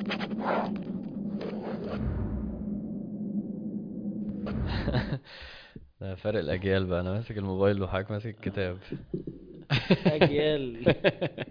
ده فرق الأجيال بقى أنا ماسك الموبايل وحضرتك ماسك الكتاب أجيال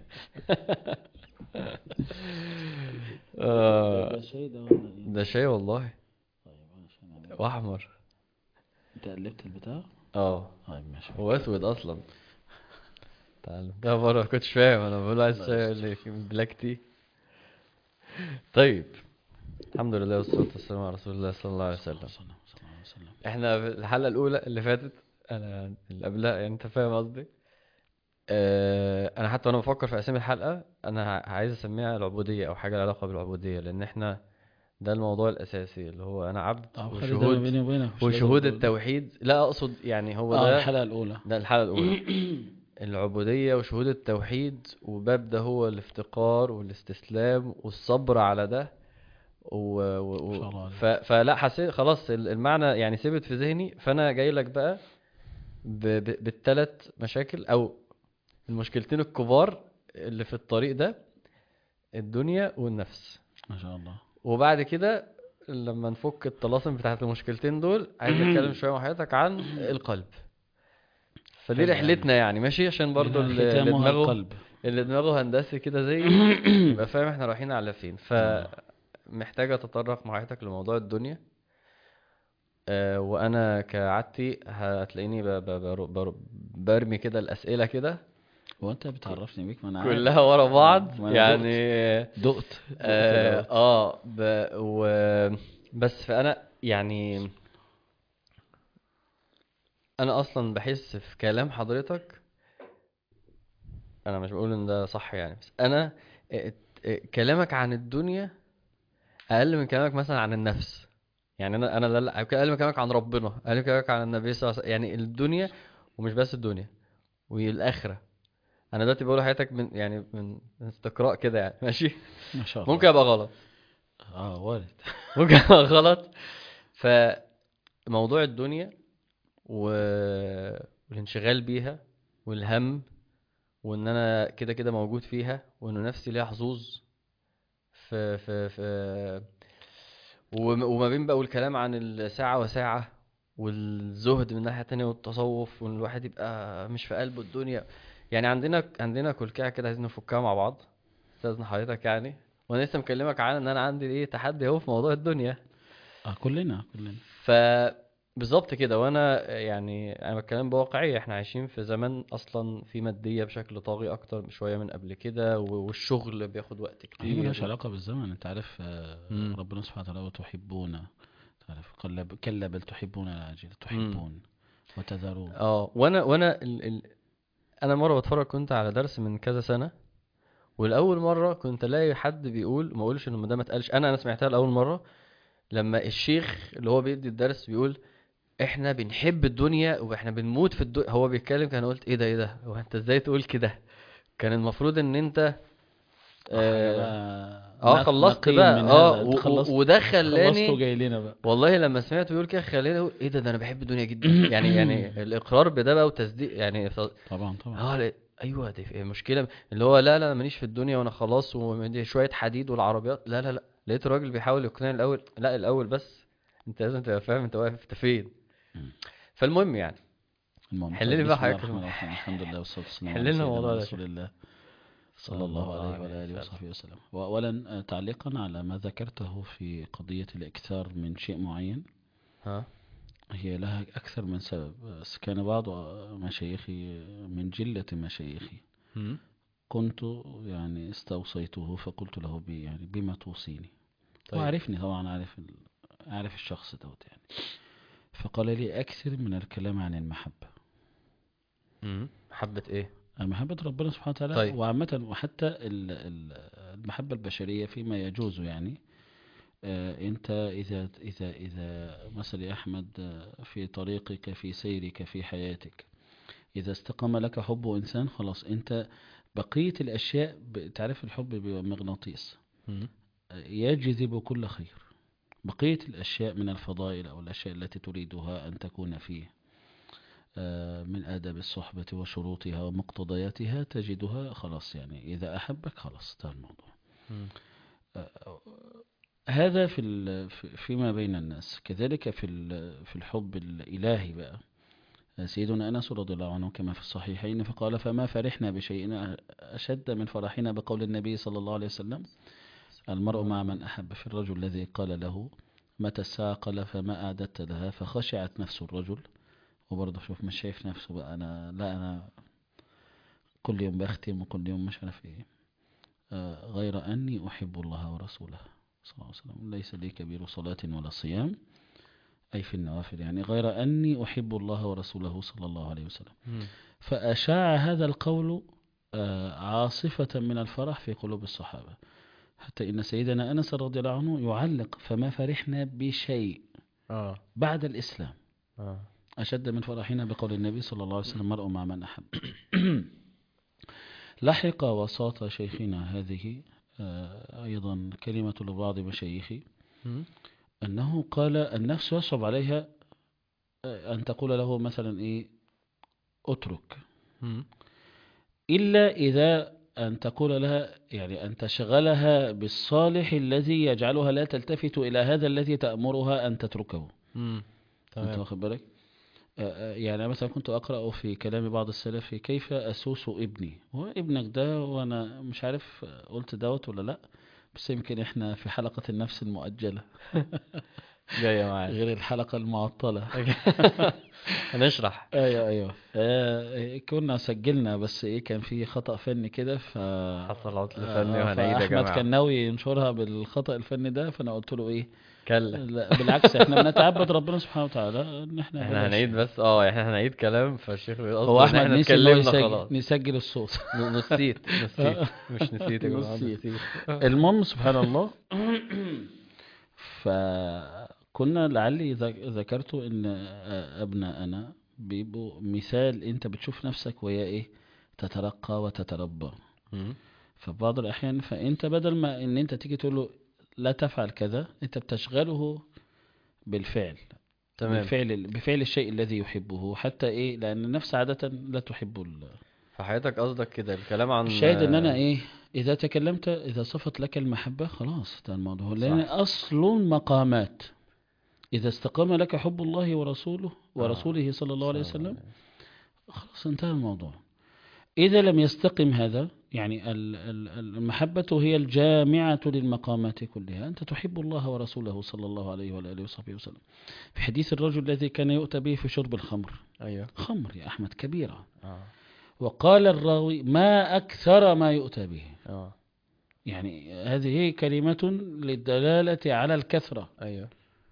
آه، ده شيء ده ولا إيه؟ ده شاي والله طيب عشان أنا وأحمر أنت قلبت البتاع؟ اه طيب ماشي هو أسود أصلا تعال ده بره كنتش فاهم أنا بقول عايز شاي يقول لي بلاك تي طيب الحمد لله والصلاة والسلام على رسول الله صلى الله عليه وسلم صلى الله عليه وسلم احنا في الحلقة الأولى اللي فاتت أنا اللي قبلها يعني أنت فاهم قصدي آه، أنا حتى وأنا بفكر في أسامي الحلقة أنا ع- عايز أسميها العبودية أو حاجة لها علاقة بالعبودية لأن احنا ده الموضوع الأساسي اللي هو أنا عبد طب خلي ده ما وشهود بيني وبينك مش لازم وشهود تقول. التوحيد لا أقصد يعني هو اه ده الحلقة الأولى ده الحلقة الأولى العبودية وشهود التوحيد وباب ده هو الافتقار والاستسلام والصبر على ده و... و... ما شاء و... الله عليك. ف... فلا حسيت خلاص ال- المعنى يعني ثبت في ذهني فأنا جاي لك بقى ب... ب... بالثلاث مشاكل أو المشكلتين الكبار اللي في الطريق ده الدنيا والنفس ما شاء الله وبعد كده لما نفك الطلاسم بتاعت المشكلتين دول عايز اتكلم شويه مع حضرتك عن القلب فدي حلو يعني. رحلتنا يعني ماشي عشان برضو إذا اللي اللي ختامها دماغه القلب اللي دماغه هندسي كده زي يبقى فاهم احنا رايحين على فين فمحتاج اتطرق مع حضرتك لموضوع الدنيا آه وانا كعادتي هتلاقيني ب- ب- بر- بر- برمي كده الاسئله كده هو أنت بتعرفني بيك ما أنا عارف. كلها ورا بعض ما أنا يعني دقت دقت اه, دقت آه ب و بس فانا يعني انا اصلا بحس في كلام حضرتك انا مش بقول ان ده صح يعني بس انا اه- اه- كلامك عن الدنيا اقل من كلامك مثلا عن النفس يعني انا انا ده اللي- اقل من كلامك عن ربنا اقل من كلامك عن النبي صلى الله عليه وسلم يعني الدنيا ومش بس الدنيا والاخره انا دلوقتي بقول لحضرتك من يعني من من استقراء كده يعني ماشي ما شاء الله ممكن ابقى غلط اه وارد ممكن ابقى غلط فموضوع الدنيا و... والانشغال بيها والهم وان انا كده كده موجود فيها وانه نفسي ليها حظوظ في في في وم- وما بين بقى والكلام عن الساعة وساعة والزهد من ناحية تانية والتصوف وان الواحد يبقى مش في قلبه الدنيا يعني عندنا عندنا كلكعة كده عايزين نفكها مع بعض استاذن حضرتك يعني وانا لسه مكلمك عن ان انا عندي ايه تحدي اهو في موضوع الدنيا اه كلنا كلنا ف بالظبط كده وانا يعني انا بتكلم بواقعية احنا عايشين في زمن اصلا في مادية بشكل طاغي اكتر شوية من قبل كده و- والشغل بياخد وقت هي ملهاش كتير علاقة بالزمن انت عارف آه، مم. ربنا سبحانه وتعالى وتحبون تعرف كلا ب- كلا بل تحبون العاجلة تحبون وتذرون اه وانا وانا ال... ال... انا مره بتفرج كنت على درس من كذا سنه والاول مره كنت الاقي حد بيقول ما اقولش انه ده ما اتقالش انا انا سمعتها لاول مره لما الشيخ اللي هو بيدي الدرس بيقول احنا بنحب الدنيا واحنا بنموت في الدنيا هو بيتكلم كان قلت ايه ده ايه ده هو انت ازاي تقول كده كان المفروض ان انت اه, آه خلصت بقى اه و... خلصت و... وده خلصت خلاني وجاي لنا بقى والله لما سمعته بيقول كده خلاني اقول ايه ده ده انا بحب الدنيا جدا يعني يعني الاقرار بده بقى وتصديق يعني ف- طبعا طبعا اه لا- ايوه دي في- مشكله اللي هو لا لا أنا ماليش في الدنيا وانا خلاص ومدي شويه حديد والعربيات لا لا لا لقيت الراجل بيحاول يقنعني الاول لا الاول بس انت لازم تبقى فاهم انت واقف انت فين مم. فالمهم يعني المهم حل لي طيب، بقى بسم الله حضرتك الرحمن الرحيم الحمد لله والصلاة والسلام حل على لنا سيدنا الموضوع ده رسول الله صلى صلى الله الله عليه عليه وعلى آله وسلم. وصحبه وسلم وأولا آه، تعليقا على ما ذكرته في قضية الإكثار من شيء معين ها هي لها أكثر من سبب بس كان بعض مشايخي من جلة مشايخي مم. كنت يعني استوصيته فقلت له بي يعني بما توصيني طيب. وعرفني طبعا عارف ال... عارف الشخص دوت يعني فقال لي أكثر من الكلام عن المحبة مم. محبه ايه محبة ربنا سبحانه وتعالى طيب. وعامة وحتى ال- ال- المحبة البشرية فيما يجوز يعني آه، أنت إذا إذا إذا مثلا يا أحمد آه، في طريقك في سيرك في حياتك إذا استقام لك حب إنسان خلاص أنت بقية الأشياء ب- تعرف الحب بيبقى مغناطيس مم. آه، يجذب كل خير بقية الأشياء من الفضائل أو الأشياء التي تريدها أن تكون فيه آه، من آداب الصحبة وشروطها ومقتضياتها تجدها خلاص يعني إذا أحبك خلاص انتهى الموضوع مم. هذا في ال- في- فيما بين الناس كذلك في ال- في الحب الإلهي بقى سيدنا أنس رضي الله عنه كما في الصحيحين فقال فما فرحنا بشيء أشد من فرحنا بقول النبي صلى الله عليه وسلم المرء مع من أحب في الرجل الذي قال له متى الساعة قال فما أعددت لها فخشعت نفس الرجل وبرضه شوف مش شايف نفسه بقى أنا لا أنا كل يوم بختم وكل يوم مش عارف إيه آه، غير أني أحب الله ورسوله صلى الله عليه وسلم ليس لي كبير صلاة ولا صيام أي في النوافل يعني غير أني أحب الله ورسوله صلى الله عليه وسلم مم. فأشاع هذا القول آه، عاصفة من الفرح في قلوب الصحابة حتى إن سيدنا أنس رضي الله عنه يعلق فما فرحنا بشيء اه بعد الإسلام اه أشد من فرحنا بقول النبي صلى الله عليه وسلم مرء مع من أحب لحق وساط شيخنا هذه آه، أيضا كلمة لبعض مشايخي مم. أنه قال النفس يصعب عليها آه، أن تقول له مثلا إيه اترك مم. إلا إذا أن تقول لها يعني أن تشغلها بالصالح الذي يجعلها لا تلتفت إلى هذا الذي تأمرها أن تتركه مم. أنت تمام واخد بالك آه، آه، يعني أنا مثلا كنت أقرأ في كلام بعض السلف في كيف أسوس ابني هو ابنك ده وأنا مش عارف آه، قلت دوت ولا لأ بس يمكن إحنا في حلقة النفس المؤجلة جاية معاك غير الحلقة المعطلة هنشرح ايوه ايوه آه كنا سجلنا بس ايه كان في خطأ فني كده ف حصل عطل آه، فني وهنعيد يا فأحمد جماعة كان ناوي ينشرها بالخطأ الفني ده فانا قلت له ايه كلا لا بالعكس احنا بنتعبد ربنا سبحانه وتعالى ان احنا احنا بلاش. هنعيد بس اه احنا هنعيد كلام فالشيخ بيقصد هو ان احمد احنا نسي ان هو اتكلمنا يسجل, خلاص نسجل الصوت ن- نسيت نسيت مش نسيت يا جماعة نسيت. نسيت المهم سبحان الله فكنا لعلي ذك- ذكرت ان ابناءنا بيبقوا مثال انت بتشوف نفسك وهي ايه تترقى وتتربى مم. ففي بعض الأحيان فأنت بدل ما إن أنت تيجي تقول له لا تفعل كذا أنت بتشغله بالفعل تمام بالفعل بفعل الشيء الذي يحبه حتى إيه لأن النفس عادة لا تحب ال- فحياتك قصدك كده الكلام عن الشاهد إن أنا إيه إذا تكلمت إذا صفت لك المحبة خلاص ده الموضوع لأن صح. أصل مقامات إذا استقام لك حب الله ورسوله ورسوله صلى الله عليه صلى الله وسلم خلاص انتهى الموضوع إذا لم يستقم هذا يعني ال- ال- المحبة هي الجامعة للمقامات كلها أنت تحب الله ورسوله صلى الله عليه وآله وصحبه وسلم في حديث الرجل الذي كان يؤتى به في شرب الخمر ايوه خمر يا أحمد كبيرة اه وقال الراوي ما أكثر ما يؤتى به اه يعني هذه كلمة للدلالة على الكثرة ايوه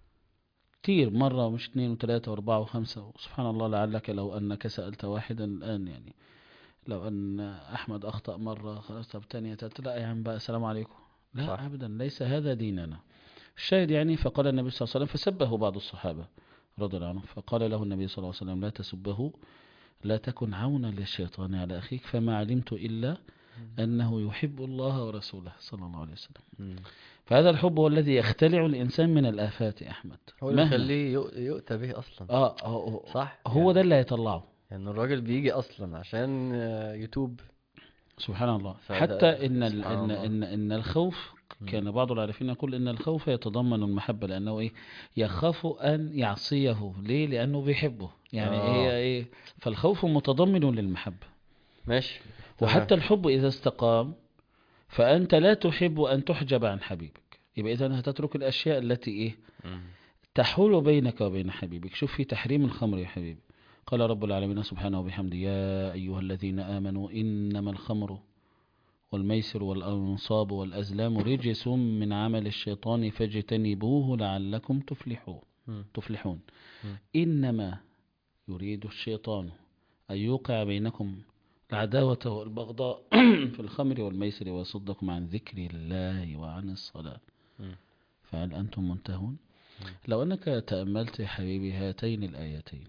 كتير مرة ومش اثنين وثلاثة واربعة وخمسة سبحان الله لعلك لو أنك سألت واحدا الآن يعني لو أن أحمد أخطأ مرة خلاص طب تانية تالتة لا يا عم بقى السلام عليكم لا صح. أبدا ليس هذا ديننا الشاهد يعني فقال النبي صلى الله عليه وسلم فسبه بعض الصحابة رضي الله عنهم فقال له النبي صلى الله عليه وسلم لا تسبه لا تكن عونا للشيطان على أخيك فما علمت إلا أنه يحب الله ورسوله صلى الله عليه وسلم مم. فهذا الحب هو الذي يختلع الإنسان من الآفات يا أحمد هو اللي مهما. يخليه يؤ- يؤتى به اصلا اه هو, صح هو يعني- ده اللي هيطلعه يعني الراجل بيجي اصلا عشان آه، يوتيوب سبحان الله فده- حتى ان ال- سبحان ان الله. ان ان الخوف كان بعض العارفين يقول ان الخوف يتضمن المحبه لانه ايه يخاف ان يعصيه ليه لانه بيحبه يعني آه. هي ايه فالخوف متضمن للمحبه ماشي وحتى الحب اذا استقام فانت لا تحب ان تحجب عن حبيبك يبقى اذا هتترك الاشياء التي ايه مم. تحول بينك وبين حبيبك شوف في تحريم الخمر يا حبيبي قال رب العالمين سبحانه وبحمده يا أيها الذين آمنوا إنما الخمر والميسر والأنصاب والأزلام رجس من عمل الشيطان فاجتنبوه لعلكم تفلحون مم. تفلحون مم. إنما يريد الشيطان أن يوقع بينكم العداوة والبغضاء في الخمر والميسر ويصدكم عن ذكر الله وعن الصلاة مم. فهل أنتم منتهون لو أنك تأملت يا حبيبي هاتين الآيتين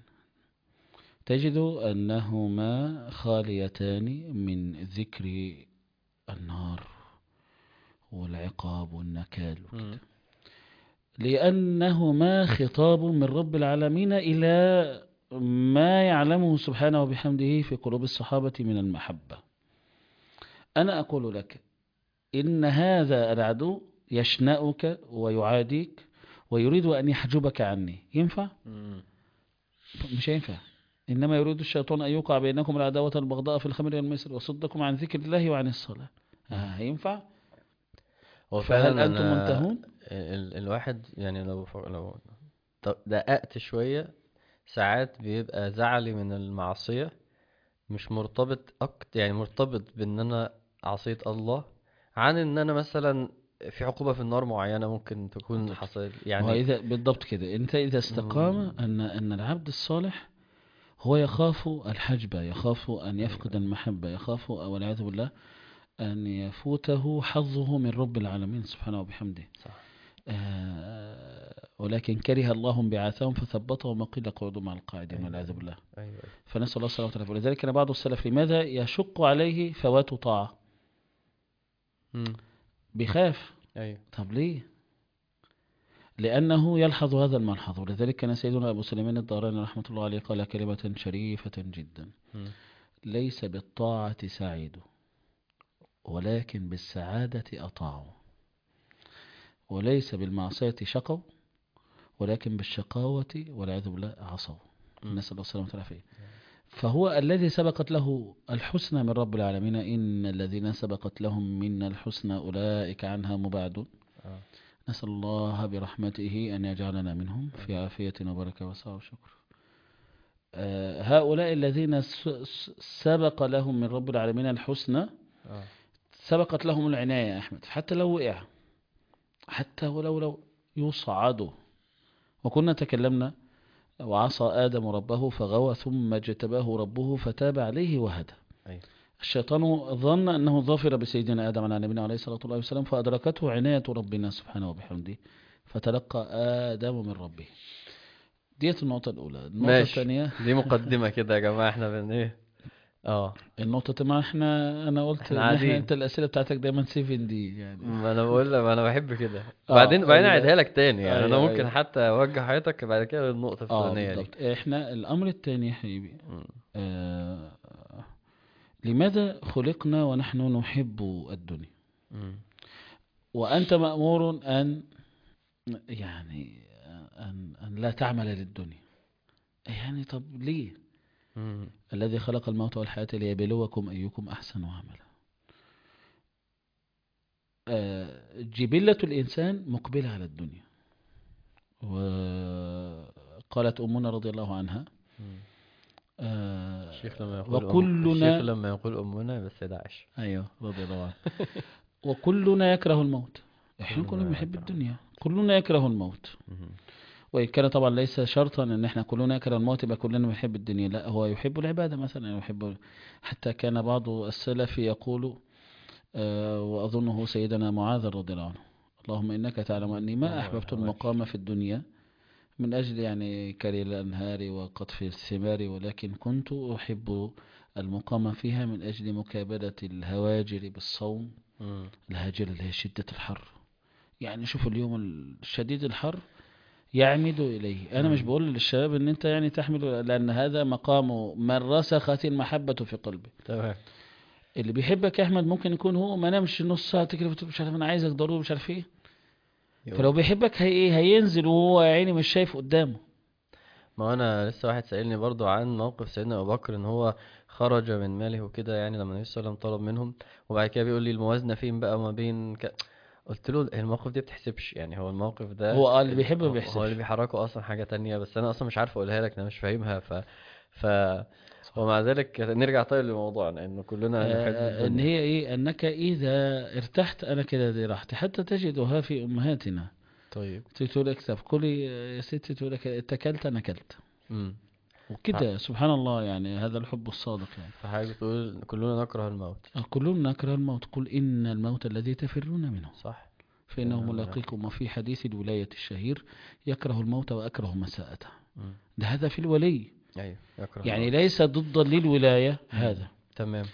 تجد أنهما خاليتان من ذكر النار والعقاب والنكال مم. لأنهما خطاب من رب العالمين إلى ما يعلمه سبحانه وبحمده في قلوب الصحابة من المحبة أنا أقول لك إن هذا العدو يشنأك ويعاديك ويريد أن يحجبك عني ينفع؟ مم. مش هينفع إنما يريد الشيطان أن يوقع بينكم العداوة البغضاء في الخمر والميسر وصدكم عن ذكر الله وعن الصلاة آه هينفع؟ هو فهل فعلا أنتم أنا منتهون؟ ال الواحد يعني لو ف... لو ط- دققت شوية ساعات بيبقى زعلي من المعصية مش مرتبط أكتر يعني مرتبط بإن أنا عصيت الله عن إن أنا مثلا في عقوبة في النار معينة ممكن تكون حصلت يعني وإذا بالضبط كده أنت إذا استقام مم. أن أن العبد الصالح هو يخاف الحجب يخاف أن يفقد المحبة يخاف والعياذ بالله أن يفوته حظه من رب العالمين سبحانه وبحمده صح آه، ولكن كره الله انبعاثهم فثبطهم وقيل اقعدوا مع القاعدين أيوة. والعياذ بالله أيوه أيوه فنسأل الله السلامة والعافية ولذلك كان بعض السلف لماذا يشق عليه فوات طاعة مم. بيخاف أيوه طب ليه لأنه يلحظ هذا الملحظ ولذلك كان سيدنا أبو سليمان الداراني رحمة الله عليه قال كلمة شريفة جدا مم. ليس بالطاعة سعيد ولكن بالسعادة أطاعوا وليس بالمعصية شقوا ولكن بالشقاوة والعياذ بالله عصوا مم. نسأل الله السلامة والعافية فهو الذي سبقت له الحسنى من رب العالمين إن الذين سبقت لهم منا الحسنى أولئك عنها مبعدون آه. نسأل الله برحمته أن يجعلنا منهم في عافية وبركة وسعة وشكر آه، هؤلاء الذين س- س- سبق لهم من رب العالمين الحسنى آه. سبقت لهم العناية يا أحمد حتى لو وقع حتى ولو لو يصعدوا وكنا تكلمنا وعصى آدم ربه فغوى ثم اجتباه ربه فتاب عليه وهدى أيوه الشيطان ظن أنه ظافر بسيدنا آدم على نبينا عليه الصلاة والسلام فأدركته عناية ربنا سبحانه وبحمده فتلقى آدم من ربه ديت النقطة الأولى النقطة ماشي. الثانية دي مقدمة كده يا جماعة احنا بن ايه اه النقطة ما احنا أنا قلت إحنا إن احنا قاعدين. أنت الأسئلة بتاعتك دايما 7 دي يعني ما انا بقول لك ما انا بحب كده آه، بعدين بعدين أيوة. اعيدها لك تاني يعني انا أيوة، ممكن أيوة. حتى اوجه حياتك بعد كده للنقطة اه الفلانية دي بالضبط احنا الأمر الثاني يا حبيبي مم. آه لماذا خلقنا ونحن نحب الدنيا مم. وأنت مأمور أن يعني أن, أن لا تعمل للدنيا يعني طب ليه مم. الذي خلق الموت والحياة ليبلوكم أيكم أحسن عملا آه، جبلة الإنسان مقبلة على الدنيا وقالت أمنا رضي الله عنها مم. آه، الشيخ لما يقول أم... وكلنا الشيخ لما يقول امنا بس ده عاش أيوه رضي الله عنه وكلنا يكره الموت احنا كلنا كلنا بنحب يكره. الدنيا كلنا يكره الموت مم. وإن كان طبعا ليس شرطا ان احنا كلنا يكره الموت يبقى كلنا بنحب الدنيا لا هو يحب العبادة مثلا يحب حتى كان بعض السلف يقول آه، وأظنه سيدنا معاذ رضي الله عنه اللهم إنك تعلم أني ما الله أحببت يرحمه. المقام في الدنيا من أجل يعني كري الأنهار وقطف الثمار ولكن كنت أحب المقام فيها من أجل مكابدة الهواجر بالصوم مم. الهاجر اللي هي شدة الحر يعني شوف اليوم الشديد الحر يعمد إليه أنا مش مم. بقول للشباب أن أنت يعني تحمل لأن هذا مقام من رسخت المحبة في قلبه تمام اللي بيحبك يا أحمد ممكن يكون هو ما نامش نص ساعة كده بتقول مش عارف أنا عايزك ضروري مش عارف إيه فلو بيحبك هي إيه هينزل وهو يا عيني مش شايف قدامه ما انا لسه واحد سألني برضو عن موقف سيدنا ابو بكر ان هو خرج من ماله وكده يعني لما النبي صلى الله عليه وسلم طلب منهم وبعد كده بيقول لي الموازنة فين بقى ما بين ك... قلت له الموقف دي بتحسبش يعني هو الموقف ده هو آه اللي بيحب ما هو- هو بيحسبش. اللي بيحركه اصلا حاجة تانية بس انا اصلا مش عارف اقولها لك انا مش فاهمها ف ف ومع ذلك نرجع طيب لموضوعنا انه كلنا نحب آه، ان الدنيا هي ايه انك اذا ارتحت انا كده دي راحتي حتى تجدها في امهاتنا طيب تقول لك طب كلي يا ستي تقول لك اتكلت انا اكلت امم وكده سبحان الله يعني هذا الحب الصادق يعني فحاجة بتقول كلنا نكره الموت كلنا نكره الموت قل إن الموت الذي تفرون منه صح فإنه نعم. ملاقيكم وفي حديث الولاية الشهير يكره الموت وأكره مساءته مم. ده هذا في الولي ايوه يكره يعني الموت. ليس ضدا للولاية هذا تمام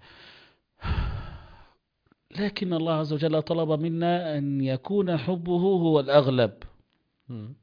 لكن الله عز وجل طلب منا أن يكون حبه هو الأغلب مم.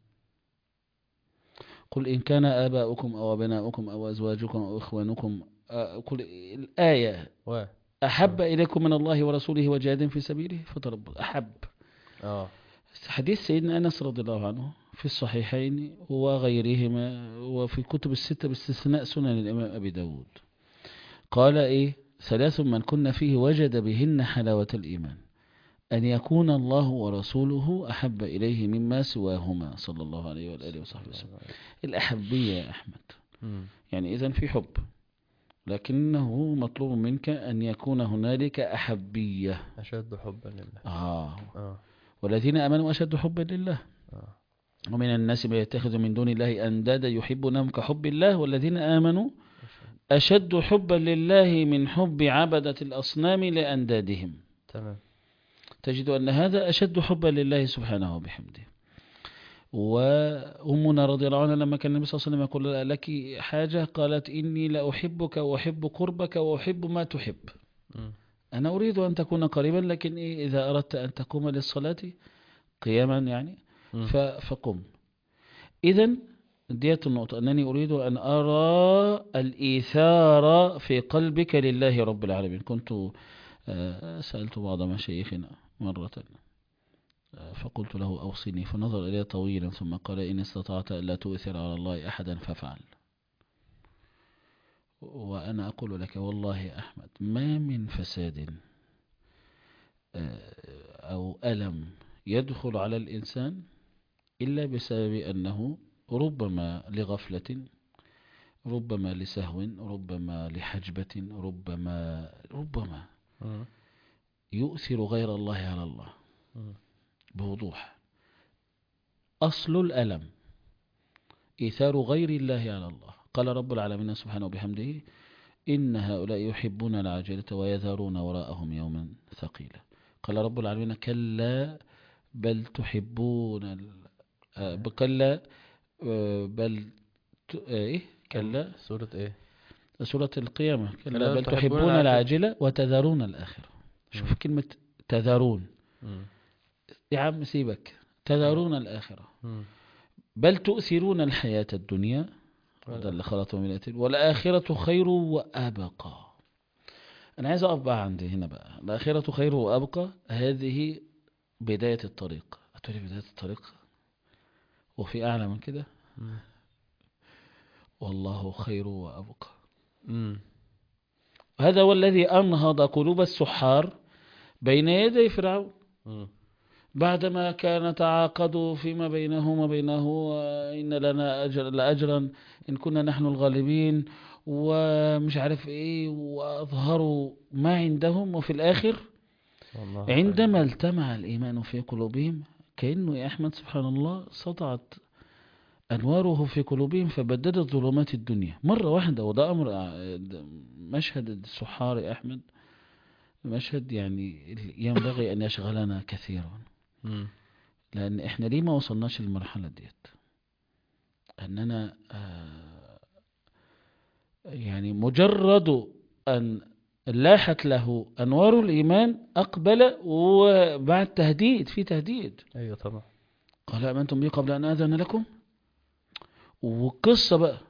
قل إن كان آباؤكم أو أبناؤكم أو أزواجكم أو إخوانكم آه، قل الآية و أحب إليكم من الله ورسوله وجهاد في سبيله فتربوا أحب اه حديث سيدنا أنس رضي الله عنه في الصحيحين وغيرهما وفي كتب الستة باستثناء سنن الإمام أبي داود قال إيه ثلاث من كنا فيه وجد بهن حلاوة الإيمان أن يكون الله ورسوله أحب إليه مما سواهما صلى الله عليه وآله وصحبه وسلم الأحبية يا أحمد مم. يعني إذا في حب لكنه مطلوب منك أن يكون هنالك أحبية أشد حبا لله آه اه والذين آمنوا أشد حبا لله اه ومن الناس من يتخذ من دون الله أندادا يحبونهم كحب الله والذين آمنوا أشد حبا لله من حب عبدة الأصنام لأندادهم تمام تجد أن هذا أشد حبا لله سبحانه وبحمده وأمنا رضي الله عنها لما كان النبي صلى الله عليه وسلم يقول لك حاجة قالت إني لأحبك وأحب قربك وأحب ما تحب مم. أنا أريد أن تكون قريبا لكن إيه إذا أردت أن تقوم للصلاة قياما يعني مم. ف- فقم إذا ديت النقطة أنني أريد أن أرى الإيثار في قلبك لله رب العالمين كنت آه، سألت بعض مشايخنا مرة آه، فقلت له أوصني فنظر إلي طويلا ثم قال إن استطعت ألا تؤثر على الله أحدا فافعل وأنا أقول لك والله يا أحمد ما من فساد آه، أو ألم يدخل على الإنسان إلا بسبب أنه ربما لغفلة ربما لسهو ربما لحجبة ربما ربما مم. يؤثر غير الله على الله مم. بوضوح أصل الألم إيثار غير الله على الله قال رب العالمين سبحانه وبحمده إن هؤلاء يحبون العاجلة ويذرون وراءهم يوما ثقيلا قال رب العالمين كلا بل تحبون ال... آه، كلا آه، بل ت... آه، إيه كلا سورة ايه سورة القيامة كلا كلا بل تحبون تحبون العاجلة. العاجلة وتذرون الآخرة شوف مم. كلمة تذرون مم. يا عم سيبك تذرون الآخرة مم. بل تؤثرون الحياة الدنيا هذا اللي خلطه من الأتين والآخرة خير وأبقى أنا عايز أقف بقى عندي هنا بقى الآخرة خير وأبقى هذه بداية الطريق هتقولي بداية الطريق وفي أعلى من كده مم. والله خير وأبقى مم. هذا هو الذي أنهض قلوب السحار بين يدي فرعون مم. بعدما كان تعاقدوا فيما بينهم وبينه إن لنا أجر لأجرا إن كنا نحن الغالبين ومش عارف إيه وأظهروا ما عندهم وفي الآخر والله عندما التمع الإيمان في قلوبهم كأنه يا أحمد سبحان الله سطعت أنواره في قلوبهم فبددت ظلمات الدنيا مرة واحدة وده أمر ده مشهد السحار يا أحمد مشهد يعني ينبغي أن يشغلنا كثيرا مم. لأن إحنا ليه ما وصلناش للمرحلة ديت أننا آه، يعني مجرد أن لاحت له أنوار الإيمان أقبل وبعد تهديد في تهديد ايوه طبعا قال آمنتم بي قبل أن آذن لكم وقصة بقى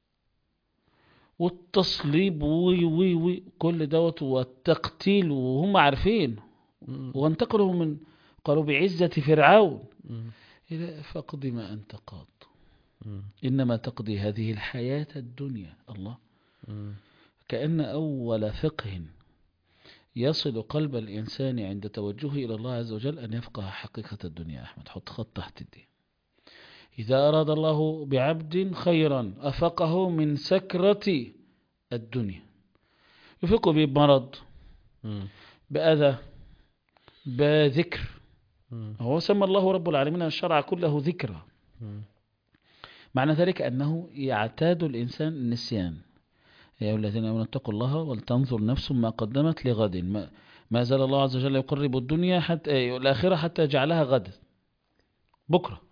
والتصليب وي وي وي كل دوت والتقتيل وهم عارفين مم. وانتقلوا من قالوا بعزة فرعون مم. إلى فاقض ما أنت قاض مم. إنما تقضي هذه الحياة الدنيا الله مم. كأن أول فقه يصل قلب الإنسان عند توجهه إلى الله عز وجل أن يفقه حقيقة الدنيا يا أحمد حط خط تحت الدين إذا أراد الله بعبد خيرا أفقه من سكرة الدنيا يفقه بمرض مم. بأذى بذكر مم. هو سمى الله رب العالمين الشرع كله ذكرى مم. معنى ذلك أنه يعتاد الإنسان النسيان يا أيها الذين آمنوا اتقوا الله ولتنظر نفس ما قدمت لغد ما, ما زال الله عز وجل يقرب الدنيا حتى الآخرة حتى جعلها غد بكرة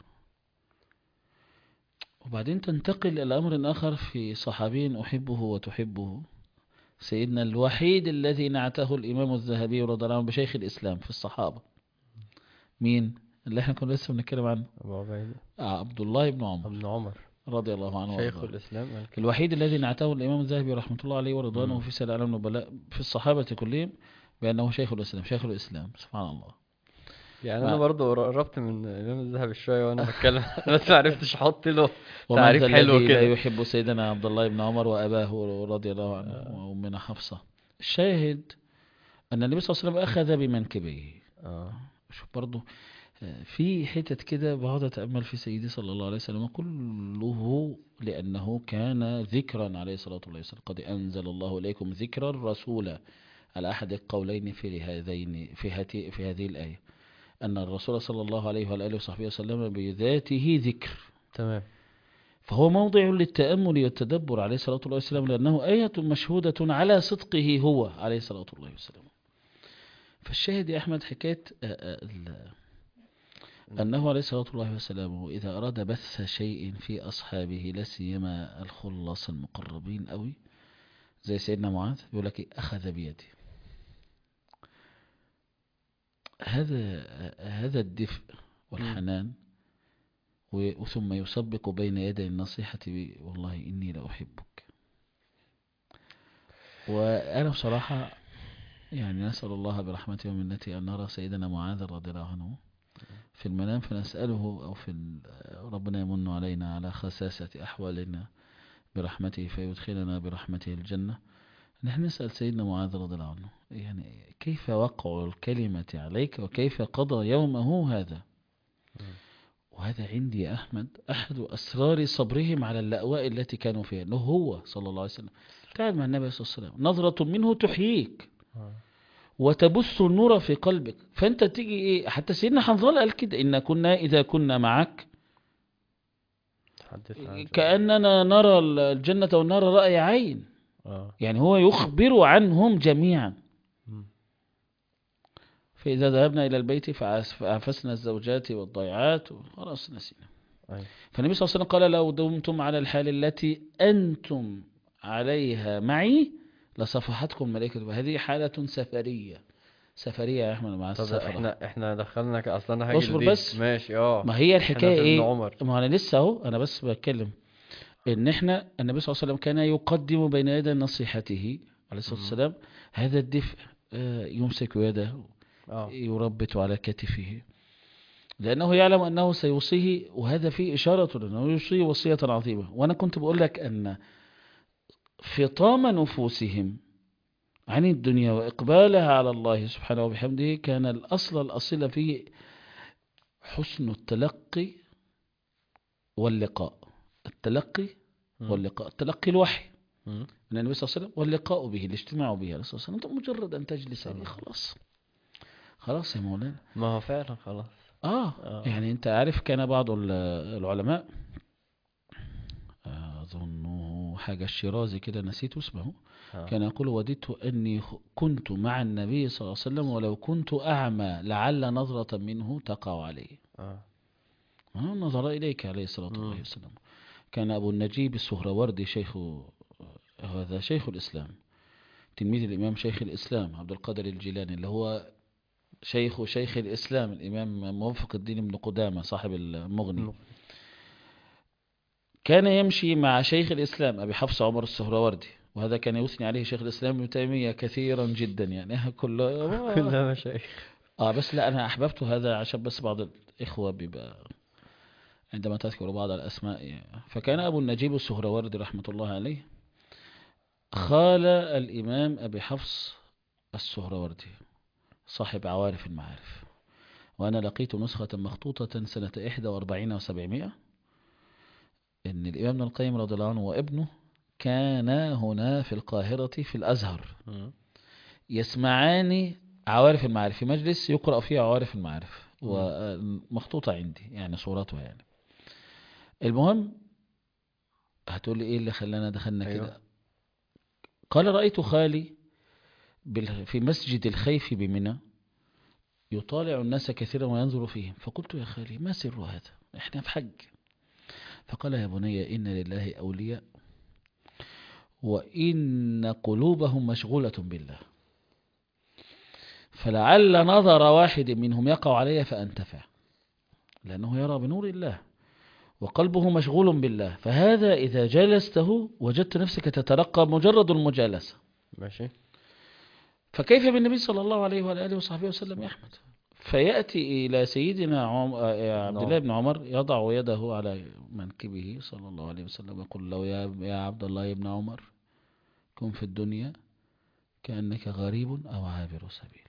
وبعدين تنتقل إلى أمر آخر في صحابي أحبه وتحبه سيدنا الوحيد الذي نعته الإمام الذهبي رضي الله عنه بشيخ الإسلام في الصحابة مين اللي احنا كنا لسه بنتكلم عنه ابو عبيده آه عبد الله بن عمر ابن عمر رضي الله عنه شيخ وارضاه. الاسلام الك- الوحيد الذي نعته الإمام الذهبي رحمة الله عليه ورضوانه مم. في سنة علم النبلاء في الصحابة كلهم بأنه شيخ الإسلام شيخ الإسلام سبحان الله يعني ما- انا برضو قربت من الامام الذهبي شويه وانا بتكلم بس ما عرفتش احط له ومن تعريف ذا حلو الذي لا كده يحب سيدنا عبد الله بن عمر وأباه رضي الله عنه وأمنا حفصة الشاهد أن النبي صلى الله عليه وسلم أخذ بمنكبيه اه شوف برضو آه، في حتت كده بقعد أتأمل في سيدي صلى الله عليه وسلم كله لأنه كان ذكرا عليه الصلاة والسلام قد أنزل الله إليكم ذكرا رسولا على أحد القولين في هذين في هذه في هذه الآية أن الرسول صلى الله عليه وآله وصحبه وسلم بذاته ذكر تمام فهو موضع للتأمل والتدبر عليه الصلاة والسلام لأنه آية مشهودة على صدقه هو عليه الصلاة والسلام فالشاهد يا أحمد حكاية آه، آه، ال- أنه عليه الصلاة والسلام إذا أراد بث شيء في أصحابه لا سيما الخلص المقربين أوي زي سيدنا معاذ يقول لك إيه؟ أخذ بيدي هذا هذا الدفء والحنان و- وثم يسبق بين يدي النصيحة ب- والله إني لأحبك وأنا بصراحة يعني نسأل الله برحمته ومنته أن نرى سيدنا معاذ رضي الله عنه في المنام فنسأله أو في ال- ربنا يمن علينا على خساسة أحوالنا برحمته فيدخلنا برحمته الجنة نحن نسأل سيدنا معاذ رضي الله عنه يعني كيف وقع الكلمة عليك وكيف قضى يومه هذا وهذا عندي يا أحمد أحد أسرار صبرهم على اللأواء التي كانوا فيها أنه هو صلى الله عليه وسلم قاعد مع النبي صلى الله عليه وسلم نظرة منه تحييك آه. وتبث النور في قلبك فأنت تيجي إيه حتى سيدنا حنظلة قال كده إن كنا إذا كنا معك تحدث عن كأننا نرى الجنة والنار رأي عين اه يعني هو يخبر عنهم جميعا مم. فإذا ذهبنا إلى البيت فعس- فعفسنا الزوجات والضيعات وخلاص نسينا أيوة. فالنبي صلى الله عليه وسلم قال لو دمتم على الحال التي أنتم عليها معي لصفحتكم ملائكة وهذه حالة سفرية سفرية يا أحمد مع طب السفرة احنا احنا دخلنا ك- اصل انا هاجي اصبر لدي. بس. ماشي اه ما هي احنا الحكاية في ابن إيه عمر ما أنا لسه أهو أنا بس بتكلم إن إحنا النبي صلى الله عليه وسلم كان يقدم بين يدي نصيحته عليه الصلاة مم. والسلام هذا الدفء آه، يمسك يده اه يربط على كتفه لأنه يعلم أنه سيوصيه وهذا فيه إشارة أنه يوصيه وصية عظيمة وأنا كنت بقول لك أن فطام نفوسهم عن الدنيا وإقبالها على الله سبحانه وبحمده كان الأصل الأصيل فيه حسن التلقي واللقاء التلقي مم. واللقاء التلقي الوحي مم. من النبي صلى الله عليه وسلم واللقاء به الاجتماع به عليه الصلاة والسلام أنت مجرد أن تجلس صلى عليه الله. خلاص خلاص يا مولانا ما هو فعلا خلاص آه آه. يعني أنت عارف كان بعض ال- العلماء أظنه حاجة الشيرازي كده نسيت اسمه آه. كان يقول وددت أني خ- كنت مع النبي صلى الله عليه وسلم ولو كنت أعمى لعل نظرة منه تقع عليه اه آه، نظر إليك عليه الصلاة مم. والسلام كان أبو النجيب السهروردي شيخ هذا شيخ الإسلام تلميذ الإمام شيخ الإسلام عبد القادر الجيلاني اللي هو شيخ شيخ الإسلام الإمام موفق الدين بن قدامة صاحب المغني مم. كان يمشي مع شيخ الإسلام أبي حفص عمر السهروردي وهذا كان يثني عليه شيخ الإسلام ابن تيمية كثيرا جدا يعني كله كلها مشايخ اه بس لا انا احببت هذا عشان بس بعض الاخوه بيبقى عندما تذكر بعض الاسماء يعني. فكان ابو النجيب السهروردي رحمه الله عليه خال الامام ابي حفص السهروردي صاحب عوارف المعارف وانا لقيت نسخه مخطوطه سنه 41 و700 ان الامام ابن القيم رضي الله عنه وابنه كانا هنا في القاهره في الازهر مم. يسمعان عوارف المعارف في مجلس يقرأ فيه عوارف المعارف مم. ومخطوطة عندي يعني صورتها يعني المهم هتقول لي ايه اللي خلانا دخلنا أيوة. كده قال رأيت خالي بال- في مسجد الخيف بمنى يطالع الناس كثيرا وينظر فيهم فقلت يا خالي ما سر هذا احنا في حج فقال يا بني إن لله أولياء وإن قلوبهم مشغولة بالله فلعل نظر واحد منهم يقع علي فأنتفع لأنه يرى بنور الله وقلبه مشغول بالله فهذا إذا جلسته وجدت نفسك تترقى مجرد المجالسة ماشي فكيف بالنبي صلى الله عليه وآله وصحبه وسلم يا أحمد فيأتي إلى سيدنا عم... آه، عبد الله نعم. بن عمر يضع يده على منكبه صلى الله عليه وسلم يقول له يا يا عبد الله يا ابن عمر كن في الدنيا كأنك غريب أو عابر سبيل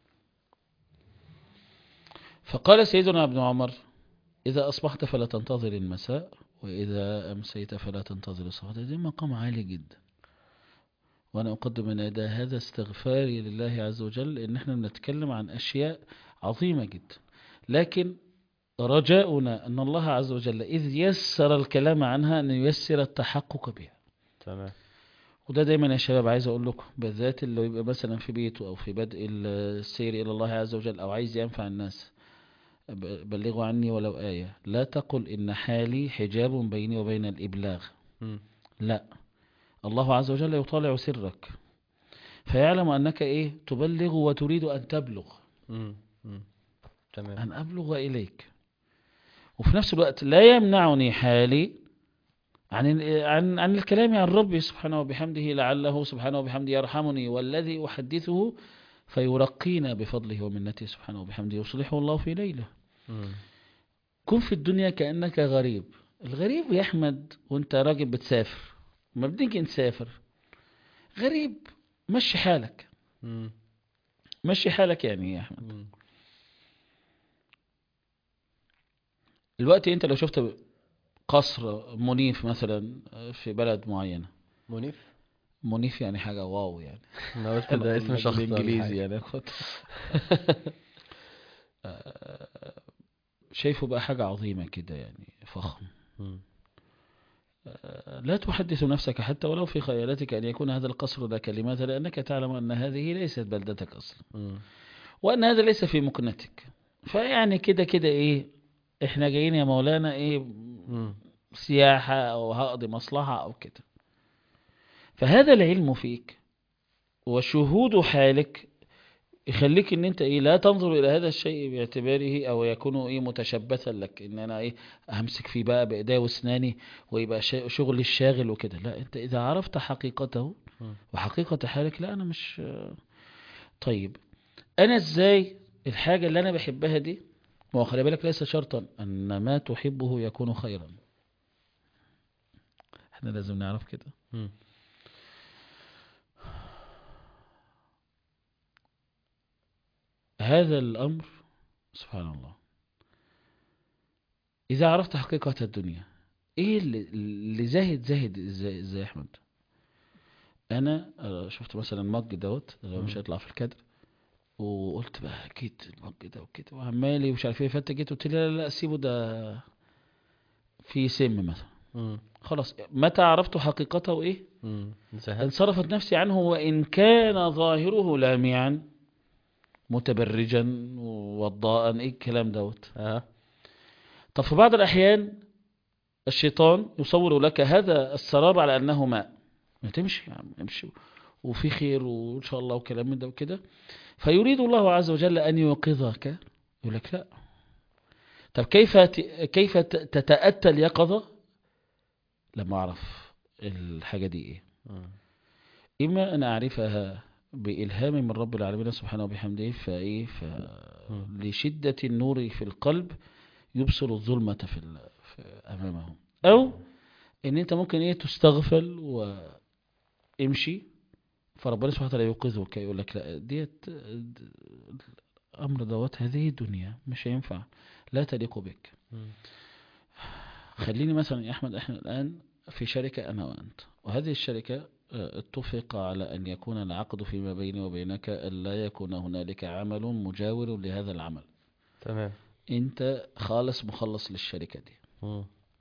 فقال سيدنا ابن عمر إذا أصبحت فلا تنتظر المساء وإذا أمسيت فلا تنتظر الصباح ده مقام عالي جدا وأنا أقدم من أداء هذا استغفاري لله عز وجل إن احنا بنتكلم عن أشياء عظيمة جدا لكن رجاؤنا أن الله عز وجل إذ يسر الكلام عنها أن ييسر التحقق بها تمام وده دايما يا شباب عايز اقول لكم بالذات اللي يبقى مثلا في بيته او في بدء السير الى الله عز وجل او عايز ينفع الناس ب- بلغوا عني ولو آية لا تقل إن حالي حجاب بيني وبين الإبلاغ مم. لا الله عز وجل يطالع سرك فيعلم أنك إيه تبلغ وتريد أن تبلغ مم. مم. تمام أن أبلغ إليك وفي نفس الوقت لا يمنعني حالي عن ال- عن عن الكلام عن ربي سبحانه وبحمده لعله سبحانه وبحمده يرحمني والذي أحدثه فيرقينا بفضله ومنته سبحانه وبحمده يصلحه الله في ليله مم. كن في الدنيا كأنك غريب الغريب يا أحمد وانت راجل بتسافر ما بنيجي نسافر غريب مشي حالك مم. مشي حالك يعني يا أحمد مم. الوقت انت لو شفت قصر منيف مثلا في بلد معينة منيف منيف يعني حاجة واو يعني انا قلت ده اسم شخص ولا بالانجليزي حاجة. يعني خد آه، شايفه بقى حاجة عظيمة كده يعني فخم مم. آه، لا تحدث نفسك حتى ولو في خيالاتك أن يكون هذا القصر ذاك لماذا لأنك تعلم أن هذه ليست بلدتك أصلا مم. وأن هذا ليس في مكنتك فيعني كده كده إيه إحنا جايين يا مولانا إيه مم. سياحة أو هقضي مصلحة أو كده فهذا العلم فيك وشهود حالك يخليك ان انت ايه لا تنظر الى هذا الشيء باعتباره او يكون ايه متشبثا لك ان انا ايه همسك فيه بقى بايديا واسناني ويبقى شا- شغل الشاغل وكده لا انت اذا عرفت حقيقته مم. وحقيقة حالك لا انا مش طيب انا ازاي الحاجة اللي انا بحبها دي ما هو خلي بالك ليس شرطا ان ما تحبه يكون خيرا احنا لازم نعرف كده مم. هذا الأمر سبحان الله إذا عرفت حقيقة الدنيا إيه اللي, اللي زاهد زاهد إزاي إزاي يا أحمد أنا آه، شفت مثلا مج دوت اللي هو مش مم. هيطلع في الكادر وقلت بقى أكيد المج ده وكده وعمالي ومش عارف إيه فأنت جيت قلت لي لا لا لا سيبه ده في سم مثلا مم. خلاص متى عرفت حقيقته إيه مم. زهقت انصرفت نفسي عنه وإن كان ظاهره لامعا متبرجا وضاء ايه الكلام دوت اه طب في بعض الأحيان الشيطان يصور لك هذا السراب على أنه ماء ما تمشي يا عم امشي وفي خير وإن شاء الله وكلام من ده وكده فيريد الله عز وجل أن يوقظك يقول لك لا طب كيف ت- كيف ت- تتأتى اليقظة لما أعرف الحاجة دي إيه مم. إما أن أعرفها بإلهام من رب العالمين سبحانه وبحمده فإيه مم. لشدة النور في القلب يبصر الظلمة في, ال... في أمامه أو إن أنت ممكن إيه تستغفل وامشي فربنا سبحانه وتعالى يوقظك يقول لك لا ديت الأمر دوت هذه الدنيا مش هينفع لا تليق بك مم. خليني مثلا يا أحمد إحنا الآن في شركة أنا وأنت وهذه الشركة آه، اتفق على أن يكون العقد فيما بيني وبينك ألا يكون هنالك عمل مجاور لهذا العمل تمام أنت خالص مخلص للشركة دي مم.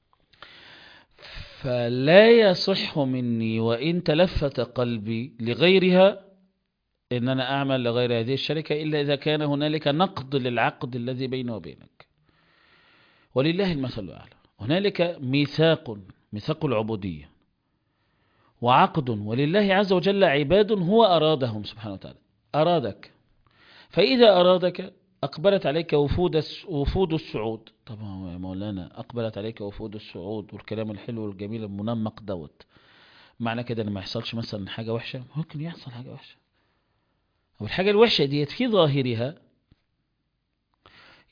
فلا يصح مني وإن تلفت قلبي لغيرها إن أنا أعمل لغير هذه الشركة إلا إذا كان هنالك نقد للعقد الذي بيني وبينك ولله المثل الأعلى هنالك ميثاق ميثاق العبودية وعقد ولله عز وجل عباد هو أرادهم سبحانه وتعالى أرادك فإذا أرادك أقبلت عليك وفود الس- وفود السعود طبعا يا مولانا أقبلت عليك وفود السعود والكلام الحلو والجميل المنمق دوت معنى كده ان ما يحصلش مثلا حاجة وحشة ممكن يحصل حاجة وحشة أو الحاجة الوحشة ديت في ظاهرها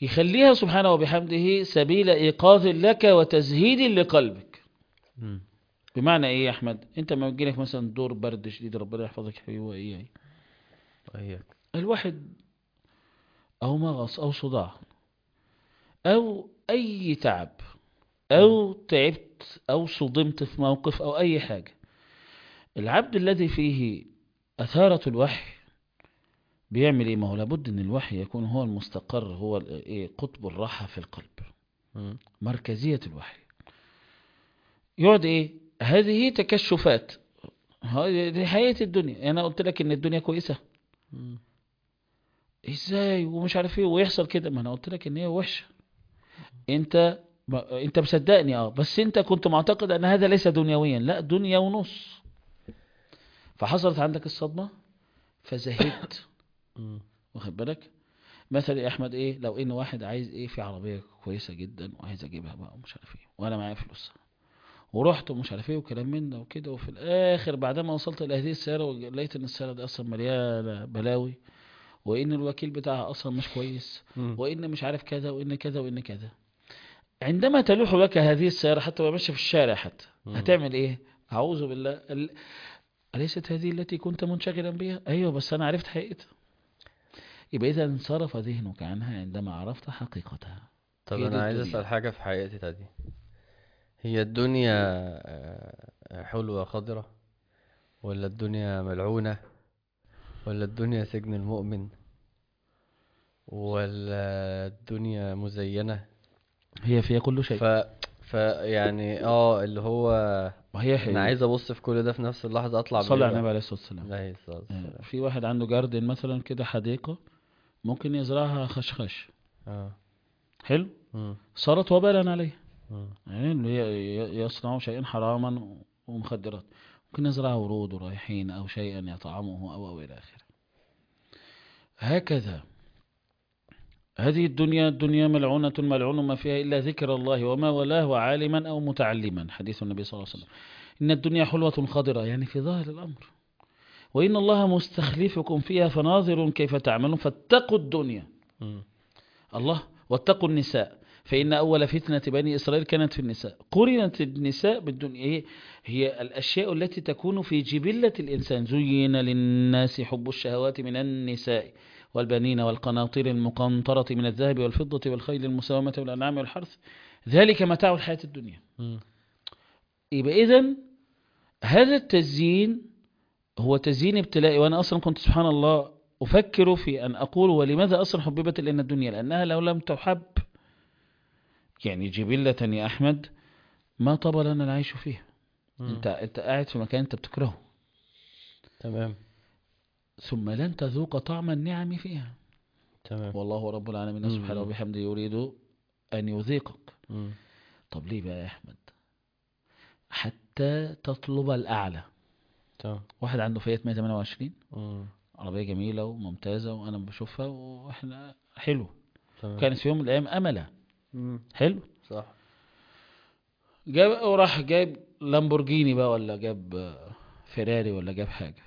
يخليها سبحانه وبحمده سبيل إيقاظ لك وتزهيد لقلبك مم. بمعنى إيه يا أحمد أنت ما يجيلك مثلا دور برد شديد ربنا يحفظك يا حبيبي وإيه وإياك الواحد أو مغص أو صداع أو أي تعب أو تعبت أو صدمت في موقف أو أي حاجة العبد الذي فيه أثارة الوحي بيعمل إيه ما هو لابد أن الوحي يكون هو المستقر هو ال- إيه قطب الراحة في القلب مم. مركزية الوحي يقعد إيه هذه تكشفات هذه دي حياة الدنيا أنا قلت لك إن الدنيا كويسة مم. ازاي ومش عارف ايه ويحصل كده ما انا قلت لك ان هي وحشه انت ما انت مصدقني اه بس انت كنت معتقد ان هذا ليس دنيويا لا دنيا ونص فحصلت عندك الصدمه فزهدت مم. واخد بالك مثلا يا احمد ايه لو ان واحد عايز ايه في عربيه كويسه جدا وعايز اجيبها بقى ومش عارف ايه وانا معايا فلوس ورحت ومش عارف ايه وكلام من ده وكده وفي الاخر بعد ما وصلت الى هذه السياره ولقيت ان السياره دي اصلا مليانه بلاوي وان الوكيل بتاعها اصلا مش كويس مم. وان مش عارف كذا وان كذا وان كذا عندما تلوح لك هذه السيارة حتى وهي ماشية في الشارع حتى مم. هتعمل ايه اعوذ بالله ال... أليست هذه التي كنت منشغلا بها ايوه بس انا عرفت حقيقتها يبقى اذا انصرف ذهنك عنها عندما عرفت حقيقتها طب هي دي أنا عايز الدنيا. أسأل حاجة في حقيقتها دي هي الدنيا آه، حلوة خضرة ولا الدنيا ملعونة ولا الدنيا سجن المؤمن ولا الدنيا مزينة هي فيها كل شيء ف ف يعني اه اللي هو وهي حلوة انا عايز ابص في كل ده في نفس اللحظة اطلع صلى بإيه على النبي بقى؟ عليه الصلاة والسلام عليه الصلاة والسلام في واحد عنده جاردن مثلا كده حديقة ممكن يزرعها خشخش اه حلو مم. صارت وبالا عليه مم. يعني اللي ي- ي- يصنع شيئا حراما ومخدرات ممكن يزرع ورود ورايحين أو شيئا يطعمه أو أو إلى آخره هكذا هذه الدنيا الدنيا ملعونة ملعون ما فيها إلا ذكر الله وما ولاه وعالما أو متعلما حديث النبي صلى الله عليه وسلم إن الدنيا حلوة خضرة يعني في ظاهر الأمر وإن الله مستخلفكم فيها فناظر كيف تعملون فاتقوا الدنيا مم. الله واتقوا النساء فإن أول فتنة بني إسرائيل كانت في النساء قرنت النساء بالدنيا إيه؟ هي الأشياء التي تكون في جبلة الإنسان زين للناس حب الشهوات من النساء والبنين والقناطير المقنطرة من الذهب والفضة والخيل المساومة والأنعام والحرث ذلك متاع الحياة الدنيا مم. يبقى إذن هذا التزيين هو تزيين ابتلائي وأنا أصلا كنت سبحان الله أفكر في أن أقول ولماذا أصلا حببت إلينا الدنيا لأنها لو لم تحب يعني جبلة يا أحمد ما طاب لنا العيش فيها مم. أنت, أنت قاعد في مكان أنت بتكرهه تمام ثم لن تذوق طعم النعم فيها تمام والله رب العالمين مم. سبحانه وبحمده يريد أن يذيقك مم. طب ليه بقى يا أحمد حتى تطلب الأعلى تمام واحد عنده فيات 128 مم. عربية جميلة وممتازة وأنا بشوفها وإحنا حلو تمام كانت في يوم من الأيام أملة مم. حلو صح جاب وراح جايب لامبورجيني بقى ولا جاب آه، فيراري ولا جاب حاجة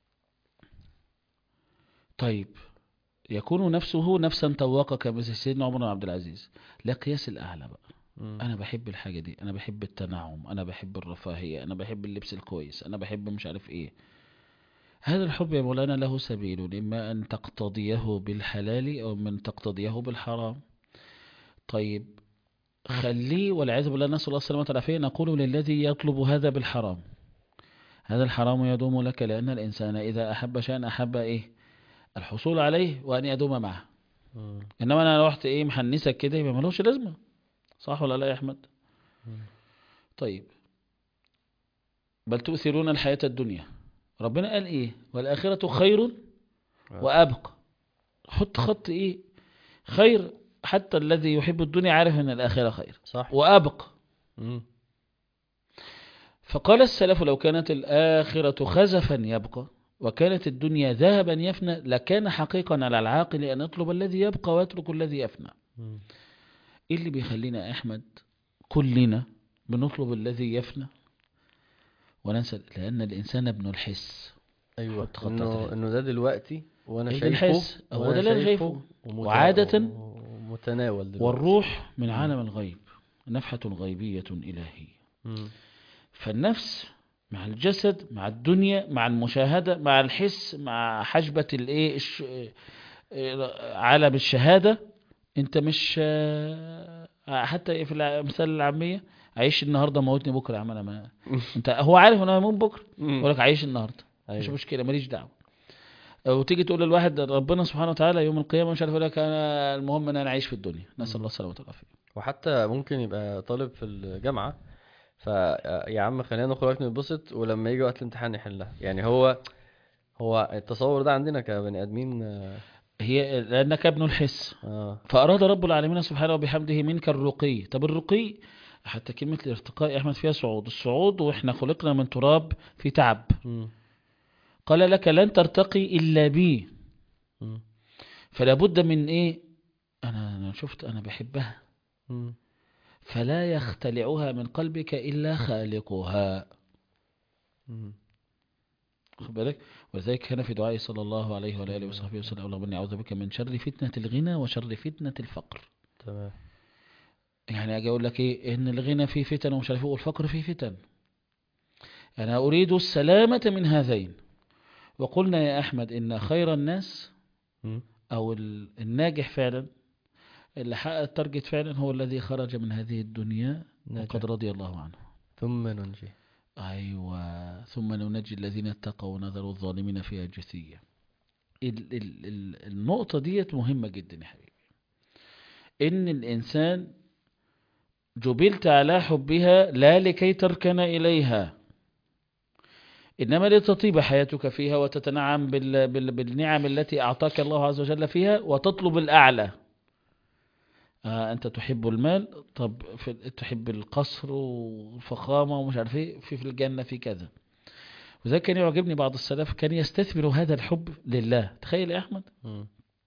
طيب يكون نفسه نفسا تواقك مثل سيدنا عمر بن عبد العزيز لا قياس الأعلى بقى مم. أنا بحب الحاجة دي أنا بحب التنعم أنا بحب الرفاهية أنا بحب اللبس الكويس أنا بحب مش عارف إيه هذا الحب يا مولانا له سبيل إما أن تقتضيه بالحلال أو من تقتضيه بالحرام طيب خليه والعياذ بالله نسأل الله السلامة والعافية نقول للذي يطلب هذا بالحرام هذا الحرام يدوم لك لأن الإنسان إذا أحب شيئا أحب إيه الحصول عليه وأن يدوم معه مم. إنما أنا رحت إيه محنسك كده يبقى ملوش لازمة صح ولا لا يا أحمد مم. طيب بل تؤثرون الحياة الدنيا ربنا قال إيه والآخرة خير آه. وأبقى حط خط إيه خير حتى الذي يحب الدنيا عارف أن الآخرة خير صح وأبقى مم. فقال السلف لو كانت الآخرة خزفا يبقى وكانت الدنيا ذهبا يفنى لكان حقيقا على العاقل أن يطلب الذي يبقى ويترك الذي يفنى مم. إيه اللي بيخلينا يا أحمد كلنا بنطلب الذي يفنى وننسى لأن الإنسان ابن الحس ايوه حط خط انه تحت. انه ده دلوقتي وانا إيه ده شايفه الحس؟ هو وأنا ده اللي أنا شايفه. ومت- وعادة وم- متناول دلوقتي والروح من عالم الغيب نفحة غيبية إلهية مم. فالنفس مع الجسد مع الدنيا مع المشاهدة مع الحس مع حجبة الايه الش... آه، عالم الشهادة انت مش آه، حتى في الامثال العامية عيش النهاردة موتني بكرة يا عم انا ما انت هو عارف انه هيموت بكرة مم. يقول لك عيش النهاردة مش أيوة. مشكلة ماليش دعوة وتيجي تقول للواحد ربنا سبحانه وتعالى يوم القيامة مش عارف يقول لك انا المهم ان انا اعيش في الدنيا نسأل الله السلامة والعافية وحتى ممكن يبقى طالب في الجامعة فيا عم خلينا نخرج نتبسط ولما يجي وقت الامتحان يحلها يعني هو هو التصور ده عندنا كبني ادمين اه هي لأنك ابن الحس آه. فأراد رب العالمين سبحانه وبحمده منك الرقي طب الرقي حتى كلمة الارتقاء يا أحمد فيها صعود الصعود وإحنا خلقنا من تراب في تعب مم. قال لك لن ترتقي إلا بي مم. فلا بد من إيه أنا أنا شفت أنا بحبها مم. فلا يختلعها من قلبك إلا خالقها مم. خد بالك ولذلك كان في دعائه صلى الله عليه وعلى آله وصحبه وسلم اللهم إني أعوذ بك من شر فتنة الغنى وشر فتنة الفقر تمام يعني اجي اقول لك ايه ان الغنى فيه فتن ومش عارف ايه والفقر فيه فتن انا اريد السلامة من هذين وقلنا يا احمد ان خير الناس مم. او ال- الناجح فعلا اللي حقق التارجت فعلا هو الذي خرج من هذه الدنيا نجا. وقد رضي الله عنه ثم ننجي ايوه ثم ننجي الذين اتقوا ونذر الظالمين فيها جثيا ال ال ال النقطة ديت مهمة جدا يا حبيبي ان الانسان جبلت على حبها لا لكي تركن اليها انما لتطيب حياتك فيها وتتنعم بال بال بالنعم التي اعطاك الله عز وجل فيها وتطلب الاعلى آه انت تحب المال طب في تحب القصر والفخامه ومش عارف ايه في في الجنه في كذا وذلك كان يعجبني بعض السلف كان يستثمر هذا الحب لله تخيل يا احمد مم.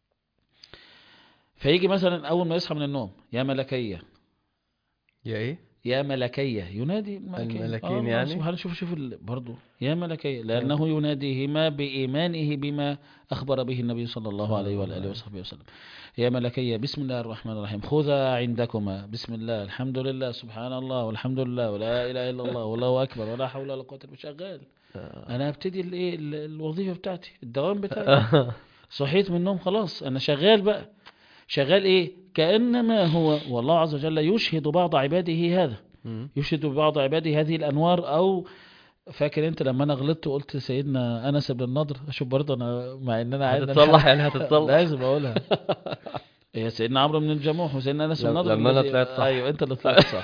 فيجي مثلا اول ما يصحى من النوم يا ملكيه يا ايه يا ملكية ينادي الملكين, الملكين آه يعني؟ سبحان شوف شوف ال- برضو يا ملكية لأنه يناديهما بإيمانه بما أخبر به النبي صلى الله عليه وآله وصحبه وسلم يا ملكية بسم الله الرحمن الرحيم خذا عندكما بسم الله الحمد لله سبحان الله والحمد لله ولا إله إلا الله والله أكبر ولا حول ولا قوة إلا بالله شغال أنا أبتدي الإيه ال- الوظيفة بتاعتي الدوام بتاعي صحيت من النوم خلاص أنا شغال بقى شغال إيه كأنما هو والله عز وجل يشهد بعض عباده هذا مم. يشهد بعض عباده هذه الأنوار أو فاكر انت لما انا غلطت وقلت سيدنا انس بن النضر اشوف برضه انا مع ان انا عايز هتتصلح يعني هتتصلح لازم اقولها يا سيدنا عمرو بن الجموح وسيدنا انس بن لم- النضر لما أنا الذي- طلعت صح. ايوه انت اللي طلعت صح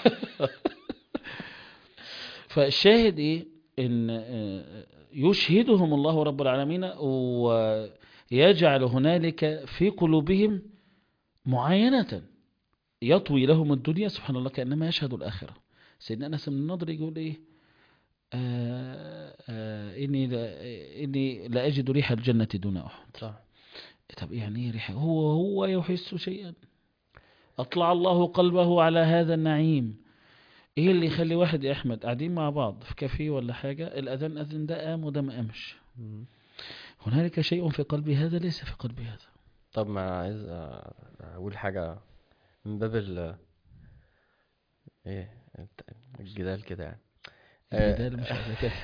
فالشاهد ايه ان آه، يشهدهم الله رب العالمين ويجعل هنالك في قلوبهم معاينة يطوي لهم الدنيا سبحان الله كأنما يشهد الآخرة سيدنا أنس بن النضر يقول إيه آه آه إني لا إني لا أجد ريح الجنة دون أحد صح طب يعني إيه ريحة هو هو يحس شيئا أطلع الله قلبه على هذا النعيم إيه اللي يخلي واحد يا أحمد قاعدين مع بعض في كافيه ولا حاجة الأذان أذن ده قام وده ما قامش مم. هنالك شيء في قلبي هذا ليس في قلبي هذا طب ما أنا عايز أ- اقول حاجة من باب ال ايه الت- الجدال كده يعني آه، الجدال مش عايز كده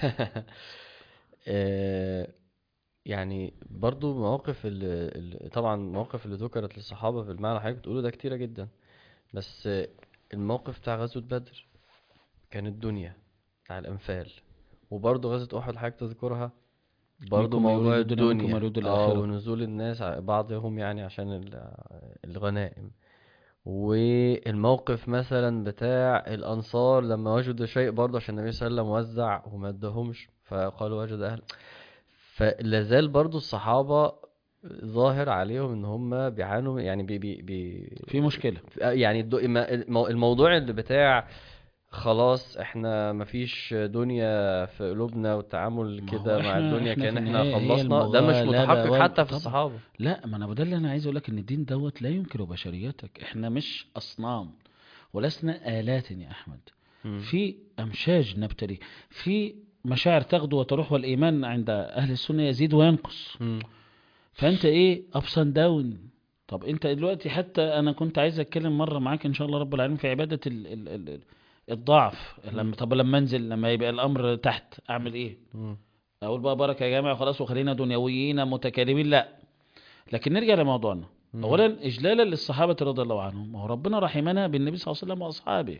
آه، يعني برضو مواقف ال... ال... طبعا المواقف اللي ذكرت للصحابة في المعنى اللي حضرتك بتقوله ده كتيرة جدا بس آه، الموقف بتاع غزوة بدر كان الدنيا بتاع الأنفال وبرضو غزوة أحد حضرتك تذكرها برضو منكم من موضوع يريد الدنيا ومنكم من الدنيا يريد اه الآخرة. ونزول الناس ع- بعضهم يعني عشان ال- الغنائم والموقف مثلا بتاع الأنصار لما وجدوا شيء برضه عشان النبي صلى الله عليه وسلم وزع وما اداهمش فقالوا وجد أهل فلازال برضه الصحابة ظاهر عليهم ان هم بيعانوا يعني بي بي بي في مشكلة يعني الدو- الم- المو- الموضوع اللي بتاع خلاص احنا مفيش دنيا في قلوبنا والتعامل ما كده هو مع إحنا- الدنيا إحنا كأن في احنا النهاية هي خلصنا ده مش المغالبة متحقق وال- حتى في طبعا. الصحابة لا ما انا ده اللي انا عايز اقول لك ان الدين دوت لا ينكر بشريتك احنا مش اصنام ولسنا آلات يا احمد مم. في امشاج نبتلي في مشاعر تغدو وتروح والايمان عند اهل السنة يزيد وينقص مم. فانت ايه ابس اند داون طب انت دلوقتي حتى انا كنت عايز اتكلم مره معاك ان شاء الله رب العالمين في عباده ال ال ال الضعف لما طب لما انزل لما يبقى الامر تحت اعمل ايه مم. اقول بقى بركه يا جماعه خلاص وخلينا دنيويين متكالبين لا لكن نرجع لموضوعنا مم. اولا اجلالا للصحابه رضي الله عنهم ما هو ربنا رحمنا بالنبي صلى الله عليه وسلم واصحابه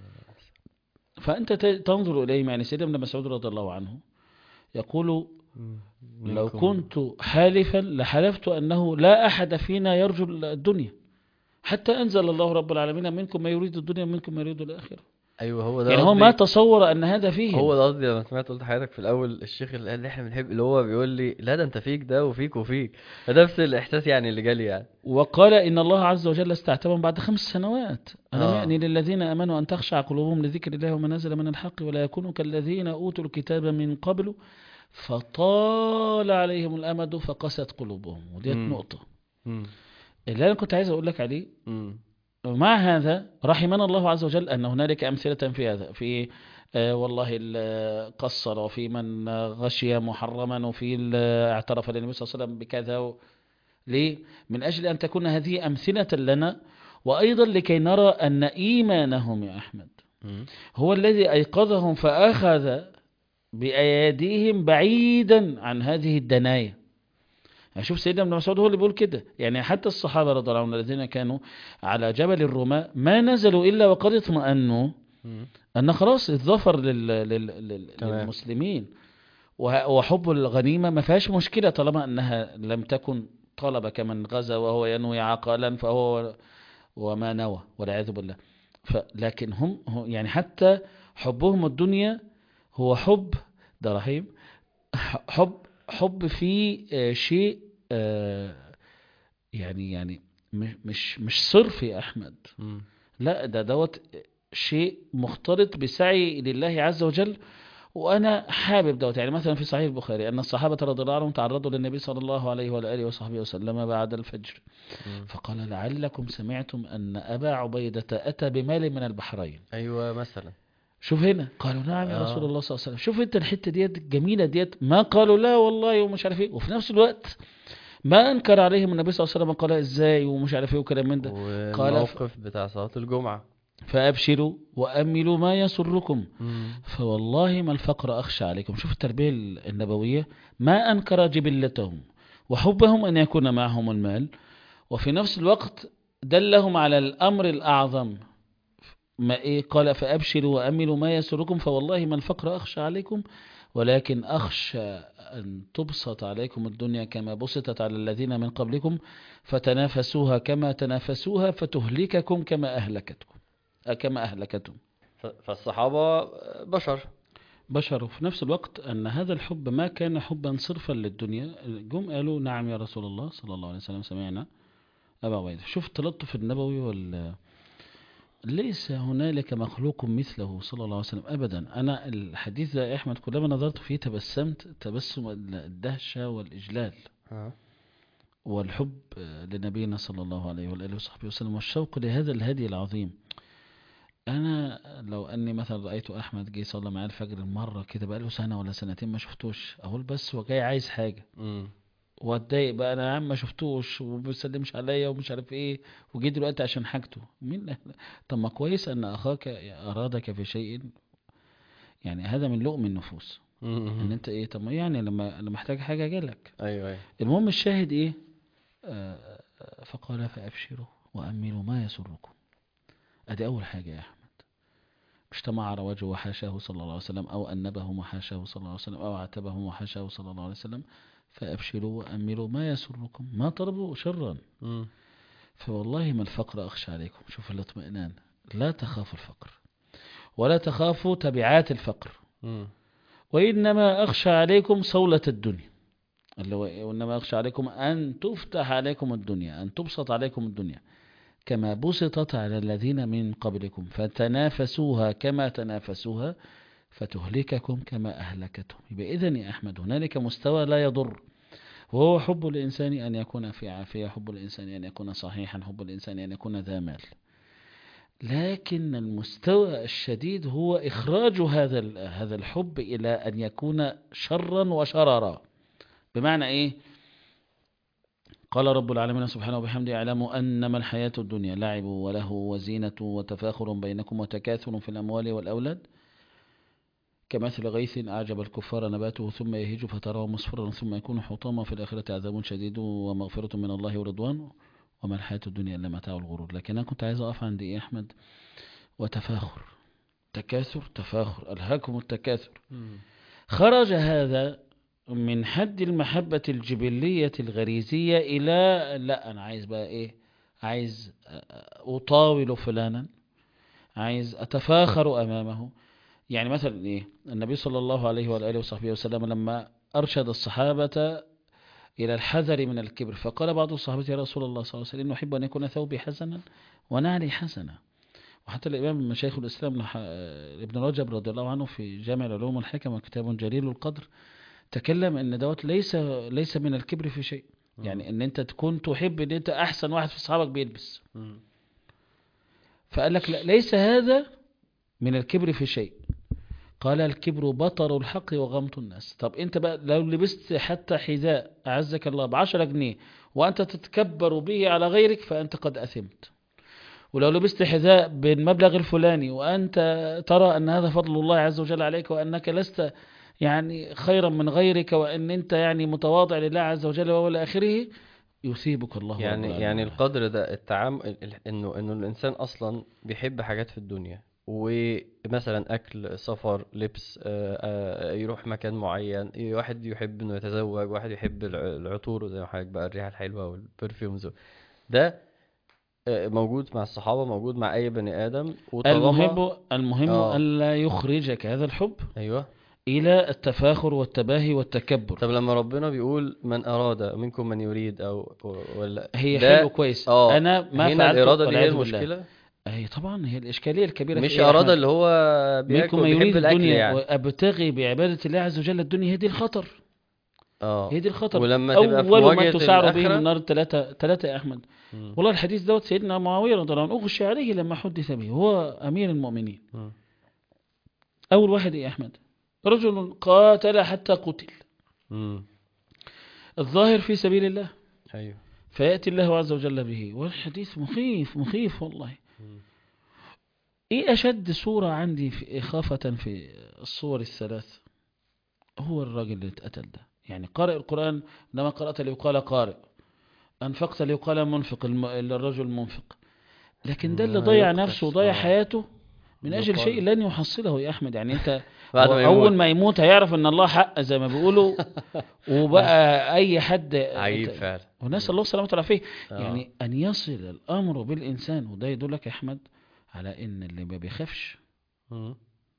فانت ت- تنظر اليهم يعني سيدنا ابن مسعود رضي الله عنه يقول مم. لو منكم- كنت حالفا لحلفت أنه لا أحد فينا يرجو الدنيا حتى أنزل الله رب العالمين منكم ما يريد الدنيا ومنكم ما يريد الآخرة ايوه هو ده يعني هو قصدي- ما تصور أن هذا فيه هو ده قصدي لما سمعت قلت لحضرتك في الاول الشيخ اللي قال لي احنا بنحب اللي هو بيقول لي لا ده انت فيك ده وفيك وفيك فنفس الاحساس يعني اللي جالي يعني وقال إن الله عز وجل استعتبهم بعد خمس سنوات ألم آه. يعني للذين آمنوا أن تخشع قلوبهم لذكر الله وما نزل من الحق ولا يكونوا كالذين أوتوا الكتاب من قبل فطال عليهم الأمد فقست قلوبهم وديت مم. نقطة مم. اللي أنا كنت عايز أقول لك عليه مم. ومع هذا رحمنا الله عز وجل أن هنالك أمثلة في هذا في آه، والله ال- قصر وفي من آه، غشي محرما وفي ال- اعترف للنبي صلى الله عليه وسلم بكذا و... ليه؟ من أجل أن تكون هذه أمثلة لنا وأيضا لكي نرى أن إيمانهم يا أحمد مم. هو الذي أيقظهم فأخذ بأيديهم بعيدا عن هذه الدنايا يعني شوف سيدنا ابن مسعود هو اللي بيقول كده يعني حتى الصحابة رضي الله عنهم الذين كانوا على جبل الرماة ما نزلوا إلا وقد اطمأنوا مم. أن خلاص الظفر لل... لل... لل... تمام. للمسلمين وه- وحب الغنيمة ما فيهاش مشكلة طالما أنها لم تكن طلب كمن غزا وهو ينوي عقالا فهو وما نوى والعياذ بالله ف... لكن هم هم- يعني حتى حبهم الدنيا هو حب ده رحيم ح- حب حب في آه، شيء آه، يعني يعني مش مش مش صرف يا أحمد مم. لا ده دوت شيء مختلط بسعي لله عز وجل وانا حابب دوت يعني مثلا في صحيح البخاري ان الصحابه رضي الله عنهم تعرضوا للنبي صلى الله عليه واله وصحبه وسلم بعد الفجر مم. فقال لعلكم سمعتم ان ابا عبيده اتى بمال من البحرين ايوه مثلا شوف هنا قالوا نعم يا آه. رسول الله صلى الله عليه وسلم شوف انت الحته ديت جميله ديت ما قالوا لا والله ومش عارف ايه وفي نفس الوقت ما انكر عليهم النبي صلى الله عليه وسلم قال ازاي ومش عارف ايه وكلام من ده قال ف- والموقف بتاع صلاة الجمعة فابشروا واملوا ما يسركم مم. فوالله ما الفقر أخشى عليكم شوف التربية النبوية ما أنكر جبلتهم وحبهم أن يكون معهم المال وفي نفس الوقت دلهم على الأمر الأعظم ما إيه قال فأبشروا وأملوا ما يسركم فوالله ما الفقر أخشى عليكم ولكن أخشى أن تبسط عليكم الدنيا كما بسطت على الذين من قبلكم فتنافسوها كما تنافسوها فتهلككم كما أهلكتكم أه، كما أهلكتهم ف- فالصحابة بشر بشر وفي نفس الوقت أن هذا الحب ما كان حبا صرفا للدنيا جم قالوا نعم يا رسول الله صلى الله عليه وسلم سمعنا أبا عبيدة شوف التلطف النبوي وال ليس هنالك مخلوق مثله صلى الله عليه وسلم أبدا أنا الحديث ده يا أحمد كلما نظرت فيه تبسمت تبسم الدهشة والإجلال ها. والحب لنبينا صلى الله عليه وآله وصحبه وسلم والشوق لهذا الهدي العظيم أنا لو أني مثلا رأيت أحمد جه صلى معايا الفجر مرة كده بقاله سنة ولا سنتين ما شفتوش أقول بس هو جاي عايز حاجة مم. واتضايق بقى أنا يا عم ما شفتوش وما بيسلمش عليا ومش عارف إيه وجي دلوقتي عشان حاجته مين طب ما كويس أن أخاك أرادك في شيء يعني هذا من لؤم النفوس ان مم. انت ايه طب ما يعني لما لما محتاج حاجه اجيلك ايوه ايوه المهم الشاهد ايه آه، آه، فقال فأبشروا وأملوا ما يسركم أدي أول حاجة يا أحمد مش تمعر وجهه وحاشاه صلى الله عليه وسلم أو أنبه وحاشاه صلى الله عليه وسلم أو عتبه وحاشاه صلى الله عليه وسلم فأبشروا وأملوا ما يسركم ما طلبوا شرا مم. فوالله ما الفقر أخشى عليكم شوف الاطمئنان لا تخافوا الفقر ولا تخافوا تبعات الفقر مم. وإنما أخشى عليكم صولة الدنيا اللي هو وإنما أخشى عليكم أن تفتح عليكم الدنيا أن تبسط عليكم الدنيا كما بسطت على الذين من قبلكم فتنافسوها كما تنافسوها فتهلككم كما أهلكتهم يبقى إذن يا أحمد هنالك مستوى لا يضر وهو حب الإنسان أن يكون في عافية حب الإنسان أن يكون صحيحا حب الإنسان أن يكون ذا مال لكن المستوى الشديد هو إخراج هذا ال- هذا الحب إلى أن يكون شرا وشررا بمعنى إيه قال رب العالمين سبحانه وبحمده اعلموا أنما الحياة الدنيا لعب وله وزينة وتفاخر بينكم وتكاثر في الأموال والأولاد كمثل غيث أعجب الكفار نباته ثم يهيج فتراه مصفرا ثم يكون حطاما في الآخرة عذاب شديد ومغفرة من الله ورضوان وما الحياة الدنيا إلا متاع الغرور لكن أنا كنت عايز أقف عند إيه يا أحمد وتفاخر تكاثر تفاخر ألهاكم التكاثر خرج هذا من حد المحبة الجبلية الغريزية إلى لا أنا عايز بقى إيه عايز أطاول فلانا عايز أتفاخر أمامه يعني مثلا إيه النبي صلى الله عليه وآله وصحبه وسلم لما أرشد الصحابة إلى الحذر من الكبر فقال بعض الصحابة يا رسول الله صلى الله عليه وسلم نحب أن يكون ثوبي حسنا ونعلي حسنا وحتى الإمام من مشايخ الإسلام لح- ابن رجب رضي الله عنه في جامع العلوم والحكم كتاب جليل القدر تكلم ان دوت ليس ليس من الكبر في شيء يعني ان انت تكون تحب ان انت احسن واحد في اصحابك بيلبس مم. فقال لك لا ليس هذا من الكبر في شيء قال الكبر بطر الحق وغمط الناس طب انت بقى لو لبست حتى حذاء اعزك الله بعشرة جنيه وانت تتكبر به على غيرك فانت قد اثمت ولو لبست حذاء بالمبلغ الفلاني وانت ترى ان هذا فضل الله عز وجل عليك وانك لست يعني خيرا من غيرك وان انت يعني متواضع لله عز وجل والى اخره يثيبك الله رب يعني العالمين. يعني القدر ده التعامل انه انه الانسان اصلا بيحب حاجات في الدنيا ومثلا اكل سفر لبس آه، آه، يروح مكان معين واحد يحب انه يتزوج واحد يحب الع- العطور زي ما حضرتك بقى الريحه الحلوه والبرفيومز ده آه، موجود مع الصحابه موجود مع اي بني ادم وطالما المهم المهم آه. الا يخرجك هذا الحب ايوه الى التفاخر والتباهي والتكبر طب لما ربنا بيقول من اراد منكم من يريد او ولا هي ده- حلو كويس اه انا ما هنا فعلت الاراده دي هي والعياذ بالله. المشكله هي طبعا هي الاشكاليه الكبيره في مش إيه يا اراده أحمد؟ اللي هو بياكل منكم ما بيحب يريد الاكل الدنيا يعني وابتغي بعباده الله عز وجل الدنيا هي دي الخطر اه هي دي الخطر ولما تبقى في اول ما مواجهة تسعر به الآخرة- من نار ثلاثه ثلاثه يا احمد مم. والله الحديث دوت سيدنا معاويه رضي الله عنه اغشي عليه لما حدث به هو امير المؤمنين مم. اول واحد إيه يا احمد رجل قاتل حتى قتل مم. الظاهر في سبيل الله ايوه فيأتي الله عز وجل به والحديث مخيف مخيف والله مم. ايه اشد صورة عندي في اخافة في الصور الثلاث هو الراجل اللي اتقتل ده يعني قارئ القرآن لما قرأت ليقال قارئ أنفقت ليقال منفق الم- الرجل منفق لكن ده اللي ما ضيع يقتل. نفسه وضيع آه. حياته من أجل يقال. شيء لن يحصله يا أحمد يعني أنت بعد هو ما أول يموت ما يموت هيعرف أن الله حق زي ما بيقولوا وبقى أي حد عيب فعلا ونسأل الله السلامة والعافية آه. يعني أن يصل الأمر بالإنسان وده يدلك يا أحمد على إن اللي ما بيخافش مم.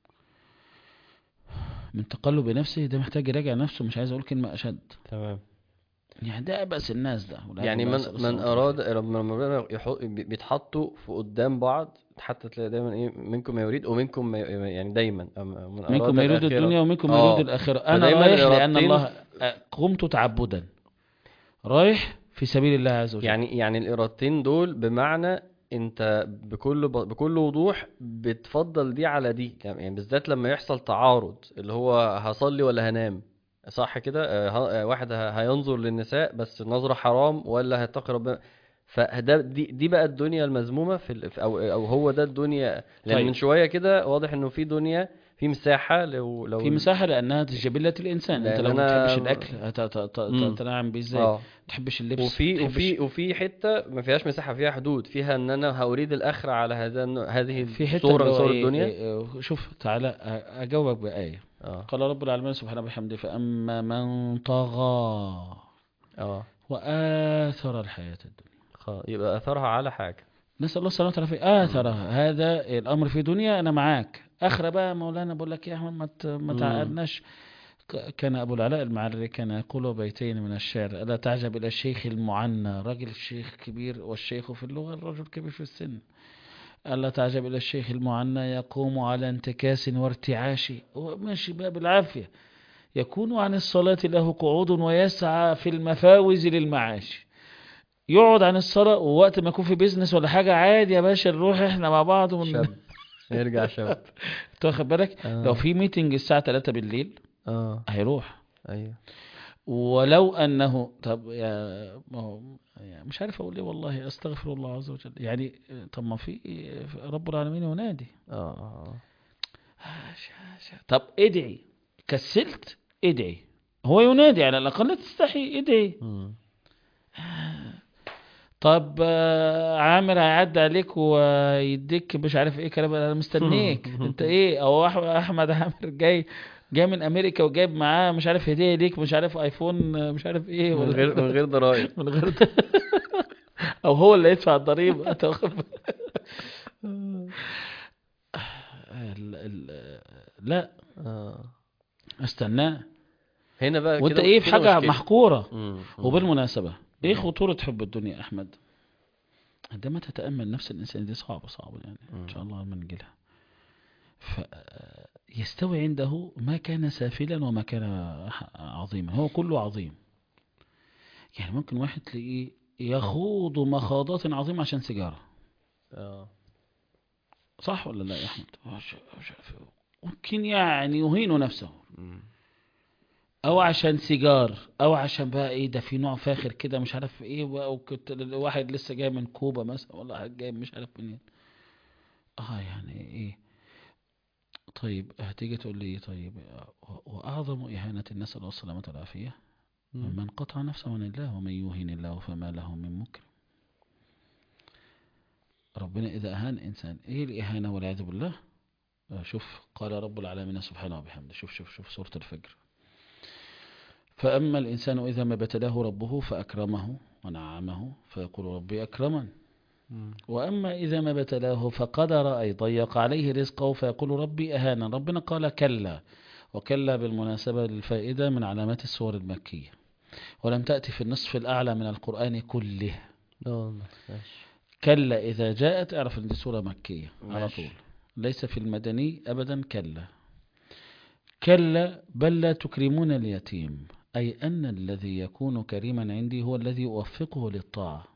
من تقلب نفسه ده محتاج يراجع نفسه مش عايز أقول كلمة أشد تمام يعني ده بأس الناس ده والعياذ يعني بالله، من نسأل الله من السلامة اراد والعافية. لما ربنا يحط بي- بيتحطوا في قدام بعض حتى تلاقي دايما ايه منكم ما يريد ومنكم ما ي- يعني دايما أم- من منكم اراد ما يريد الآخرة الدنيا ومنكم ما آه. يريد الآخرة أنا فدايما رايح لأن الإرادتين- الله آه، قمت تعبدا رايح في سبيل الله عز وجل يعني يعني الارادتين دول بمعنى انت بكل ب... بكل وضوح بتفضل دي على دي يعني بالذات لما يحصل تعارض اللي هو هصلي ولا هنام صح كده آه، ه- آه، واحد ه- هينظر للنساء بس النظرة حرام ولا هيتقي ربنا فده دي دي بقى الدنيا المذمومة في ال... في- او او هو ده الدنيا لان طيب. من شوية كده واضح انه في دنيا في مساحة لو لو في مساحة لأنها جبلة الإنسان أنت لأن لو ما أنا- تحبش الأكل هت- هت- هت- مم. تنعم بيه إزاي اه ما تحبش اللبس وفي ما وفي تحبش- وفي حته ما فيهاش مساحه فيها حدود فيها ان انا هاريد الاخره على هذا النوع- هذه في حتة صوره اللي من هو صور إيه- الدنيا إيه- شوف تعالى أ- أجاوبك بآية اه قال رب العالمين سبحانه وبحمده فأما من طغى اه وآثر الحياة الدنيا خ- يبقى اثرها على حاجه نسأل الله السلامة والعافية آثرها هذا الأمر في دنيا أنا معاك آخرة بقى مولانا بقول لك يا أحمد ما ت- ما مم. تعقدناش ك- كان أبو العلاء المعري كان يقول بيتين من الشعر ألا تعجب إلى الشيخ المعنى راجل شيخ كبير والشيخ في اللغة الرجل كبير في السن ألا تعجب إلى الشيخ المعنى يقوم على انتكاس وارتعاش هو ماشي بقى بالعافية يكون عن الصلاة له قعود ويسعى في المفاوز للمعاش يقعد عن الصلاة ووقت ما يكون في بيزنس ولا حاجة عادي يا باشا نروح احنا مع بعض ون... شاب يرجع شاب انت واخد بالك آه. لو في ميتنج الساعة 3 بالليل اه هيروح ايوه ولو انه طب يا ما هو يعني مش عارف اقول ايه والله استغفر الله عز وجل يعني طب ما في رب العالمين ينادي اه طب ادعي كسلت ادعي هو ينادي على الاقل لا تستحي ادعي مم. طب آه، عامر هيعدي عليك ويديك مش عارف ايه كلام انا مستنيك انت ايه او أح- احمد عامر جاي جاي من امريكا وجايب معاه مش عارف هديه ليك مش عارف ايفون آه، مش عارف ايه من ولا غير من غير ضرائب من غير ده. او هو اللي يدفع الضريبه أنت واخد بالك؟ ال- ال- لا اه استناه هنا بقى وانت كده- ايه في كده حاجه مشكلة. محقوره مم. مم. وبالمناسبه ايه خطوره حب الدنيا يا احمد عندما تتامل نفس الانسان دي صعبه صعبه يعني ان شاء الله ما نجيلها ف يستوي عنده ما كان سافلا وما كان ح- عظيما هو كله عظيم يعني ممكن واحد تلاقيه يخوض مخاضات عظيمة عشان سيجارة اه صح ولا لا يا أحمد مش- مش عارف. ممكن يعني يهين نفسه مم. او عشان سيجار او عشان بقى ايه ده في نوع فاخر كده مش عارف ايه بقى وكنت واحد لسه جاي من كوبا مثلا ولا واحد جاي مش عارف منين اه يعني ايه طيب هتيجي تقول لي طيب و- واعظم اهانه الناس الله السلامه والعافيه مم. من قطع نفسه عن الله ومن يوهن الله فما له من مكرم ربنا إذا أهان إنسان إيه الإهانة والعياذ بالله آه، شوف قال رب العالمين سبحانه وبحمده شوف شوف شوف سورة الفجر فأما الإنسان إذا ما ابتلاه ربه فأكرمه ونعمه فيقول ربي أكرمن مم. وأما إذا ما ابتلاه فقدر أي ضيق عليه رزقه فيقول ربي أهانا ربنا قال كلا وكلا بالمناسبة للفائدة من علامات السور المكية ولم تأتي في النصف الأعلى من القرآن كله اه ماشي كلا إذا جاءت اعرف أن دي سورة مكية على ماشي. طول ليس في المدني أبدا كلا كلا بل لا تكرمون اليتيم أي أن الذي يكون كريما عندي هو الذي يوفقه للطاعة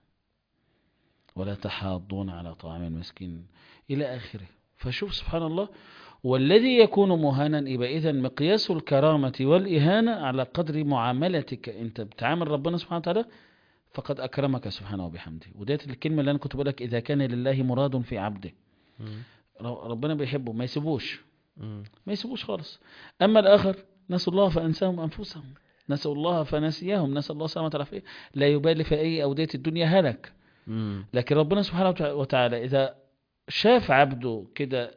ولا تحاضون على طعام المسكين إلى آخره فشوف سبحان الله والذي يكون مهانا يبقى إذا مقياس الكرامة والإهانة على قدر معاملتك أنت بتعامل ربنا سبحانه وتعالى فقد أكرمك سبحانه وبحمده وديت الكلمة اللي أنا كنت بقولك إذا كان لله مراد في عبده مم. ر- ربنا بيحبه ما يسيبوش مم. ما يسيبوش خالص أما الآخر نسوا الله فأنساهم أنفسهم نسوا الله فنسيهم نسأل الله سلامة العافية لا يبالي في أي أودية الدنيا هلك مم. لكن ربنا سبحانه وتع- وتعالى إذا شاف عبده كده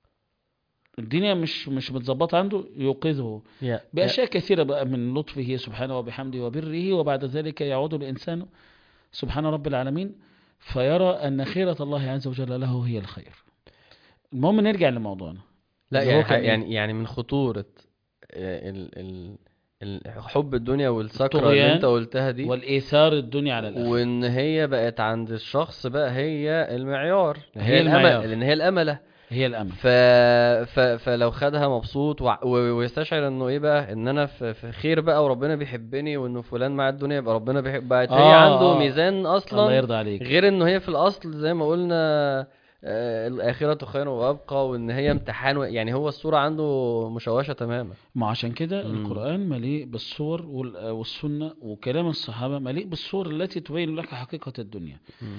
الدنيا مش مش متظبطه عنده يوقظه يا بأشياء كثيرة بقى من لطفه سبحانه وبحمده وبره وبعد ذلك يعود الإنسان سبحان رب العالمين فيرى أن خيرة الله عز وجل له هي الخير المهم نرجع لموضوعنا لا اللي هو يعني كان إيه؟ يعني يعني من خطورة آه، ال ال ال- حب الدنيا والسكرة اللي الطغيان انت قلتها دي والإيثار الدنيا على الآخرة وان هي بقت عند الشخص بقى هي المعيار هي الأمل- المعيار. لان هي الامله هي الأمل ف... ف... فلو خدها مبسوط وع- و... ويستشعر انه ايه بقى ان انا في... في خير بقى وربنا بيحبني وانه فلان مع الدنيا يبقى ربنا بيحب بقت هي آه، عنده آه. ميزان الله اصلا يرضى عليك غير انه هي في الاصل زي ما قلنا آه، الآخرة خير وأبقى وإن هي امتحان و... يعني هو الصورة عنده مشوشة تماما ما عشان كده مم. القرآن مليء بالصور وال- والسنة وكلام الصحابة مليء بالصور التي تبين لك حقيقة الدنيا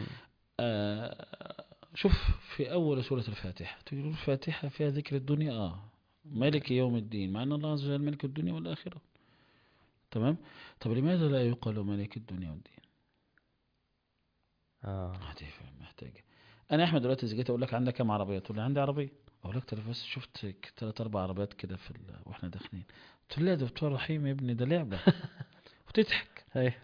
آه، شوف في أول سورة الفاتحة تقول الفاتحة فيها ذكر الدنيا آه مالك يوم الدين مع أن الله عز وجل ملك الدنيا والآخرة تمام طب لماذا لا يقال ملك الدنيا والدين اه هذه محتاجة أنا يا أحمد دلوقتي إذا جيت أقول لك عندك كام عربية تقول لي عندي عربية أقول لك طب بس شفت ك- تلات أربع عربيات كده في ال... وإحنا داخلين قلت له لا ده دكتور رحيم يا ابني ده لعبة وتضحك هي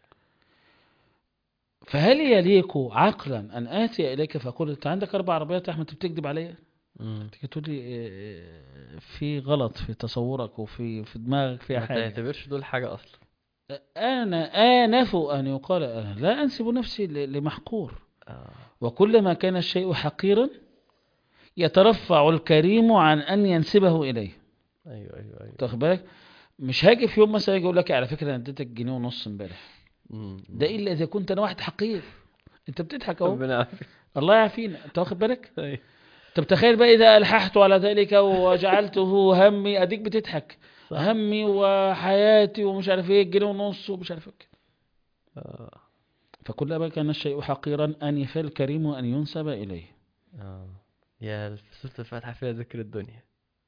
فهل يليق عقلا أن آتي إليك فأقول أنت عندك أربع عربيات يا أحمد أنت بتكذب عليا مم. تيجي تقول لي إيه، في غلط في تصورك وفي في دماغك في ما حاجة تعتبرش دول حاجة أصلا أنا آنف أن يقال أنا لا أنسب نفسي ل- لمحقور آه. وكلما كان الشيء حقيرا يترفع الكريم عن أن ينسبه إليه أيوه أيوه أيوه تاخد بالك مش هاجي في يوم مثلا يجي يقول لك على فكرة أنا اديتك جنيه ونص امبارح مم. ده إلا إذا كنت أنا واحد حقير أنت بتضحك أهو ربنا يعافيك الله يعافينا أنت واخد بالك أيوه. طب تخيل بقى إذا ألححت على ذلك وجعلته همي أديك بتضحك صح. همي وحياتي ومش عارف ايه جنيه ونص ومش عارف ايه كده. اه فكلما كان الشيء حقيرا أنف الكريم أن ينسب إليه اه يا سورة الفاتحة فيها ذكر الدنيا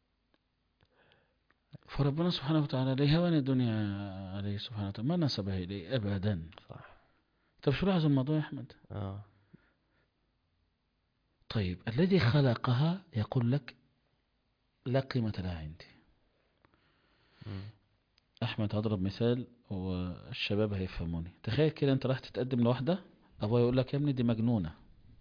فربنا سبحانه وتعالى ليه هوان الدنيا عليه سبحانه وتعالى ما نسبها إليه أبدا صح طب شو لاحظ الموضوع يا أحمد اه طيب الذي خلقها يقول لك لا قيمة لها عندي مم. أحمد هضرب مثال والشباب هيفهموني تخيل كده أنت راح تتقدم لواحدة أبوها يقول لك يا ابني دي مجنونة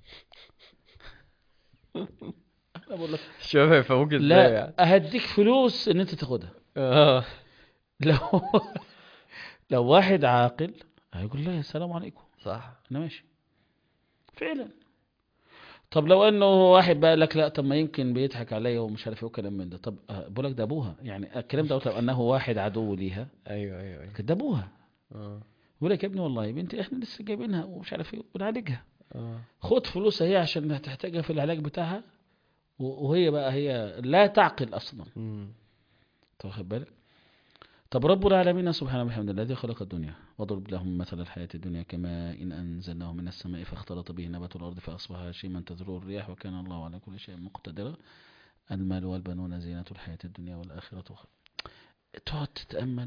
أنا بقول لك الشباب هيفهموك ازاي لا يعني أهديك فلوس إن أنت تاخدها اه لو لو واحد عاقل هيقول لا السلام عليكم صح انا ماشي فعلا طب لو انه واحد بقى لك لا طب ما يمكن بيضحك عليا ومش عارف ايه وكلام من ده طب آه، بقول لك ده ابوها يعني الكلام ده لو انه واحد عدو ليها ايوه ايوه ايوه لكن ده ابوها اه بقول لك يا ابني والله يا بنتي احنا لسه جايبينها ومش عارف ايه بنعالجها اه خد فلوسها هي عشان هتحتاجها في العلاج بتاعها و- وهي بقى هي لا تعقل اصلا مم. انت واخد بالك طب رب العالمين سبحانه وبحمده الذي خلق الدنيا واضرب لهم مثل الحياة الدنيا كما إن أنزلناه من السماء فاختلط به نبات الأرض فأصبح هشيما تذروه الرياح وكان الله على كل شيء مقتدرا المال والبنون زينة الحياة الدنيا والآخرة خير تقعد تتأمل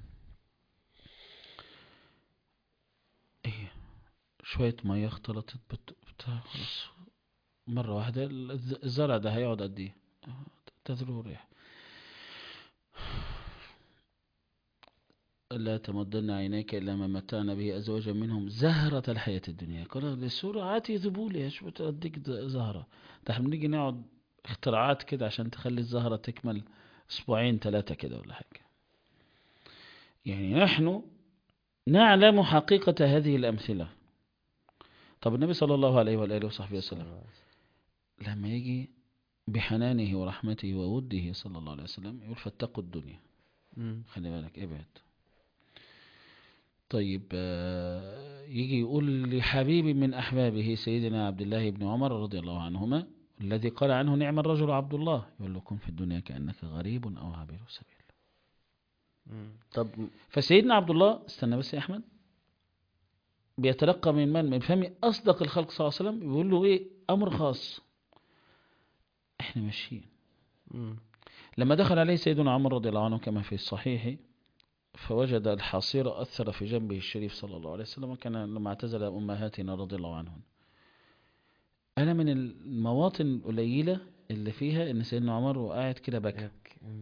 ايه شوية مية اختلطت بت- بتاع خلاص مرة واحدة الز- الزرع ده هيقعد قد ايه آه، تذروه الرياح لا تمدن عينيك إلا ما متعنا به أزواجا منهم زهرة الحياة الدنيا قال لسرعة ذبولها شو بتديك د- زهرة ده احنا بنيجي نقعد اختراعات كده عشان تخلي الزهرة تكمل أسبوعين ثلاثة كده ولا حاجة يعني نحن نعلم حقيقة هذه الأمثلة طب النبي صلى الله عليه وآله وصحبه وسلم لما يجي بحنانه ورحمته ووده صلى الله عليه وسلم يقول فاتقوا الدنيا مم. خلي بالك ابعد طيب آه، يجي يقول لحبيب من أحبابه سيدنا عبد الله بن عمر رضي الله عنهما الذي قال عنه نعم الرجل عبد الله يقول له كن في الدنيا كأنك غريب أو عابر سبيل مم. طب فسيدنا عبد الله استنى بس يا أحمد بيتلقى من من من فم أصدق الخلق صلى الله عليه وسلم يقول له إيه أمر خاص إحنا ماشيين مم. لما دخل عليه سيدنا عمر رضي الله عنه كما في الصحيح فوجد الحصير أثر في جنبه الشريف صلى الله عليه وسلم كان لما اعتزل أمهاتنا رضي الله عنهن أنا من المواطن القليلة اللي فيها إن سيدنا عمر وقاعد كده بكى يبكي. مم.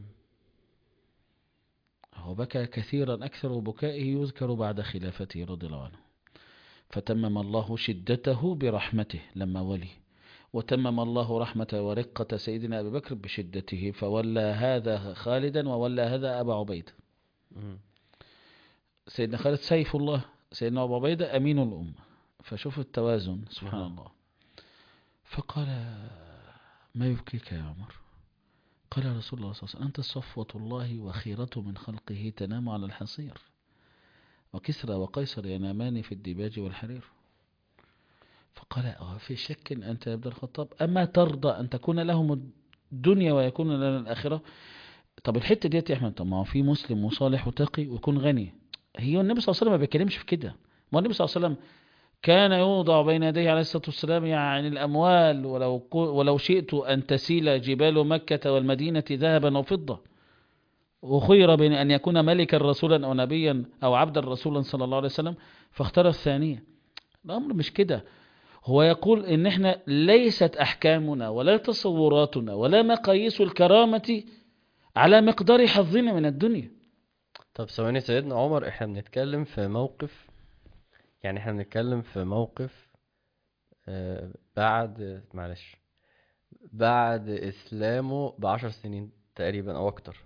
هو بكى كثيرا أكثر بكائه يذكر بعد خلافته رضي الله عنه فتمم الله شدته برحمته لما ولي وتمم الله رحمة ورقة سيدنا أبي بكر بشدته فولى هذا خالدا وولى هذا أبا عبيدة مم. سيدنا خالد سيف الله سيدنا أبو عبيدة أمين الأمة فشوف التوازن سبحان نعم. الله فقال ما يبكيك يا عمر قال يا رسول الله صلى الله عليه وسلم أنت صفوة الله وخيرته من خلقه تنام على الحصير وكسرى وقيصر ينامان في الديباج والحرير فقال أه في شك أنت يا ابن الخطاب أما ترضى أن تكون لهم الدنيا ويكون لنا الآخرة طب الحتة ديت يا أحمد طب ما هو في مسلم وصالح وتقي ويكون غني هي النبي صلى الله عليه وسلم ما بيتكلمش في كده ما هو النبي صلى الله عليه وسلم كان يوضع بين يديه عليه الصلاة والسلام يعني الأموال ولو, قو- ولو شئت أن تسيل جبال مكة والمدينة ذهبا وفضة وخير بين أن يكون ملكا رسولا أو نبيا أو عبدا رسولا صلى الله عليه وسلم فاختار الثانية الأمر مش كده هو يقول إن إحنا ليست أحكامنا ولا تصوراتنا ولا مقاييس الكرامة على مقدار حظنا من الدنيا طب ثواني سيدنا عمر احنا بنتكلم في موقف يعني احنا بنتكلم في موقف آه، بعد معلش بعد اسلامه بعشر سنين تقريبا او اكتر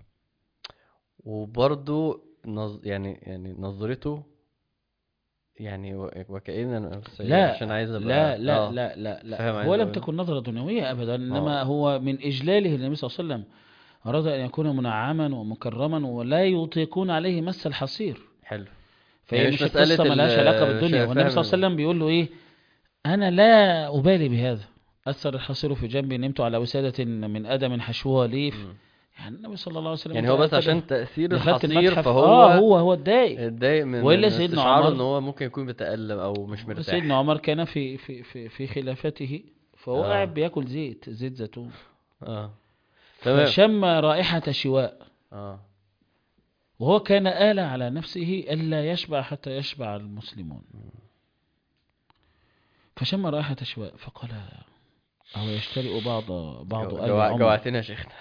وبرضه نظ... يعني يعني نظرته يعني و- وكأن انا بس لا عشان عايز ابقى لا لا آه، لا لا لا فاهم هو عايز لم أقول؟ تكن نظرة دنيوية أبدا إنما آه. هو من إجلاله للنبي صلى الله عليه وسلم أراد أن يكون منعما ومكرما ولا يطيقون عليه مس الحصير حلو فهي يعني مش مش مسألة قصة ملهاش ال- علاقة بالدنيا شا- والنبي صلى الله عليه فاهم. وسلم بيقول له إيه أنا لا أبالي بهذا أثر الحصير في جنبي نمت على وسادة من أدم حشوها ليف مم. يعني النبي صلى الله عليه وسلم يعني هو بس كده عشان تأثير دخلت الحصير المتحف فهو اه هو هو اتضايق اتضايق من وإلا من سيدنا استشعاره عمر- ان هو ممكن يكون بيتألم او مش مرتاح سيدنا عمر كان في في في في خلافته فهو آه. قاعد بياكل زيت زيت زيتون اه تمام فشم رائحة شواء اه وهو كان آل على نفسه ألا يشبع حتى يشبع المسلمون فشم رائحة شواء فقال أو يشترئ بعض بعض جو- آل جوع- عمر جوعتنا يا شيخنا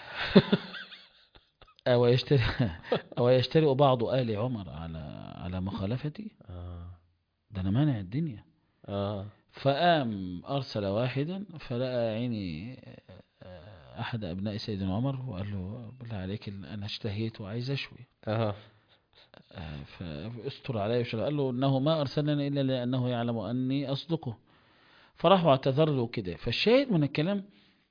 أو يشتري أو يشترئ بعض آل عمر على على مخالفتي اه ده أنا مانع الدنيا اه فقام أرسل واحدا فلقى عيني آه، أحد أبناء سيدنا عمر وقال له بالله عليك أنا اشتهيت وعايز أشوي اه آه، فاستر علي وشل قال له انه ما ارسلني الا لانه يعلم اني اصدقه فراح واعتذر له كده فالشاهد من الكلام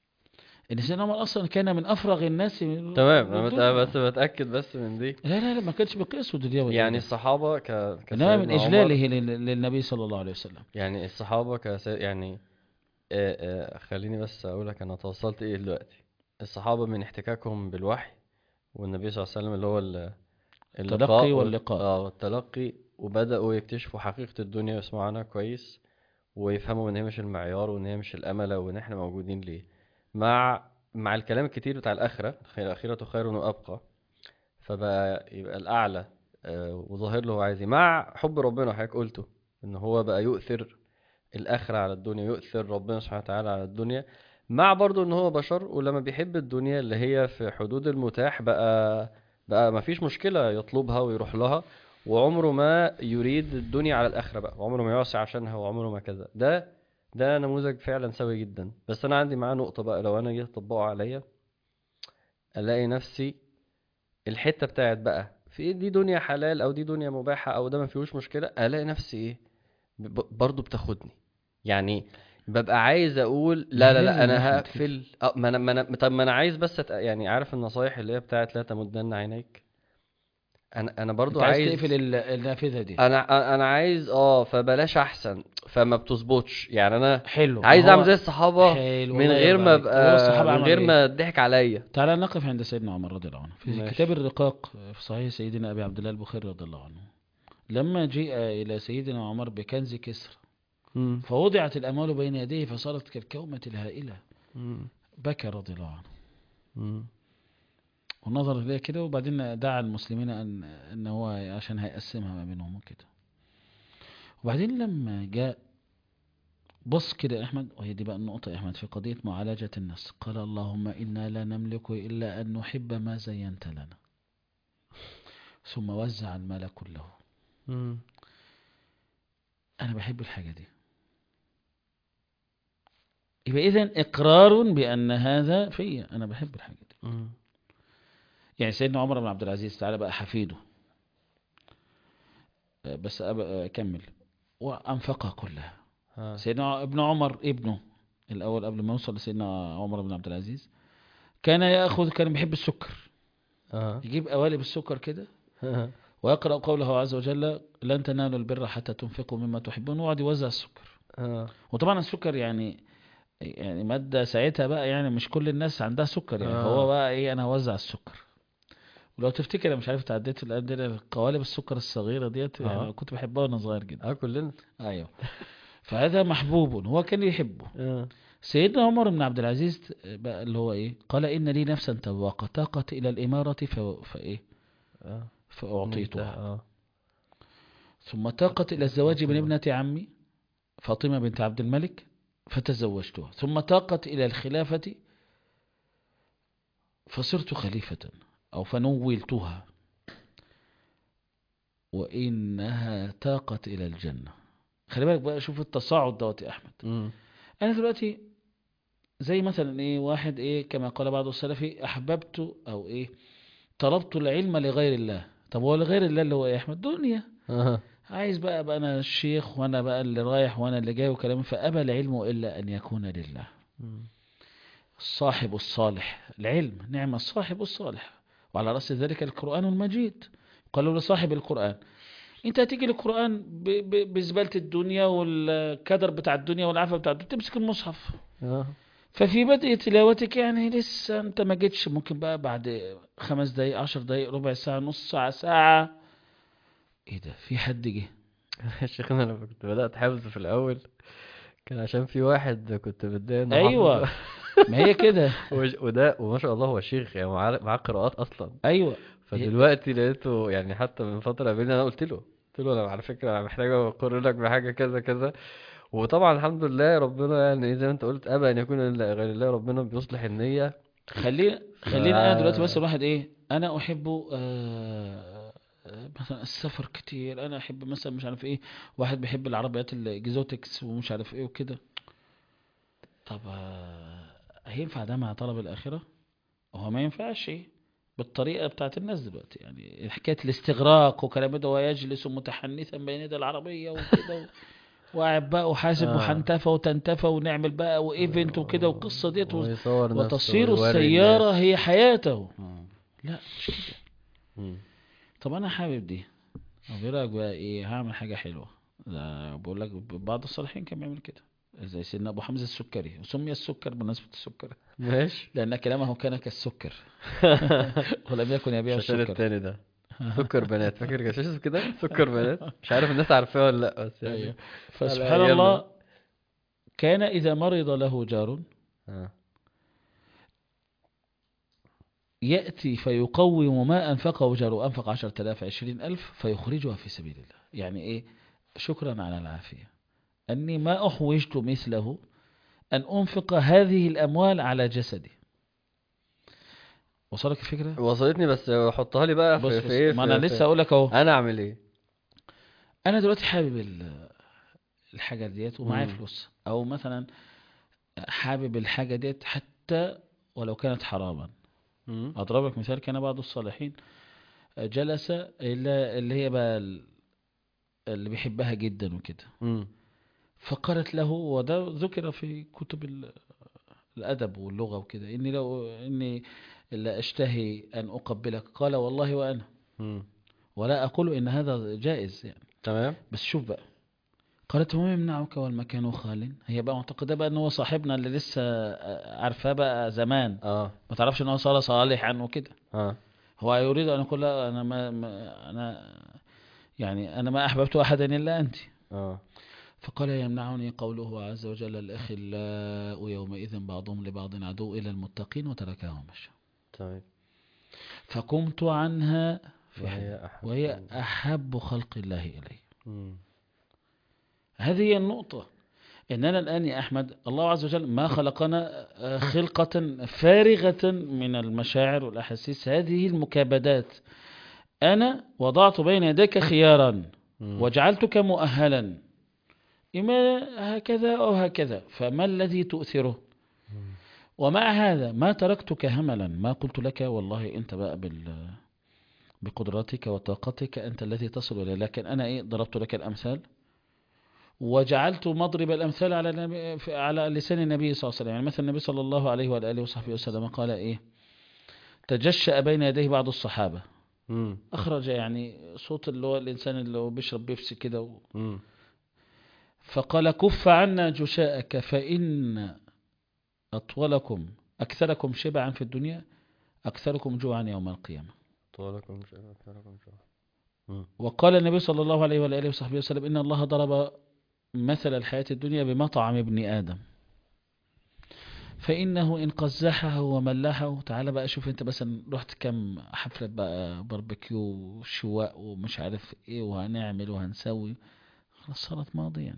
ان سيدنا عمر اصلا كان من افرغ الناس تمام انا بالدنيا. مت- بس بتأكد بس من دي لا لا لا ما كانش بقياسه دنيا ولا يعني دنيا. الصحابة ك انما من كسيدنا عمر- اجلاله لل- للنبي صلى الله عليه وسلم يعني الصحابة كس يعني آه آه خليني بس أقولك أنا توصلت إيه دلوقتي الصحابة من احتكاكهم بالوحي والنبي صلى الله عليه وسلم اللي هو ال- اللقاء التلقي وال- واللقاء. اه والتلقي وبدأوا يكتشفوا حقيقة الدنيا ويسمعوا عنها كويس ويفهموا إن هي مش المعيار وإن هي مش الأمل وإن إحنا موجودين ليه مع مع الكلام الكتير بتاع الآخرة خير الآخرة خير وأبقى فبقى يبقى الأعلى آه، وظاهر له هو عايز إيه مع حب ربنا حضرتك قلته إن هو بقى يؤثر الآخرة على الدنيا يؤثر ربنا سبحانه وتعالى على الدنيا مع برضو إن هو بشر ولما بيحب الدنيا اللي هي في حدود المتاح بقى بقى مفيش مشكلة يطلبها ويروح لها وعمره ما يريد الدنيا على الآخرة بقى وعمره ما يعصي عشانها وعمره ما كذا ده ده نموذج فعلا سوي جدا بس أنا عندي معاه نقطة بقى لو أنا جيت أطبقه عليا ألاقي نفسي الحتة بتاعت بقى في إيه دي دنيا حلال أو دي دنيا مباحة أو ده ما فيهوش مشكلة ألاقي نفسي إيه ب- برضو بتاخدني يعني ببقى عايز اقول لا لا لا لازم انا ناخد كده. هقفل اه ما انا ما انا طب ما انا عايز بس أت... يعني عارف النصايح اللي هي بتاعت لا تمدن عينيك انا انا برضو انت عايز عايز تقفل ال- النافذه دي انا انا عايز اه فبلاش احسن فما بتظبطش يعني انا حلو عايز ما هو اعمل زي الصحابه حلو من الله غير يرضى ما عليك. هو ابقى الصحابة من عملوا غير إيه؟ ما اتضحك عليا تعالى نقف عند سيدنا عمر رضي الله عنه في ماشي. كتاب الرقاق في صحيح سيدنا أبي عبد الله البخاري رضي الله عنه لما جيء إلى سيدنا عمر بكنز كسر مم. فوضعت الأموال بين يديه فصارت كالكومة الهائلة مم. بكى رضي الله عنه مم. ونظر إليه كده وبعدين دعا المسلمين أن أن هو عشان هيقسمها ما بينهم وكده وبعدين لما جاء بص كده يا أحمد وهي دي بقى النقطة يا أحمد في قضية معالجة النفس قال اللهم إنا لا نملك إلا أن نحب ما زينت لنا ثم وزع المال كله مم. أنا بحب الحاجة دي يبقى إذن إقرار بأن هذا فيا أنا بحب الحاجة دي مم. يعني سيدنا عمر بن عبد العزيز تعالى بقى حفيده آه، بس أب- آه، أكمل وأنفقها كلها ها. سيدنا ابن عمر ابنه الأول قبل ما يوصل لسيدنا عمر بن عبد العزيز كان يأخذ كان بيحب السكر اه يجيب قوالب السكر كده ويقرأ قوله عز وجل لن تنالوا البر حتى تنفقوا مما تحبون ويقعد يوزع السكر اه وطبعا السكر يعني يعني مادة ساعتها بقى يعني مش كل الناس عندها سكر يعني آه. فهو بقى ايه انا اوزع السكر ولو تفتكر انا مش عارف تعديت الان دي قوالب السكر الصغيرة ديت آه. يعني كنت بحبها وانا صغير جدا اه كلنا ايوه فهذا محبوب هو كان يحبه اه سيدنا عمر بن عبد العزيز بقى اللي هو ايه قال ان لي نفسا تواق طاقت الى الامارة ف... فايه اه فاعطيتها اه ثم طاقت إلى الزواج من ابنة عمي فاطمة بنت عبد الملك فتزوجتها ثم طاقت إلى الخلافة فصرت خليفة أو فنولتها وإنها طاقت إلى الجنة خلي بالك بقى شوف التصاعد دوت يا أحمد مم. أنا دلوقتي زي مثلا إيه واحد إيه كما قال بعض السلف أحببت أو إيه طلبت العلم لغير الله طب هو لغير الله اللي هو إيه يا أحمد دنيا اه عايز بقى ابقى انا الشيخ وانا بقى اللي رايح وانا اللي جاي وكلام فابى العلم الا ان يكون لله مم. الصاحب الصالح العلم نعم الصاحب الصالح وعلى راس ذلك القران المجيد قالوا لصاحب القران انت هتيجي للقران ب- ب- بزباله الدنيا والكدر بتاع الدنيا والعفه بتاع الدنيا تمسك المصحف اه ففي بدء تلاوتك يعني لسه انت ما جيتش ممكن بقى بعد خمس دقايق عشر دقايق ربع ساعة نص ساعة ساعة ايه ده في حد جه يا شيخنا لما كنت بدأت حفظ في الأول كان عشان في واحد كنت متضايق إنه ايوه حافظ ما هي كده وش- وده وما شاء الله هو شيخ يعني معاه معاه قراءات أصلا ايوه فدلوقتي لقيته يعني حتى من فترة قابلني أنا قلت له قلت له أنا على فكرة أنا محتاج أقر لك بحاجة كذا كذا وطبعا الحمد لله ربنا يعني زي ما أنت قلت أبى أن يكون إلا غير الله ربنا بيصلح النية خلينا خلينا انا دلوقتي بس ف- الواحد ايه انا احب آه، آه، مثلا السفر كتير انا احب مثلا مش عارف ايه واحد بيحب العربيات الاكزوتكس ومش عارف ايه وكده طب آه، هينفع ده مع طلب الاخره هو ما ينفعش بالطريقه بتاعت الناس دلوقتي يعني حكايه الاستغراق وكلام ده ويجلس متحنثا بين يدي العربيه وكده و... وقاعد بقى وحاسب آه. وحنتفه وتنتفه ونعمل بقى وايفنت وكده والقصه ديت و... ويصور نفسه وتصوير ويوري السيارة الناس. هي حياته مم. لا مش كده مم. طب انا حابب دي طب ايه رايك بقى ايه هعمل حاجة حلوة لا بقول لك بعض الصالحين كان بيعمل كده زي سيدنا ابو حمزة السكري وسمي السكر بمناسبة السكر ماشي لان كلامه كان كالسكر ولم يكن يبيع عشان السكر التاني ده سكر بنات فاكر كان اسمه كده سكر بنات مش عارف الناس عارفاه ولا لا بس يعني أيوة. على فسبحان أيامنا. الله كان اذا مرض له جار آه. يأتي فيقوم ما أنفقه جاره أنفق عشرة آلاف عشرين ألف فيخرجها في سبيل الله يعني إيه شكرا على العافية أني ما أحوجت مثله أن أنفق هذه الأموال على جسدي وصلك الفكرة؟ وصلتني بس حطها لي بقى بص في, بص في ايه ما في أنا في- لسه أقول لك أهو انا اعمل ايه أنا دلوقتي حابب ال- الحاجة ديت ومعايا مم. فلوس أو مثلا حابب الحاجة ديت حتى ولو كانت حراما مم. أضرب لك مثال كان بعض الصالحين جلس إلى اللي هي بقى ال- اللي بيحبها جدا وكده مم. فقالت له وده ذكر في كتب ال- الأدب واللغة وكده إني لو إني لا أشتهي أن أقبلك قال والله وأنا مم. ولا أقول إن هذا جائز يعني تمام بس شوف بقى قالت وما يمنعك والمكان خال هي بقى معتقدة بقى ان هو صاحبنا اللي لسه عارفاه بقى زمان اه ما تعرفش ان هو صار صالحا وكده اه هو يريد ان يقول لا انا ما, ما انا يعني انا ما احببت احدا الا انت اه فقال يمنعني قوله عز وجل الاخلاء يومئذ بعضهم لبعض عدو الا المتقين وتركهم مشى طيب فقمت عنها في وهي حين أحب وهي احب خلق الله الي مم. هذه هي النقطة إننا الآن يا أحمد الله عز وجل ما خلقنا آه، خلقة فارغة من المشاعر والأحاسيس هذه المكابدات أنا وضعت بين يديك خيارا مم. وجعلتك مؤهلا إما هكذا أو هكذا فما الذي تؤثره مم. ومع هذا ما تركتك هملا ما قلت لك والله أنت بقى بال بقدرتك وطاقتك أنت الذي تصل إليه لكن أنا إيه ضربت لك الأمثال وجعلت مضرب الأمثال على النبي في- على لسان النبي صلى الله عليه وسلم يعني مثلا النبي صلى الله عليه وآله وصحبه وسلم قال إيه تجشأ بين يديه بعض الصحابة مم. أخرج يعني صوت اللي هو الإنسان اللي هو بيشرب بيبسي كده و- مم. فقال كف عنا جشاءك فإن أطولكم أكثركم شبعا في الدنيا أكثركم جوعا يوم القيامة طولكم شيء أكثركم شيء مم. وقال النبي صلى الله عليه وآله وصحبه وسلم إن الله ضرب مثل الحياة الدنيا بمطعم ابن آدم فإنه إن قزحه وملحه تعال بقى شوف أنت مثلا رحت كم حفلة بقى باربيكيو وشواء ومش عارف إيه وهنعمل وهنسوي خلاص صارت ماضيا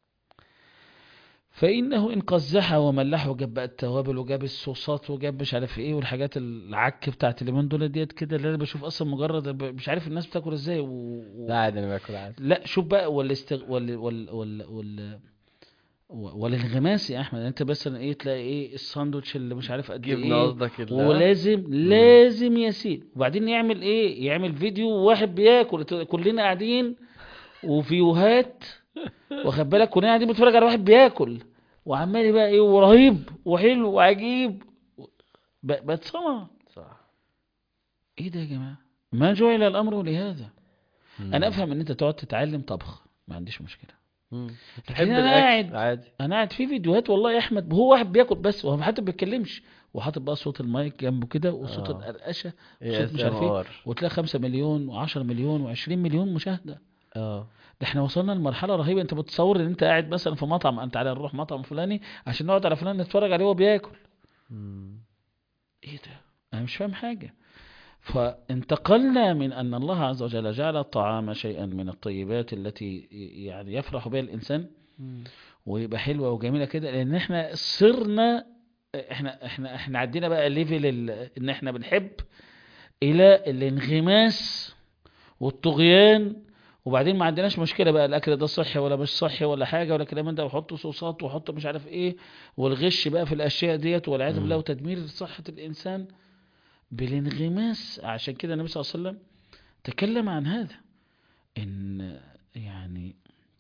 فإنه إن قزحه وملحه وجاب بقى التوابل وجاب الصوصات وجاب مش عارف إيه والحاجات العك بتاعت اليومين دول ديت كده اللي أنا بشوف أصلا مجرد مش عارف الناس بتاكل إزاي و... و... لا عادي انا باكل عادي لا شوف بقى والاستغ... وال... وال... وال... وال... والانغماس يا احمد انت مثلا ايه تلاقي ايه الساندوتش اللي مش عارف قد جبنة ايه قصدك ال- ولازم لازم يسيل وبعدين يعمل ايه يعمل فيديو واحد بياكل كلنا قاعدين وفيوهات واخد بالك كلنا قاعدين بنتفرج على واحد بياكل وعمال بقى ايه ورهيب وحلو وعجيب ب- بتصنع صح ايه ده يا جماعه ما جعل الامر لهذا مم. انا افهم ان انت تقعد تتعلم طبخ ما عنديش مشكله مم. لكن تحب أنا الاكل قاعد- عادي انا قاعد في فيديوهات والله يا احمد هو واحد بياكل بس وهو حتى ما بيتكلمش وحاطط بقى صوت المايك جنبه كده وصوت آه. القرقشه إيه صوت مش عارف ايه ASMR. وتلاقي 5 مليون و10 مليون و20 مليون مشاهده اه ده احنا وصلنا لمرحله رهيبه انت بتصور ان انت قاعد مثلا في مطعم انت تعالى نروح مطعم فلاني عشان نقعد على فلان نتفرج عليه وهو بياكل مم. ايه ده انا مش فاهم حاجه فانتقلنا من ان الله عز وجل جعل الطعام شيئا من الطيبات التي يعني يفرح بها الانسان ويبقى حلوه وجميله كده لان احنا صرنا احنا احنا احنا عدينا بقى ليفل ال- ان احنا بنحب الى الانغماس والطغيان وبعدين ما عندناش مشكله بقى الاكل ده صحي ولا مش صحي ولا حاجه ولا كلام من ده وحط صوصات وحط مش عارف ايه والغش بقى في الاشياء ديت والعياذ مم. بالله وتدمير صحه الانسان بالانغماس عشان كده النبي صلى الله عليه وسلم تكلم عن هذا ان يعني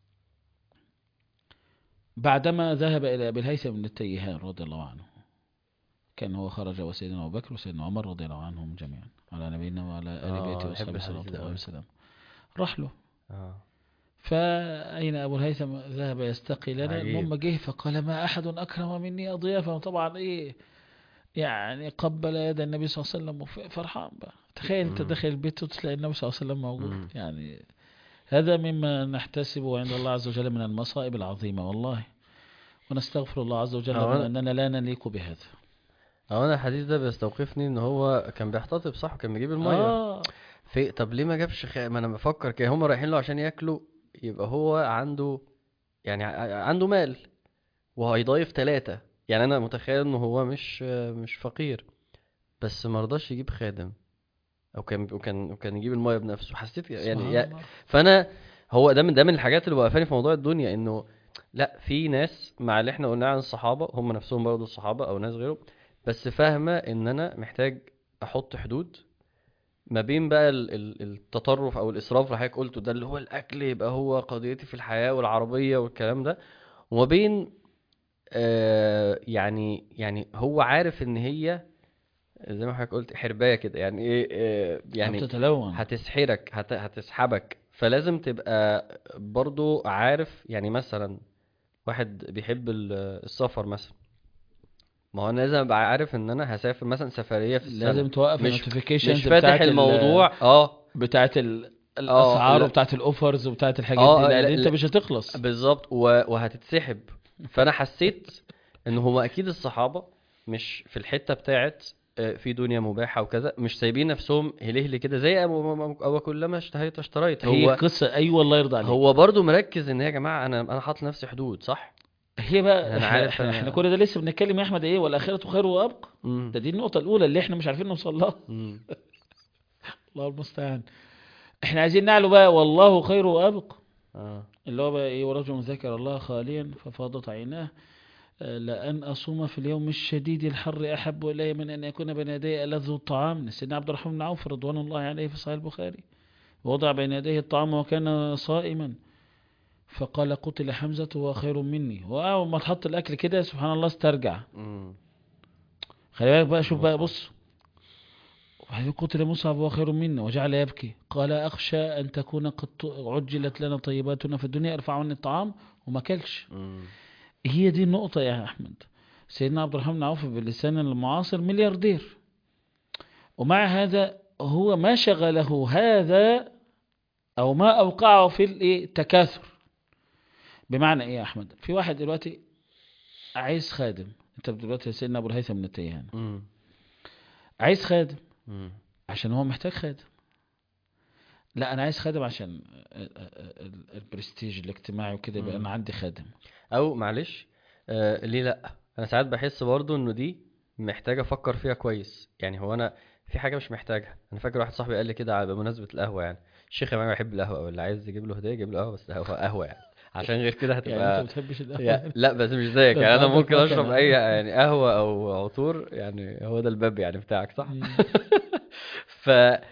بعدما ذهب الى ابي الهيثم بن التيهان رضي الله عنه كان هو خرج وسيدنا ابو بكر وسيدنا عمر رضي الله عنهم جميعا على نبينا وعلى ال آه، بيته بحب واصحابه الحديث صلى ده الله عليه أوي. وسلم راح له اه فأين أبو الهيثم ذهب يستقي لنا عجيب. المهم جه فقال ما أحد أكرم مني أضيافا طبعا إيه يعني قبل يد النبي صلى الله عليه وسلم وف- فرحان بقى تخيل أنت مم. داخل البيت وتلاقي النبي صلى الله عليه وسلم موجود مم. يعني هذا مما نحتسبه عند الله عز وجل من المصائب العظيمة والله ونستغفر الله عز وجل أه، من أنا- أننا لا نليق بهذا اه انا الحديث ده بيستوقفني ان هو كان بيحتطب صح وكان بيجيب الميه آه في طب ليه ما جابش خ... ما انا بفكر كده هم رايحين له عشان ياكلوا يبقى هو عنده يعني ع- عنده مال وهيضايف ثلاثة يعني انا متخيل انه هو مش مش فقير بس ما رضاش يجيب خادم او كان وكان وكان يجيب الميه بنفسه حسيت يعني سبحان يا- الله. فانا هو ده من ده من الحاجات اللي وقفاني في موضوع الدنيا انه لا في ناس مع اللي احنا قلناه عن الصحابه هم نفسهم برضه الصحابه او ناس غيرهم بس فاهمه ان انا محتاج احط حدود ما بين بقى ال- ال- التطرف او الاسراف اللي حضرتك قلته ده اللي هو الاكل يبقى هو قضيتي في الحياه والعربيه والكلام ده وما بين آه يعني يعني هو عارف ان هي زي ما حضرتك قلت حربايه كده يعني ايه آه يعني بتتلون هتسحرك هت... هتسحبك فلازم تبقى برضو عارف يعني مثلا واحد بيحب ال- السفر مثلا ما هو انا لازم ابقى عارف ان انا هسافر مثلا سفريه في السنه لازم توقف مش- النوتيفيكيشنز مش فاتح الموضوع اه بتاعت ال... الاسعار لا. وبتاعت الاوفرز وبتاعت الحاجات آه، دي لان لا- انت لا. مش هتخلص بالظبط و... وهتتسحب فانا حسيت ان هو اكيد الصحابه مش في الحته بتاعت آه، في دنيا مباحه وكذا مش سايبين نفسهم هلهلي كده زي أو, أو كلما اشتهيت اشتريت هي هو قصه ايوه الله يرضى عليك هو برضو مركز ان يا جماعه انا انا حاطط لنفسي حدود صح هي بقى أنا احنا, عارف احنا, أنا- احنا كل ده لسه بنتكلم يا احمد ايه والاخره خير وابقى امم ده دي النقطه الاولى اللي احنا مش عارفين نوصل لها امم الله المستعان احنا عايزين نعلو بقى والله خير وابقى اه اللي هو بقى ايه ورجل ذكر الله خاليا ففاضت عيناه آه، لأن أصوم في اليوم الشديد الحر أحب إلي من أن يكون بين يدي ألذ الطعام سيدنا عبد الرحمن بن عوف رضوان الله عليه في صحيح البخاري وضع بين يديه الطعام وكان صائما فقال قتل حمزة وهو خير مني وأول ما تحط الأكل كده سبحان الله استرجع امم خلي بالك بقى شوف بقى بص وبعدين قتل مصعب وهو خير منا وجعل يبكي قال أخشى أن تكون قد عجلت لنا طيباتنا في الدنيا ارفع عني الطعام وما كلش امم هي دي النقطة يا أحمد سيدنا عبد الرحمن بن عوف باللسان المعاصر ملياردير ومع هذا هو ما شغله هذا أو ما أوقعه في الإيه؟ التكاثر بمعنى إيه يا أحمد في واحد دلوقتي عايز خادم أنت دلوقتي سيدنا أبو الهيثم بن التيهان امم عايز خادم امم عشان هو محتاج خادم لا أنا عايز خادم عشان ال- ال- ال- البرستيج الاجتماعي وكده يبقى مم. أنا عندي خادم او معلش آه ليه لا انا ساعات بحس برضو انه دي محتاج افكر فيها كويس يعني هو انا في حاجه مش محتاجها انا فاكر واحد صاحبي قال لي كده على بمناسبه القهوه يعني الشيخ يا جماعه بيحب القهوه واللي عايز يجيب له هديه يجيب له قهوه بس قهوه قهوه يعني عشان غير كده يعني هتبقى أنت بتحبش القهوة يا لا بس مش زيك ده يعني أنت انا عندك ممكن اشرب مكنة. اي يعني قهوه او عطور يعني هو ده الباب يعني بتاعك صح مم. ف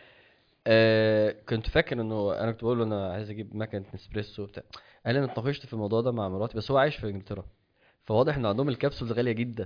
آه كنت فاكر انه انا كنت بقول له انا عايز اجيب مكنه نسبريسو وبتاع قال لي انا اتناقشت في الموضوع ده مع مراتي بس هو عايش في انجلترا فواضح ان عندهم الكبسولز غاليه جدا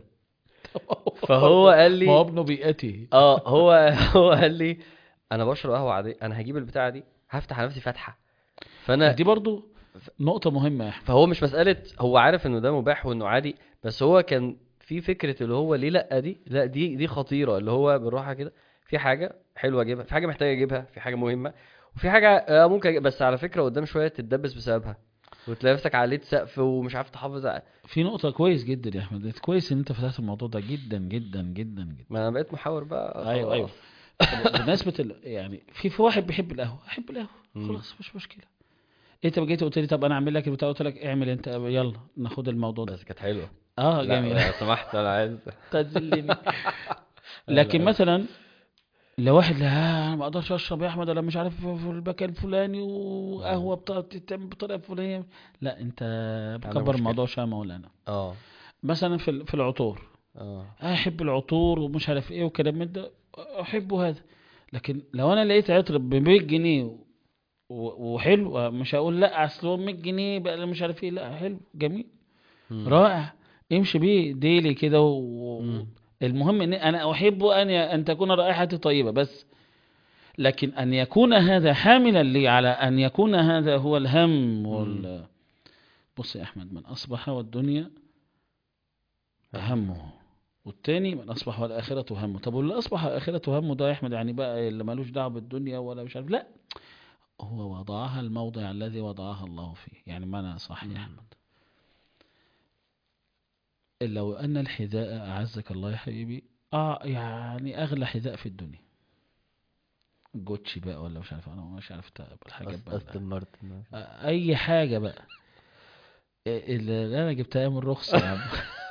فهو قال ما هو لي ابن بيئته اه هو هو قال لي انا بشرب قهوه عاديه انا هجيب البتاعه دي هفتح على نفسي فتحه فانا دي برضو نقطة مهمة يا أحمد فهو مش مسألة هو عارف انه ده مباح وانه عادي بس هو كان في فكرة اللي هو ليه لا دي لا دي دي خطيرة اللي هو بالراحة كده في حاجة حلوة اجيبها في حاجة محتاج اجيبها في حاجة مهمة وفي حاجة آه، ممكن أجيب بس على فكرة قدام شوية تتدبس بسببها وتلاقي نفسك عليت سقف ومش عارف تحافظ على في نقطة كويس جدا يا أحمد كويس إن أنت فتحت الموضوع ده جدا جدا جدا جدا ما انا بقيت محاور بقى أيوه أيوه خلاص. بمناسبة ال... يعني في في واحد بيحب القهوة أحب القهوة مم. خلاص مش مشكلة أنت جيت قلت لي طب أنا أعمل لك البتاع قلت لك اعمل أنت يلا ناخد الموضوع ده بس كانت حلوة أه لا جميل لو سمحت انا عايز تذلني لكن لا. مثلا لو واحد لا انا ما اقدرش اشرب يا احمد انا مش عارف في المكان الفلاني وقهوه بتتعمل بالطريقه الفلانيه لا انت بكبر مشكلة. الموضوع شويه يا مولانا اه مثلا في ال- في العطور اه احب العطور ومش عارف ايه وكلام من ده احبه هذا لكن لو انا لقيت عطر ب 100 جنيه و- وحلو مش هقول لا اصل هو 100 جنيه بقى مش عارف ايه لا حلو جميل مم. رائع امشي بيه ديلي كده و... مم. المهم ان انا احب ان ان تكون رائحتي طيبه بس لكن ان يكون هذا حاملا لي على ان يكون هذا هو الهم وال بص يا احمد من اصبح والدنيا همه والتاني من اصبح والاخره همه طب واللي اصبح اخرته همه ده يا احمد يعني بقى اللي ملوش دعوه بالدنيا ولا مش عارف لا هو وضعها الموضع الذي وضعها الله فيه يعني معنى صح يا مم. احمد لو ان الحذاء اعزك الله يا حبيبي اه يعني اغلى حذاء في الدنيا جوتشي بقى ولا مش عارف انا مش عارف تا- الحاجات أست- بقى استون مارتن آه، اي حاجه بقى اللي انا جبتها من الرخص يا عم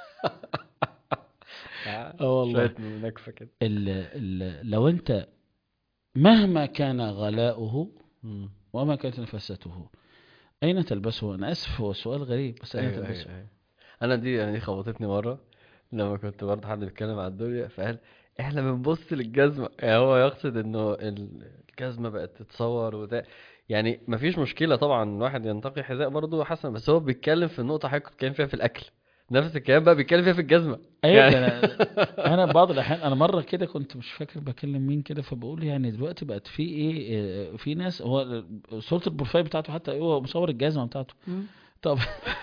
اه والله شوية نكفة كده ال ال لو انت مهما كان غلاؤه مم. وما كانت نفسته اين تلبسه انا اسف هو سؤال غريب بس اين ايوه تلبسه ايوه ايوه انا دي انا دي خوضتني مره لما كنت برضه حد بيتكلم على الدنيا فقال احنا بنبص للجزمه يعني هو يقصد انه ال- الجزمه بقت تتصور وده يعني مفيش مشكله طبعا الواحد ينتقي حذاء برضه حسن بس هو بيتكلم في النقطه حضرتك كنت بتتكلم فيها في الاكل نفس الكلام بقى بيتكلم فيها في الجزمه ايوه يعني- ده انا انا بعض الاحيان انا مره كده كنت مش فاكر بكلم مين كده فبقول يعني دلوقتي بقت في ايه آه، في ناس هو صوره البروفايل بتاعته حتى هو مصور الجزمه بتاعته طب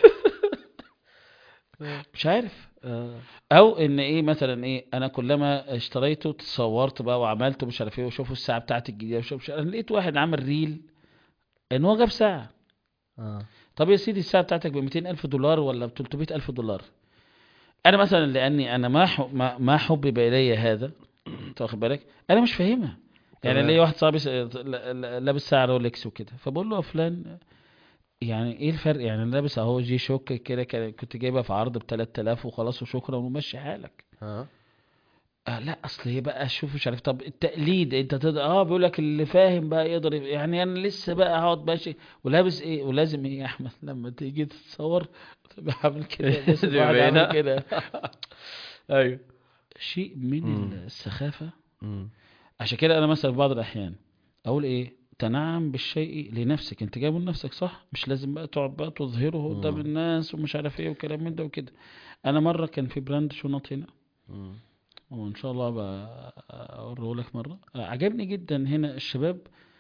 مش عارف آه. او ان ايه مثلا ايه انا كلما اشتريته تصورت بقى وعملته مش عارف ايه وشوفوا الساعه بتاعتي الجديده وشوف مش عارف- انا لقيت واحد عامل ريل ان هو جاب ساعه اه طب يا سيدي الساعه بتاعتك ب 200 الف دولار ولا ب 300 الف دولار انا مثلا لاني انا ما حب ما, ما حبب الي هذا انت واخد بالك انا مش فاهمها يعني تمام. ليا واحد صاحبي س- ل- ل- لابس ساعه رولكس وكده فبقول له يا فلان يعني ايه الفرق يعني أنا لابس اهو جي شوك كده كان- كنت جايبها في عرض ب 3000 وخلاص وشكرا ومشي حالك اه آه لا اصل هي بقى شوف مش عارف طب التقليد انت تقدر اه بيقول لك اللي فاهم بقى يقدر يف- يعني انا لسه بقى هقعد ماشي ولابس ايه ولازم ايه يا احمد لما تيجي تتصور تبقى عامل كده لازم دي واحد باينة. عامل كده ايوه شيء من مم. السخافة مم. عشان كده انا مثلا في بعض الاحيان اقول ايه تنعم بالشيء لنفسك انت جايبه لنفسك صح مش لازم بقى تقعد بقى تظهره قدام مم. الناس ومش عارف ايه وكلام من ده وكده انا مره كان في براند شنط هنا مم. وان شاء الله بقى اوريه لك مره عجبني جدا هنا الشباب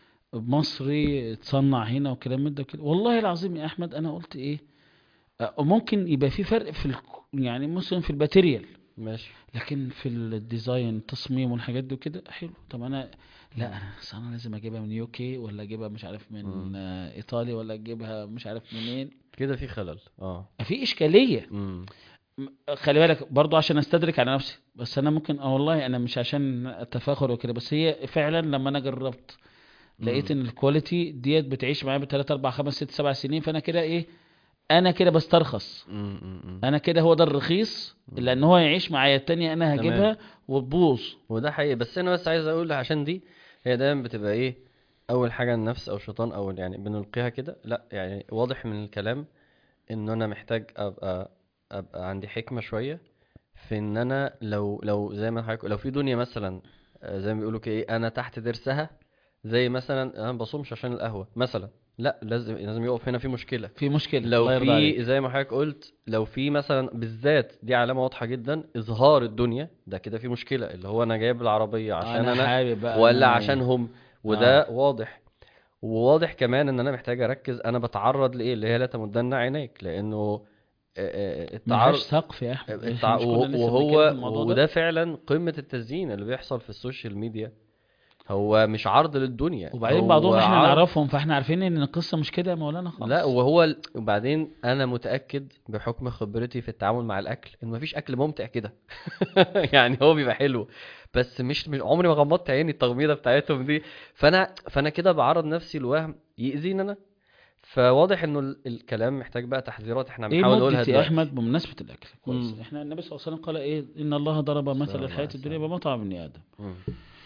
مصري اتصنع هنا وكلام من ده وكده والله العظيم يا احمد انا قلت ايه آه، ممكن يبقى في فرق في ال... يعني مثلا في الماتيريال ماشي لكن في الديزاين التصميم والحاجات دي وكده حلو طب انا لا انا أصل انا لازم اجيبها من يو كي ولا اجيبها مش عارف من مم. آه، ايطاليا ولا اجيبها مش عارف منين كده في خلل اه في اشكاليه مم. م- خلي بالك برضو عشان استدرك على نفسي بس انا ممكن اه والله انا مش عشان التفاخر وكده بس هي فعلا لما انا جربت لقيت مم. ان الكواليتي ديت بتعيش معايا ب 3 4 5 6 7 سنين فانا كده ايه انا كده بسترخص مم. مم. انا كده هو ده الرخيص لان هو يعيش معايا التانية انا تمام. هجيبها وتبوظ وده حقيقي بس انا بس عايز اقول عشان دي هي دايما بتبقى ايه اول حاجه النفس او الشيطان او يعني بنلقيها كده لا يعني واضح من الكلام ان انا محتاج ابقى ابقى عندي حكمه شويه في ان انا لو لو زي ما حضرتك لو في دنيا مثلا آه، زي ما بيقولوا كده ايه انا تحت ضرسها زي مثلا انا ما بصومش عشان القهوه مثلا لا لازم لازم يقف هنا في مشكله في مشكله لو الله يرضى عليك. في زي ما حضرتك قلت لو في مثلا بالذات دي علامة واضحة جدا إظهار الدنيا ده كده في مشكلة اللي هو أنا جايب العربية عشان انا أنا حابب بقى ولا أنا- عشانهم وده واضح وواضح كمان ان انا محتاج اركز انا بتعرض لايه اللي هي لا تمدن عينيك لانه آه، آه، ملهاش التعرض سقف يا احمد التع... إحنا مش كنا لسه وهو بنتكلم في الموضوع ده؟ وده فعلا قمة التزيين اللي بيحصل في السوشيال ميديا هو مش عرض للدنيا وبعدين هو بعضهم احنا عرض- نعرفهم فاحنا عارفين ان القصه مش كده يا مولانا خالص لا وهو ال- وبعدين انا متاكد بحكم خبرتي في التعامل مع الاكل ان مفيش اكل ممتع كده يعني هو بيبقى حلو بس مش, مش عمري ما غمضت عيني التغميضه بتاعتهم دي فانا فانا كده بعرض نفسي لوهم يأذيني انا فواضح انه ال- الكلام محتاج بقى تحذيرات احنا ايه بنحاول نقولها مدة يا دلوقتي احمد بمناسبه الاكل كويس مم. احنا النبي صلى الله عليه وسلم قال ايه ان الله ضرب مثل الله الحياه عليه الدنيا وسلم. بمطعم ابن ادم مم.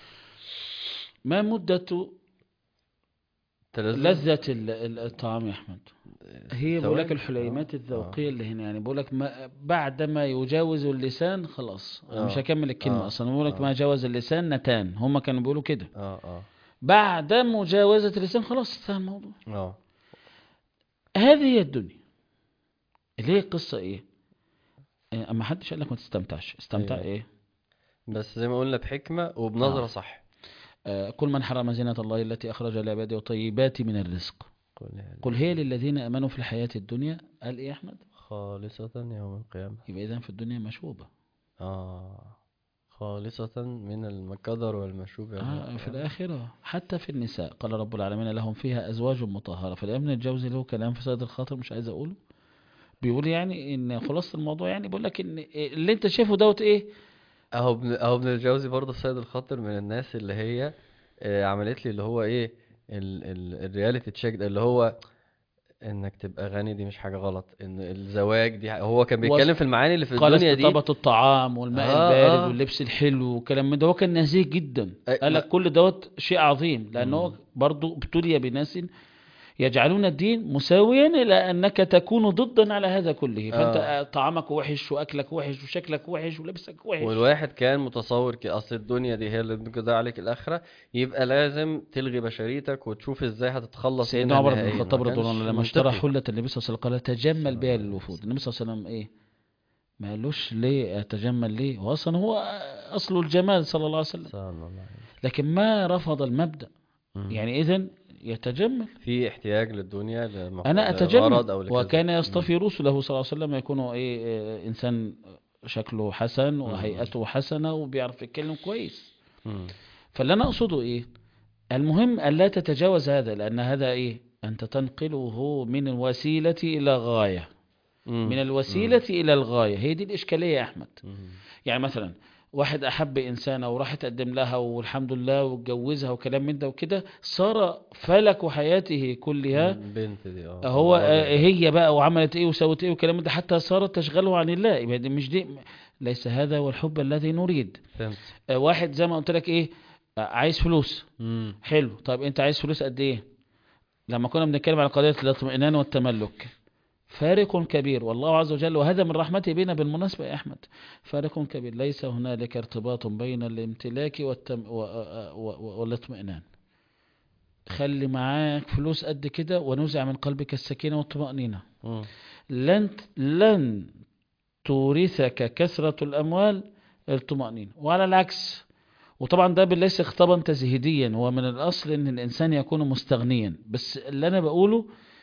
ما مدة تلذذ لذة ال- ال- الطعام يا احمد هي بقول لك ثواني. الحليمات آه. الذوقيه اللي هنا يعني بقول لك ما بعدما يجاوز اللسان خلاص انا مش آه. هكمل الكلمه آه. اصلا بقول لك آه. ما جاوز اللسان نتان هم كانوا بيقولوا كده اه اه بعد مجاوزه اللسان خلاص انتهى الموضوع اه هذه هي الدنيا اللي هي القصه ايه إيه، اما حدش قال لك ما تستمتعش استمتع أيوة. ايه بس زي ما قلنا بحكمه وبنظره آه. صح آه، قل من حرم زينة الله التي أخرج لعباده وطيبات من الرزق قل هذه قل هي للذين آمنوا في الحياة الدنيا قال إيه يا أحمد خالصة يوم القيامة يبقى إذا في الدنيا مشوبة آه خالصة من القدر والمشوب يوم آه في القيامة. الآخرة حتى في النساء قال رب العالمين لهم فيها أزواج مطهرة فالابن الجوزي له كلام في سيد الخاطر مش عايز أقوله بيقول يعني إن خلاصة الموضوع يعني بيقول لك إن اللي أنت شايفه دوت إيه اهو ابن اهو ابن الجوزي برضه السيد الخاطر من الناس اللي هي آه، عملت لي اللي هو ايه ال ال الرياليتي تشيك ده اللي هو انك تبقى غني دي مش حاجة غلط ان الزواج دي ح- هو كان وص- بيتكلم في المعاني اللي في قال الدنيا دي استطابة الطعام والماء آه، البارد آه. واللبس الحلو والكلام من ده هو كان نزيه جدا أي- قال ما- لك كل دوت شيء عظيم لأنه مم. برضو ابتلي بناس يجعلون الدين مساويا إلى أنك تكون ضدا على هذا كله فأنت آه. طعامك وحش وأكلك وحش وشكلك وحش ولبسك وحش والواحد كان متصور كده اصل الدنيا دي هي اللي بتقضي عليك الاخره يبقى لازم تلغي بشريتك وتشوف ازاي هتتخلص سيدنا منها عمر بن نهائيا ما الخطاب رضي الله كانش عنه لما اشترى منطقي. حلة النبي صلى الله عليه وسلم قال تجمل بها الله عليه للوفود وسلم. النبي صلى الله عليه وسلم ايه ما قالوش ليه اتجمل ليه هو اصلا هو اصل الجمال صلى الله عليه وسلم صلى الله عليه لكن ما رفض المبدأ وسلم. يعني اذا يتجمل في احتياج للدنيا لمق... انا لغرض اتجمل او لكذا وكان يصطفي رسله صلى الله عليه وسلم يكون ايه آه، انسان شكله حسن وهيئته حسنه وبيعرف يتكلم كويس مم. فاللي انا اقصده ايه المهم الا تتجاوز هذا لان هذا ايه انت تنقله من الوسيله الى غايه مم. من الوسيله الى الغايه هي دي الاشكاليه يا احمد مم. يعني مثلا واحد احب انسانه وراح تقدم لها والحمد لله واتجوزها وكلام من ده وكده صار فلك حياته كلها البنت دي اه هو الوضع آه، ده. هي بقى وعملت ايه وسوت ايه وكلام من ده حتى صارت تشغله عن الله يبقى دي مش دي ليس هذا هو الحب الذي نريد فهمت آه، واحد زي ما قلت لك ايه آه، عايز فلوس مم. حلو طيب انت عايز فلوس قد ايه لما كنا بنتكلم على قضيه الاطمئنان والتملك فارق كبير والله عز وجل وهذا من رحمته بنا بالمناسبة يا أحمد فارق كبير ليس هنالك ارتباط بين الامتلاك والتم و... و... و... والاطمئنان خلي معاك فلوس قد كده ونزع من قلبك السكينة والطمأنينة مم. لن لن تورثك كثرة الأموال الطمأنينة وعلى العكس وطبعا ده ليس خطابا تزهيديا هو من الأصل أن الإنسان يكون مستغنيا بس اللي أنا بقوله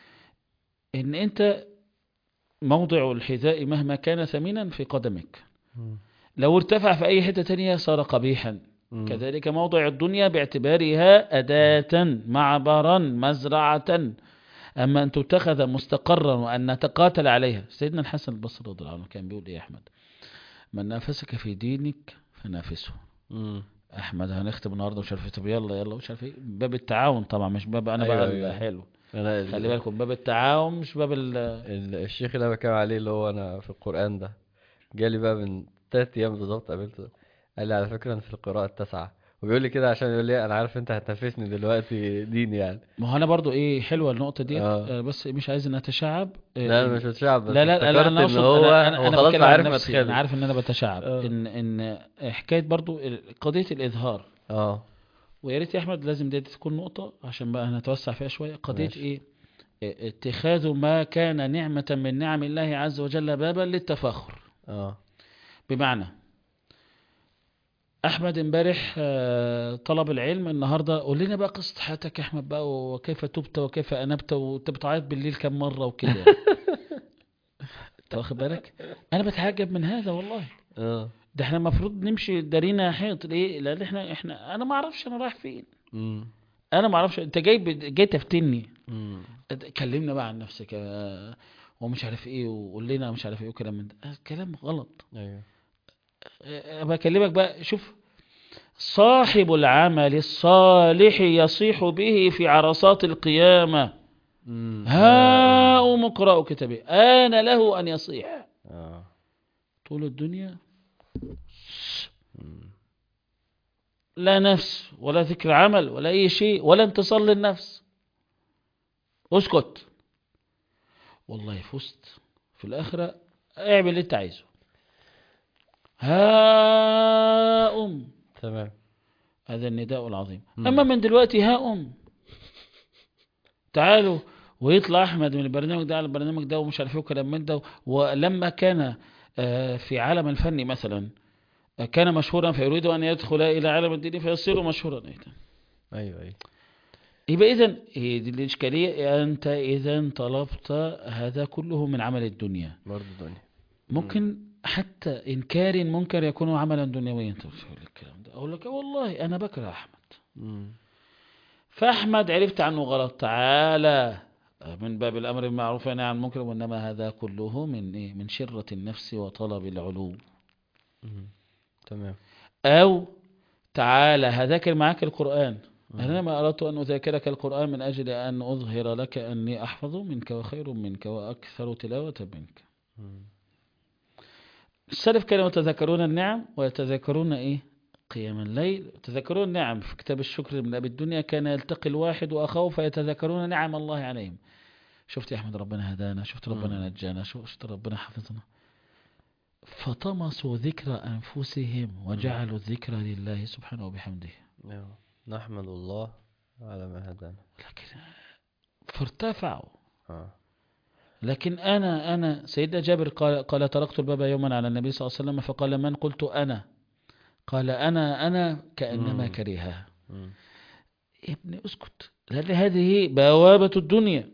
أن أنت موضع الحذاء مهما كان ثمينا في قدمك مم. لو ارتفع في أي حتة تانية صار قبيحا مم. كذلك موضع الدنيا باعتبارها أداة معبرا مزرعة أما أن تتخذ مستقرا وأن نتقاتل عليها سيدنا الحسن البصري رضي الله عنه كان بيقول إيه يا أحمد من نافسك في دينك فنافسه مم. أحمد هنختم النهارده مش عارف إيه. طب يلا يلا مش عارف إيه باب التعاون طبعا مش باب أنا أيوة، بقى أيوة. الحلو انا ال- خلي بالكم باب التعاون مش باب ال ال- الشيخ اللي انا بتكلم عليه اللي هو انا في القرآن ده جالي بقى من تلات ايام بالظبط قابلته قال لي على فكرة انا في القراءة التاسعة وبيقول لي كده عشان يقول لي انا عارف انت هتنافسني دلوقتي دين يعني ما هو أنا برضو إيه حلوة النقطة دي آه. بس مش عايز إنها تشعب لا انا مش بتشعب بس لا لا لا افتكرت انا ان اقصد هو انا انا, هو أنا خلاص بتكلم عن عارف نفسي مدخلي انا عارف ان انا بتشعب آه. ان ان حكايه برضو قضيه الاظهار اه ويا ريت يا احمد لازم دي تكون نقطه عشان بقى هنتوسع فيها شويه قضيه ماشي. ايه إيه، اتخاذ ما كان نعمه من نعم الله عز وجل بابا للتفاخر اه بمعنى احمد امبارح آه، طلب العلم النهارده قول لنا بقى قصه حياتك يا احمد بقى وكيف تبت وكيف انبت وانت بتعيط بالليل كم مره وكده يعني. انت واخد بالك انا بتعجب من هذا والله اه ده احنا المفروض نمشي دارينا حيط ليه لان احنا احنا انا ما اعرفش انا رايح فين امم انا ما اعرفش انت جاي بت- جاي تفتني امم كلمنا بقى عن نفسك آه، ومش عارف ايه وقول لنا مش عارف ايه وكلام من ده آه، كلام غلط ايوه آه، بكلمك بقى شوف صاحب العمل الصالح يصيح به في عرصات القيامة امم هاؤم اقرأوا كتابي آن له أن يصيح اه طول الدنيا مم. لا نفس ولا ذكر عمل ولا أي شيء ولا انتصار للنفس اسكت والله فزت في الآخرة اعمل اللي انت عايزه هاؤم تمام هذا النداء العظيم مم. أما من دلوقتي هاؤم تعالوا ويطلع أحمد من البرنامج ده على البرنامج ده ومش عارف ايه وكلام من ده ولما كان آه، في عالم الفن مثلا آه، كان مشهورا فيريد أن يدخل إلى عالم الدين فيصير مشهورا أيضا ايوه ايوه يبقى إذن هي دي الإشكالية أنت إذا طلبت هذا كله من عمل الدنيا برضه دنيا ممكن حتى إنكار منكر يكون عملا دنيويا طب شو الكلام ده أقول لك والله أنا بكره أحمد امم فأحمد عرفت عنه غلط تعالى من باب الأمر بالمعروف والنهي عن المنكر وإنما هذا كله من إيه؟ من شرة النفس وطلب العلو أمم. تمام أو تعالى هذاكر معك القرآن أنا ما أردت أن أذاكرك القرآن من أجل أن أظهر لك أني أحفظ منك وخير منك وأكثر تلاوة منك أمم. السلف كانوا يتذكرون النعم ويتذكرون إيه قيام الليل يتذكرون النعم في كتاب الشكر من أبي الدنيا كان يلتقي الواحد وأخوه فيتذكرون نعم الله عليهم شفت يا أحمد ربنا هدانا شفت ربنا مم. نجانا شفت ربنا حفظنا فطمسوا ذكر أنفسهم وجعلوا الذكر لله سبحانه وبحمده أيوة. نحمد الله على ما هدانا لكن فارتفعوا اه لكن أنا أنا سيدنا جابر قال, قال تركت الباب يوما على النبي صلى الله عليه وسلم فقال من قلت أنا قال أنا أنا كأنما مم. كرهها أمم. يا ابني اسكت لأن هذه بوابة الدنيا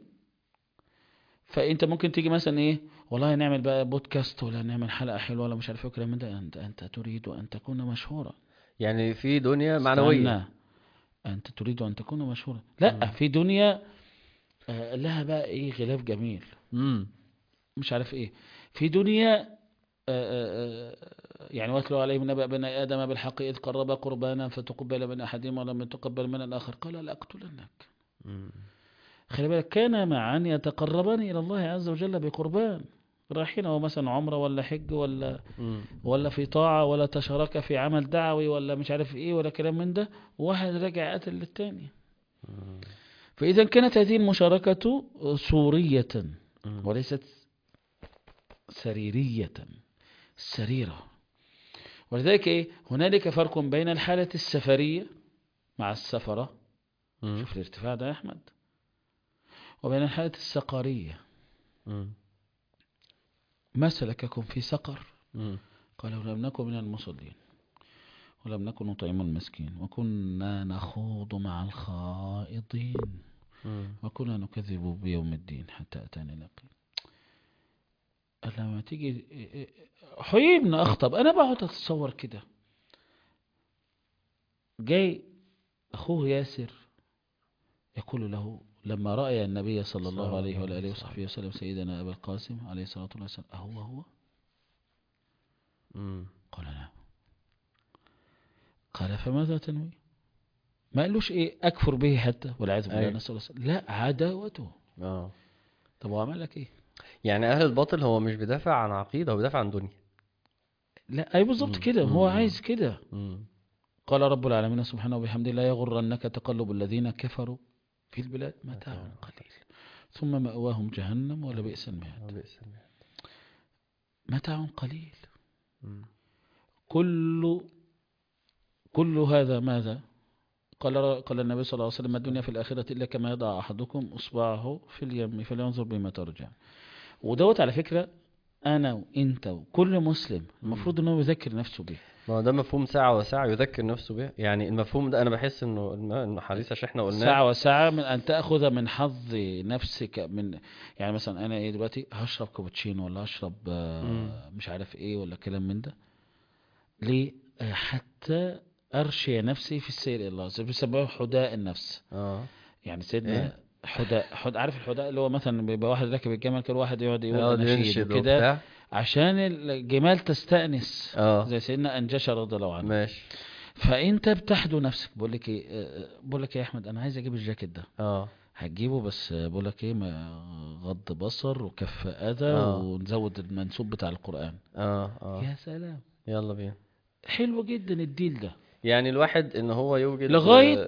فأنت ممكن تيجي مثلا إيه والله نعمل بقى بودكاست ولا نعمل حلقة حلوة ولا مش عارف ايه وكلام من ده أنت, أنت تريد أن تكون مشهورا يعني في دنيا معنوية استنى. أنت تريد أن تكون مشهورا لا مم. في دنيا آه، لها بقى إيه غلاف جميل امم مش عارف ايه في دنيا آه، آه، آه، يعني واتلو عليهم نبأ بني آدم بالحق إذ قربا قربانا فتقبل من أحدهما ولم يتقبل من الآخر قال لأقتلنك أمم. خلي بالك كان معا يتقربان إلى الله عز وجل بقربان رايحين هو مثلا عمرة ولا حج ولا أمم. ولا في طاعة ولا تشارك في عمل دعوي ولا مش عارف ايه ولا كلام من ده واحد رجع قتل للتاني أمم. فإذا كانت هذه المشاركة سورية أمم. وليست سريرية سريرة ولذلك إيه هنالك فرق بين الحالة السفرية مع السفرة أمم. شوف الارتفاع ده يا أحمد وبين الحالة السقرية أمم. ما سلككم في سقر أمم. قالوا لم نكن من المصلين ولم نكن نطعم المسكين وكنا نخوض مع الخائضين أمم. وكنا نكذب بيوم الدين حتى أتانا اليقين لما تيجي حيينا أخطب أنا بقعد أتصور كده جاي أخوه ياسر يقول له لما رأى النبي صلى الله عليه وآله وصحبه وسلم سيدنا أبا القاسم عليه الصلاة والسلام أهو هو أمم. قال نعم قال فماذا تنوي ما قالوش ايه اكفر به حتى والعياذ بالله أيوة. نسال الله السلامة. لا عداوته اه طب هو عمل لك ايه يعني اهل الباطل هو مش بيدافع عن عقيدة هو بيدافع عن دنيا لا اي بالظبط مم. كده هو مم. عايز كده أمم. قال رب العالمين سبحانه وبحمده لا يغرنك تقلب الذين كفروا في البلاد متاع متاع قليل ثم مأواهم جهنم ولبئس المهاد وبئس المهاد. متاع قليل أمم. كل كل هذا ماذا قال قال النبي صلى الله عليه وسلم ما الدنيا في الآخرة إلا كما يضع أحدكم إصبعه في اليم فلينظر بما ترجع ودوت على فكرة انا وانت وكل مسلم المفروض انه يذكر نفسه بيه ما هو ده مفهوم ساعة وساعة يذكر نفسه بها يعني المفهوم ده انا بحس انه الم- انه حديث عشان احنا قلناه ساعة وساعة من أن تأخذ من حظ نفسك من يعني مثلا أنا إيه دلوقتي هشرب كابتشينو ولا هشرب آه، مش عارف إيه ولا كلام من ده ليه؟ آه، حتى أرشي نفسي في السير إلى الله زي بيسموه حداء النفس اه يعني سيدنا إيه؟ حداء حد عارف الحداء اللي هو مثلا بيبقى واحد راكب الجمل كل واحد يقعد يقول يقعد أناشيد ينشد وكده وبتاع عشان الجمال تستأنس اه زي سيدنا أنجشة رضي الله عنه ماشي فأنت بتحدو نفسك بقول لك إيه آه، آه، بقول لك إيه يا أحمد أنا عايز أجيب الجاكيت ده اه هتجيبه بس بقول لك ايه ما غض بصر وكف اذى آه. ونزود المنسوب بتاع القران اه اه يا سلام يلا بينا حلو جدا الديل ده يعني الواحد ان هو يوجد لغايه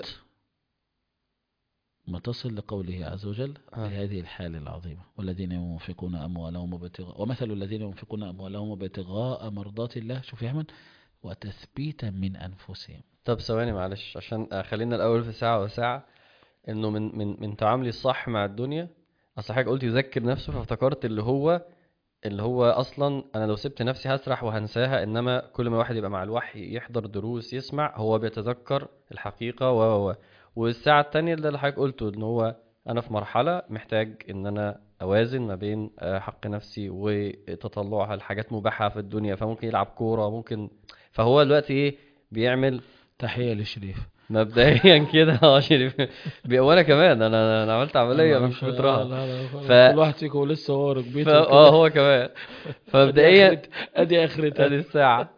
ما تصل لقوله عز وجل آه. بهذه الحالة العظيمة والذين ينفقون أموالهم ابتغاء ومثل الذين ينفقون أموالهم ابتغاء مرضات الله شوف يا أحمد وتثبيتا من أنفسهم طب ثواني معلش عشان آه، خلينا الاول في ساعة وساعة انه من من من تعاملي الصح مع الدنيا اصل حضرتك قلت يذكر نفسه فافتكرت اللي هو اللي هو اصلا انا لو سبت نفسي هسرح وهنساها انما كل ما واحد يبقى مع الوحي يحضر دروس يسمع هو بيتذكر الحقيقة و و و والساعة التانية اللي حضرتك قلته ان هو انا في مرحلة محتاج ان انا اوازن ما بين آه، حق نفسي وتطلعها لحاجات مباحة في الدنيا فممكن يلعب كورة ممكن فهو دلوقتي ايه بيعمل تحية لشريف مبدئيا كده اه شريف بي- وانا كمان انا انا عملت عمليه من كترها ف- كل واحد فيكم لسه هو ف... ركبته اه هو كمان فمبدئيا ادي اخرتها ادي الساعه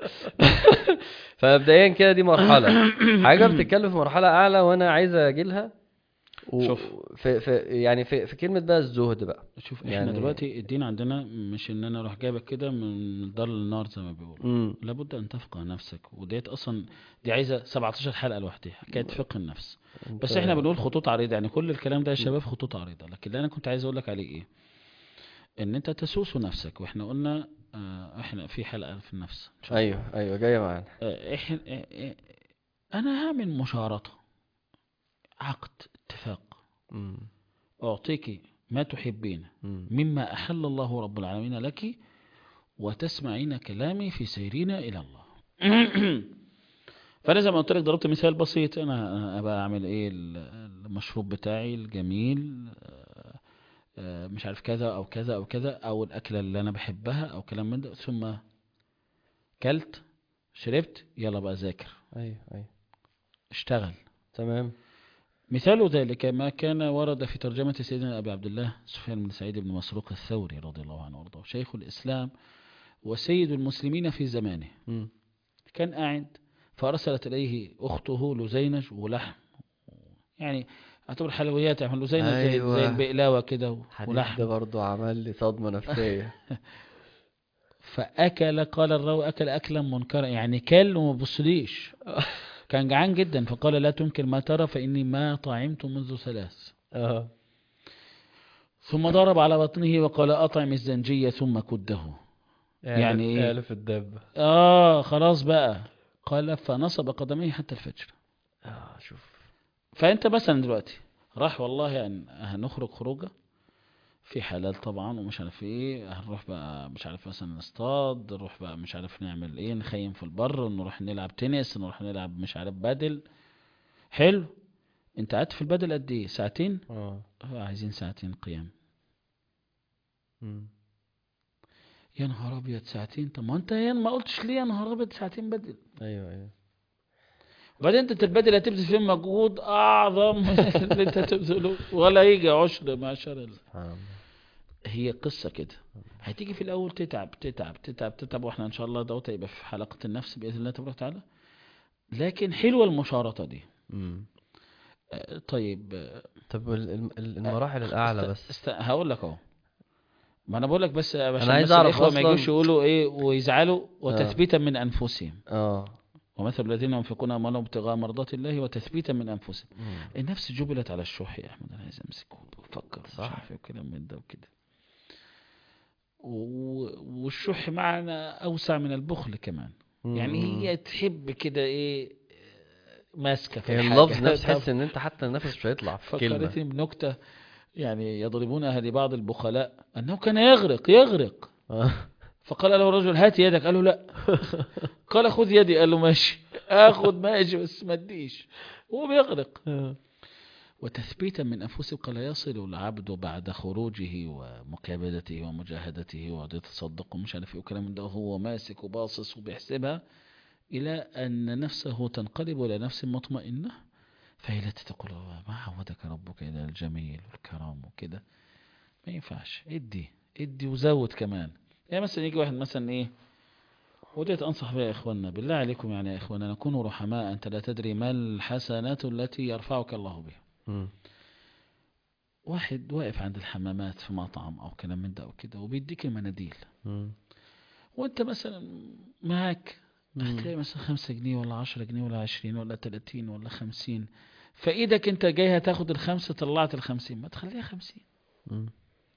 فمبدئيا كده دي مرحله حاجه بتتكلم في مرحله اعلى وانا عايز اجي لها و... شوف. في... في يعني في... في كلمه بقى الزهد بقى شوف احنا يعني- دلوقتي الدين عندنا مش ان انا اروح جايبك كده من الدار للنار زي ما بيقولوا امم لابد ان تفقه نفسك وديت اصلا دي عايزه 17 حلقه لوحدها حكايه فقه النفس بس احنا بنقول خطوط عريضه يعني كل الكلام ده يا شباب خطوط عريضه لكن اللي انا كنت عايز اقول لك عليه ايه ان انت تسوس نفسك واحنا قلنا آه، احنا في حلقه في النفس إن شاء الله. ايوه ايوه جايه معانا آه، احنا آه، آه، انا هعمل مشارطه عقد اتفاق امم اعطيك ما تحبين امم مما أحل الله رب العالمين لك وتسمعين كلامي في سيرين إلى الله فأنا زي ما قلت لك ضربت مثال بسيط أنا أبقى أعمل إيه ال- المشروب بتاعي الجميل آه، آه، مش عارف كذا أو كذا أو كذا أو الأكلة اللي أنا بحبها أو كلام من ده ثم كلت شربت يلا بقى ذاكر ايوه ايوه اشتغل تمام مثال ذلك ما كان ورد في ترجمة سيدنا أبي عبد الله سفيان بن سعيد بن مسروق الثوري رضي الله عنه وارضاه شيخ الإسلام وسيد المسلمين في زمانه امم كان قاعد فأرسلت إليه أخته لزينج ولحم يعني اعتبر حلويات يعني لزينج زي, أيوة. زي البقلاوة كده و- الحديث ولحم ده برضه عمل لي صدمه نفسيه فأكل قال الراوي أكل أكلا منكرا يعني كل وما بصليش كان جعان جدا فقال لا تنكر ما ترى فإني ما طعمت منذ ثلاث اه ثم ضرب على بطنه وقال أطعم الزنجية ثم كده يعني إيه؟ الف الدب آه خلاص بقى قال فنصب قدميه حتى الفجر اه شوف فأنت مثلا دلوقتي راح والله هن- هنخرج خروجة في حلال طبعا ومش عارف ايه هنروح بقى مش عارف مثلا نصطاد نروح بقى مش عارف نعمل ايه نخيم في البر نروح نلعب تنس نروح نلعب مش عارف بدل حلو انت قعدت في البدل قد ايه ساعتين اه آه، عايزين ساعتين قيام مم. يا نهار ابيض ساعتين طب ما انت يا ما قلتش ليه يا نهار ابيض ساعتين بدل ايوه ايوه وبعدين انت البدل هتبذل فيه مجهود اعظم من اللي انت تبذله ولا يجي عشر معشر ال- سبحان الله هي قصة كده هتيجي في الأول تتعب تتعب تتعب تتعب واحنا إن شاء الله دوت يبقى في حلقة النفس بإذن الله تبارك وتعالى لكن حلوة المشارطة دي مم. آه، طيب آه، طب ال- ال- ال- المراحل الاعلى است- بس است... هقول لك اهو ما انا بقول لك بس عشان أنا عايز بس أعرف الإخوة ما أصلاً- يجوش يقولوا ايه ويزعلوا وتثبيتا من انفسهم اه ومثل الذين ينفقون اموالهم ابتغاء مرضات الله وتثبيتا من انفسهم مم. النفس جبلت على الشح يا احمد انا عايز امسك وافكر مش صح. عارف ايه وكلام من ده وكده و- والشح معنى اوسع من البخل كمان يعني مم. هي تحب كده ايه ماسكه في هي الحاجة. اللفظ نفسه طب تحس ان انت حتى النفس مش هيطلع في كلمه فكرتني بنكته يعني يضربونها لبعض البخلاء انه كان يغرق يغرق آه. فقال له الرجل هات يدك قال له لا قال خذ يدي قال له ماشي اخذ ماشي بس ما اديش هو بيغرق وتثبيتا من أنفسهم قال يصل العبد بعد خروجه ومكابدته ومجاهدته وقعد يتصدق ومش عارف ايه وكلام من ده وهو ماسك وباصص وبيحسبها إلى أن نفسه تنقلب إلى نفس مطمئنة فهي التي تقول ما عودك ربك إلى الجميل والكرام وكده ما ينفعش ادي ادي وزود كمان يعني مثلا يجي واحد مثلا ايه وديت أنصح بها يا إخواننا بالله عليكم يعني يا إخواننا نكونوا رحماء أنت لا تدري ما الحسنات التي يرفعك الله بها مم. واحد واقف عند الحمامات في مطعم أو كلام من ده أو كده وبيديك المناديل مم. وأنت مثلا معاك مم. هتلاقي مثلا خمسة جنيه ولا عشرة جنيه ولا عشرين ولا تلاتين ولا خمسين فإيدك أنت جاي هتاخد الخمسة طلعت الخمسين ما تخليها خمسين مم.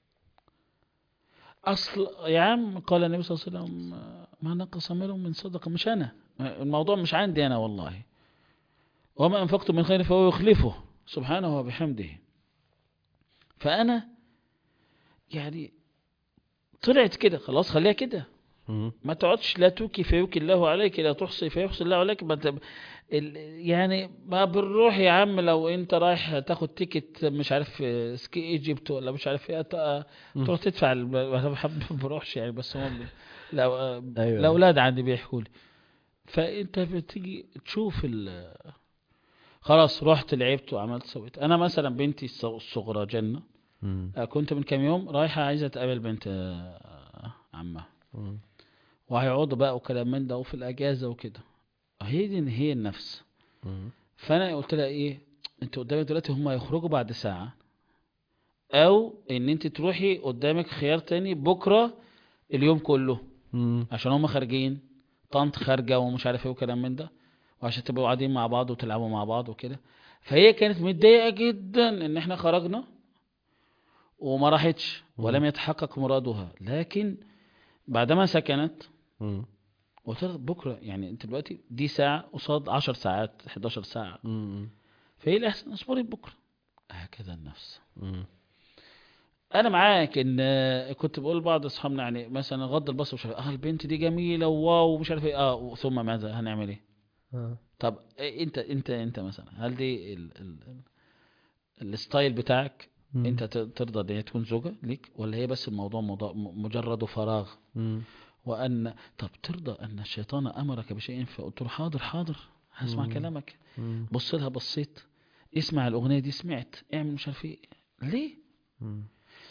أصل يا عم قال النبي صلى الله عليه وسلم ما نقص مال من صدقة مش أنا الموضوع مش عندي أنا والله وما أنفقت من خير فهو يخلفه سبحانه وبحمده فأنا يعني طلعت كده خلاص خليها كده مم. ما تقعدش لا توكي فيوكي الله عليك لا تحصي فيحصي الله عليك ما تب... ال... يعني ما بنروح يا عم لو انت رايح تاخد تيكت مش عارف آه، سكي ايجيبت ولا مش عارف ايه ت- مم. تروح تدفع الب- انا بحب ما بروحش يعني بس هم لو أيوة. الاولاد عندي بيحكوا لي فانت بتيجي تشوف ال خلاص رحت لعبت وعملت سويت انا مثلا بنتي الص- الصغرى جنة مم. آه، كنت من كام يوم رايحة عايزة تقابل بنت آه، عمها مم. وهيقعدوا بقى وكلام من ده وفي الأجازة وكده هي دي هي النفس مم. فأنا قلت لها إيه أنت قدامك دلوقتي هم يخرجوا بعد ساعة أو إن أنت تروحي قدامك خيار تاني بكرة اليوم كله مم. عشان هم خارجين طنط خارجة ومش عارف إيه وكلام من ده وعشان تبقوا قاعدين مع بعض وتلعبوا مع بعض وكده فهي كانت متضايقة جدا إن إحنا خرجنا وما راحتش ولم يتحقق مرادها لكن بعدما سكنت مم. قلت لها بكره يعني انت دلوقتي دي ساعه قصاد 10 ساعات 11 ساعه مم. فايه الاحسن اصبري بكره هكذا النفس مم. انا معاك ان آه، كنت بقول لبعض اصحابنا يعني مثلا غض البصر مش عارف اه البنت دي جميله وواو ومش عارف ايه اه ثم ماذا هنعمل ايه آه. طب إيه انت انت انت مثلا هل دي ال ال ال الستايل بتاعك مم. انت ت- ترضى ان هي تكون زوجة ليك ولا هي بس الموضوع موضوع م- مجرد فراغ مم. وان طب ترضى ان الشيطان امرك بشيء فقلت له حاضر حاضر هسمع مم. كلامك مم. بص لها بصيت اسمع الاغنيه دي سمعت اعمل مش عارف ايه ليه مم.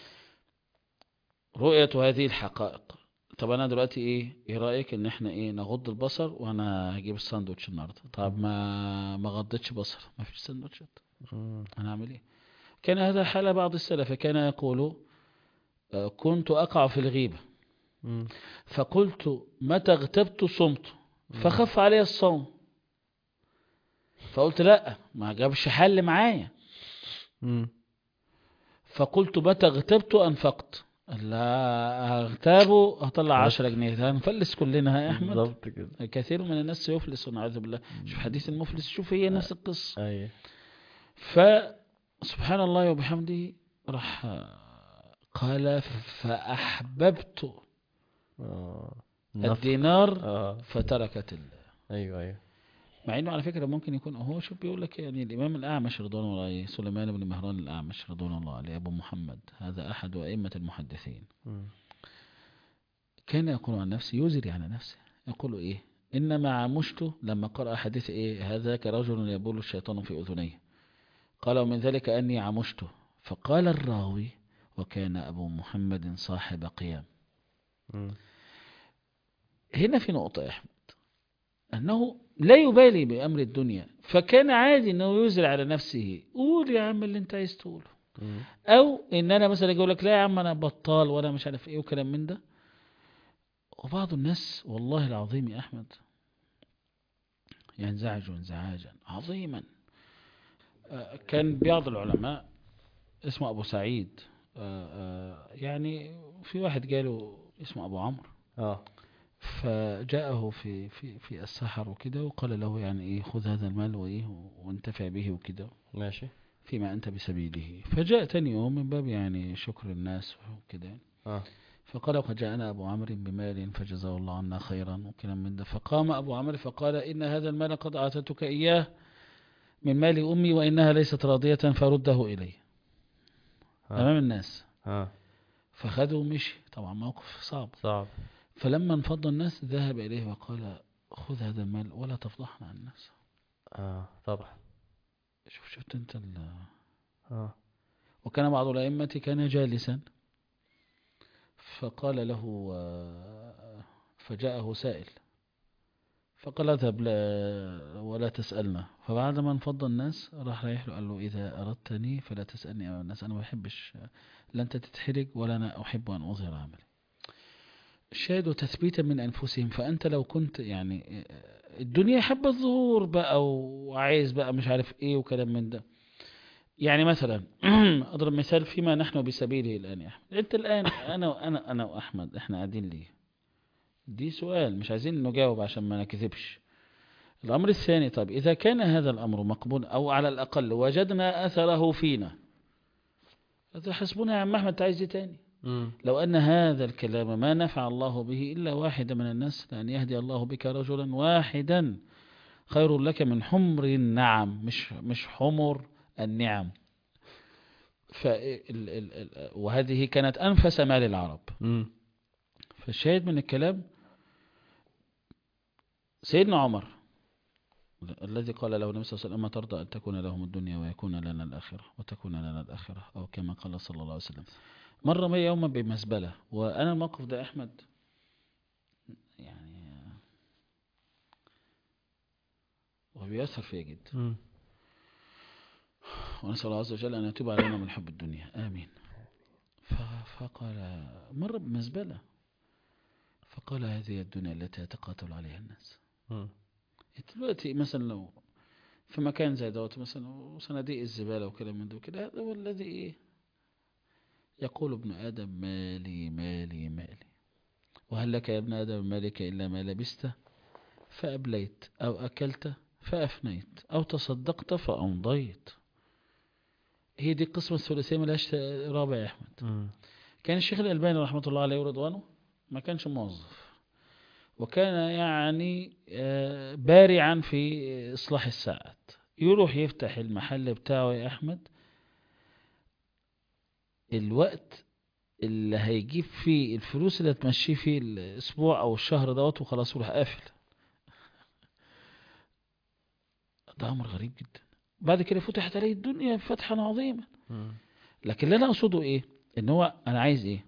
رؤيه هذه الحقائق طب انا دلوقتي ايه ايه رايك ان احنا ايه نغض البصر وانا هجيب الساندوتش النهارده طب ما ما غضتش بصر ما فيش ساندوتشات مم. انا اعمل ايه كان هذا حال بعض السلف كان يقول آه، كنت اقع في الغيبه مم. فقلت متى اغتبت صمت فخف علي الصوم فقلت لا ما جابش حل معايا مم. فقلت متى اغتبت انفقت لا اغتابه هطلع بس. 10 جنيه هنفلس كلنا يا احمد بالظبط كده كثير من الناس سيفلس ونعوذ بالله شوف حديث المفلس شوف هي نفس القصه ايوه فسبحان الله وبحمده راح قال فاحببت اه النفق. الدينار اه فتركت ال... ايوه ايوه مع انه على فكره ممكن يكون هو شوف بيقول لك يعني الامام الاعمش رضوان الله عليه سليمان بن مهران الاعمش رضوان الله عليه ابو محمد هذا احد ائمه المحدثين مم. كان يقول عن نفسه يزري على نفسه يقول ايه انما عمشت لما قرأ حديث ايه هذا كرجل يبول الشيطان في اذنيه قال ومن ذلك اني عمشت فقال الراوي وكان ابو محمد صاحب قيام مم. هنا في نقطة يا أحمد أنه لا يبالي بأمر الدنيا فكان عادي أنه يزرع على نفسه قول يا عم اللي أنت عايز تقوله مم. أو إن أنا مثلا أقول لك لا يا عم أنا بطال ولا مش عارف إيه وكلام من ده وبعض الناس والله العظيم يا أحمد ينزعج انزعاجا عظيما آه، كان بعض العلماء اسمه أبو سعيد آه، آه، يعني في واحد قاله اسمه أبو عمرو اه فجاءه في في في السحر وكده وقال له يعني ايه خذ هذا المال وايه وانتفع به وكده ماشي فيما انت بسبيله فجاء تاني يوم من باب يعني شكر الناس وكده اه فقال وقد جاءنا أبو عمرو بمال فجزاه الله عنا خيرا وكلام من ده فقام أبو عمرو فقال إن هذا المال قد أعطيتك إياه من مال أمي وإنها ليست راضية فرده إلي ها أمام الناس ها فخذه ومشي طبعا موقف صعب صعب فلما انفض الناس ذهب إليه وقال خذ هذا المال ولا تفضحنا عن الناس اه طبعا شوف شفت انت ال- اه وكان بعض الأئمة كان جالسا فقال له آه، فجاءه سائل فقال اذهب لا ولا تسألنا فبعد ما انفض الناس راح رايح له قال له إذا أردتني فلا تسألني أمام الناس أنا ما بحبش لا أنت تتحرج ولا أنا أحب أن أظهر عملي الشاهد تثبيتا من أنفسهم فأنت لو كنت يعني الدنيا حابة الظهور بقى وعايز بقى مش عارف إيه وكلام من ده يعني مثلا أضرب مثال فيما نحن بسبيله الآن يا أحمد أنت الآن أنا وأنا أنا وأحمد إحنا قاعدين ليه دي سؤال مش عايزين نجاوب عشان ما نكذبش الأمر الثاني طيب إذا كان هذا الأمر مقبول أو على الأقل وجدنا أثره فينا هذا حسبنا يا عم أحمد أنت عايز إيه تاني مم. لو أن هذا الكلام ما نفع الله به إلا واحد من الناس لأن يهدي الله بك رجلا واحدا خير لك من حمر النعم مش مش حمر النعم فال ال ال وهذه كانت أنفس مال العرب مم. فالشاهد من الكلام سيدنا عمر الذي قال له النبي صلى الله عليه وسلم "أما ترضى أن تكون لهم الدنيا ويكون لنا الآخرة وتكون لنا الآخرة أو كما قال صلى الله عليه وسلم مر بي يوما بمزبلة وأنا الموقف ده أحمد يعني وبيأثر فيا جدا مم. ونسأل الله عز وجل أن يتوب علينا من حب الدنيا آمين ف- فقال مر بمزبلة فقال هذه الدنيا التي يتقاتل عليها الناس مم. دلوقتي مثلا لو في مكان زي دوت مثلا وصناديق الزبالة وكلام من ده كده هذا هو الذي إيه يقول ابن آدم مالي مالي مالي وهل لك يا ابن آدم من مالك إلا ما لبست فأبليت أو أكلت فأفنيت أو تصدقت فأمضيت هي دي القسمة الثلاثية ملهاش رابع يا أحمد مم. كان الشيخ الألباني رحمة الله عليه ورضوانه ما كانش موظف وكان يعني آه، بارعا في إصلاح الساعات يروح يفتح المحل بتاعه يا أحمد الوقت اللي هيجيب فيه الفلوس اللي هتمشيه فيه الأسبوع أو الشهر دوت وخلاص يروح قافل ده أمر غريب جدا بعد كده فتحت عليه الدنيا فتحا عظيما مم. لكن اللي انا اقصده ايه ان هو انا عايز ايه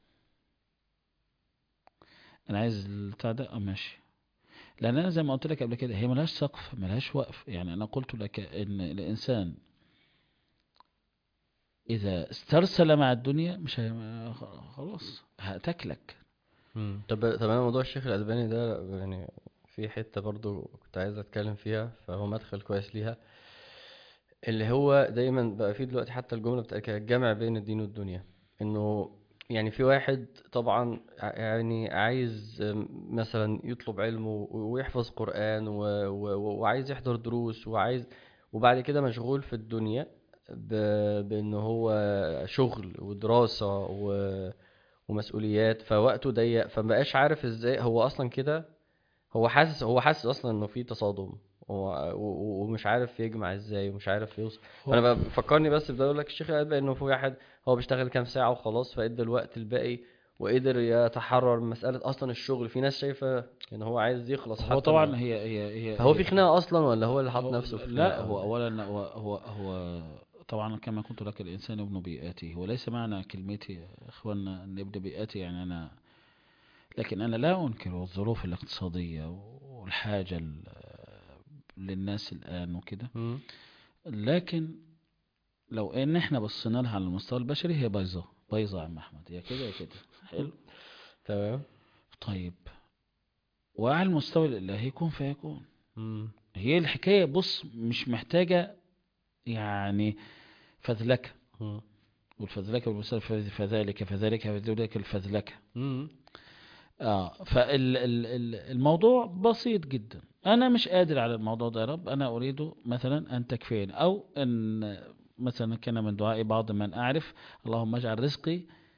انا عايز البتاع ده اه ماشي لان انا زي ما قلت لك قبل كده هي ملهاش سقف ملهاش وقف يعني انا قلت لك ان الانسان اذا استرسل مع الدنيا مش هي... خلاص هتاكلك مم. طب طب انا موضوع الشيخ الألباني ده يعني في حتة برضو كنت عايز اتكلم فيها فهو مدخل كويس ليها اللي هو دايما بقى فيه دلوقتي حتى الجملة بتاعت الجمع بين الدين والدنيا انه يعني في واحد طبعا ع- يعني عايز أم، مثلا يطلب علم و- ويحفظ قرآن و... و... وعايز يحضر دروس وعايز وبعد كده مشغول في الدنيا ب... بانه هو شغل ودراسة و... ومسؤوليات فوقته ضيق فمبقاش عارف ازاي هو اصلا كده هو حاسس هو حاسس اصلا انه في تصادم هو- و- و- ومش عارف يجمع ازاي ومش عارف يوصل هو- فانا بقى بفكرني بس بده يقول لك الشيخ الألباني انه في واحد هو بيشتغل كام ساعه وخلاص فادى الوقت الباقي وقدر يتحرر من مساله اصلا الشغل في ناس شايفه ان هو عايز يخلص هو حتى طبعا من- هي هي هي فهو هي- في خناقه اصلا ولا هو اللي حاط هو- نفسه في لا خناقة هو ولا إيه؟ اولا هو هو هو طبعا كما قلت لك الانسان ابن بيئته وليس معنى كلمتي يا اخوانا ان ابن بيئتي يعني انا لكن انا لا انكر الظروف الاقتصاديه والحاجه ال- للناس الان وكده مم. لكن لو ان احنا بصينا لها على المستوى البشري هي بايظه بايظه يا عم احمد هي كده يا كده حلو تمام طيب وعلى المستوى الالهي يكون فيكون مم. هي الحكاية بص مش محتاجة يعني فذلكة مم. والفذلكة والمثال فذ- فذلك فذلك فذلك الفذلكة مم. اه فالموضوع بسيط جدا انا مش قادر على الموضوع ده يا رب انا اريد مثلا ان تكفيني او ان مثلا كان من دعاء بعض من اعرف اللهم اجعل رزقي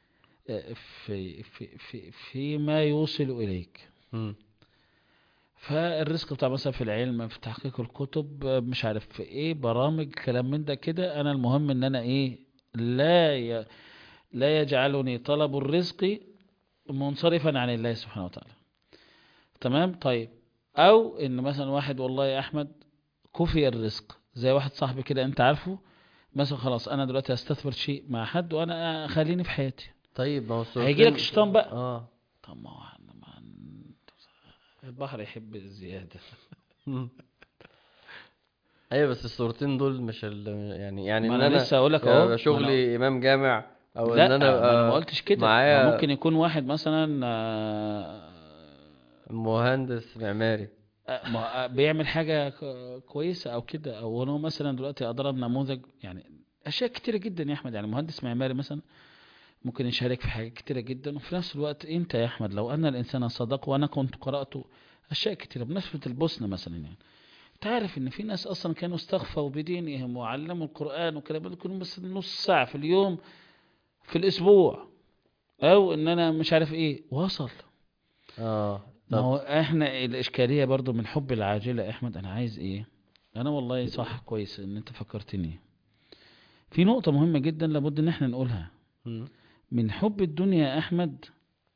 آه، في في في فيما يوصل اليك مم. فالرزق بتاع مثلا في العلم في تحقيق الكتب آه، مش عارف في ايه برامج كلام من ده كده انا المهم ان انا ايه لا ي... لا يجعلني طلب الرزق منصرفا عن الله سبحانه وتعالى تمام طيب او ان مثلا واحد والله يا احمد كفي الرزق زي واحد صاحبي كده انت عارفه مثلا خلاص انا دلوقتي هستثمر شيء مع حد وانا خليني في حياتي طيب ما هو الصورتين هيجي لك الشيطان بقى اه طب ما هو ما- البحر يحب الزيادة مم. ايوه بس الصورتين دول مش ال... يعني يعني ما ان انا انا لسه هقول لك يبقى اهو ما شغلي امام جامع او لا ان انا ما انا ابقى ما قلتش كده ما معايا ممكن يكون واحد مثلا آه، مهندس معماري آه، ما- آه، بيعمل حاجة ك- كويسة او كده او هو مثلا دلوقتي اضرب نموذج يعني اشياء كتيرة جدا يا احمد يعني مهندس معماري مثلا ممكن يشارك في حاجات كتيرة جدا وفي نفس الوقت انت يا احمد لو ان الانسان صدق وانا كنت قرأت اشياء كتيرة بمناسبة البوسنة مثلا يعني تعرف ان في ناس اصلا كانوا استخفوا بدينهم وعلموا القرآن وكلام ده كله بس نص ساعة في اليوم في الاسبوع او ان انا مش عارف ايه وصل اه ما طب هو احنا الاشكالية برضو من حب العاجلة يا احمد انا عايز ايه انا والله صح كويس ان انت فكرتني في نقطة مهمة جدا لابد ان احنا نقولها مم. من حب الدنيا يا احمد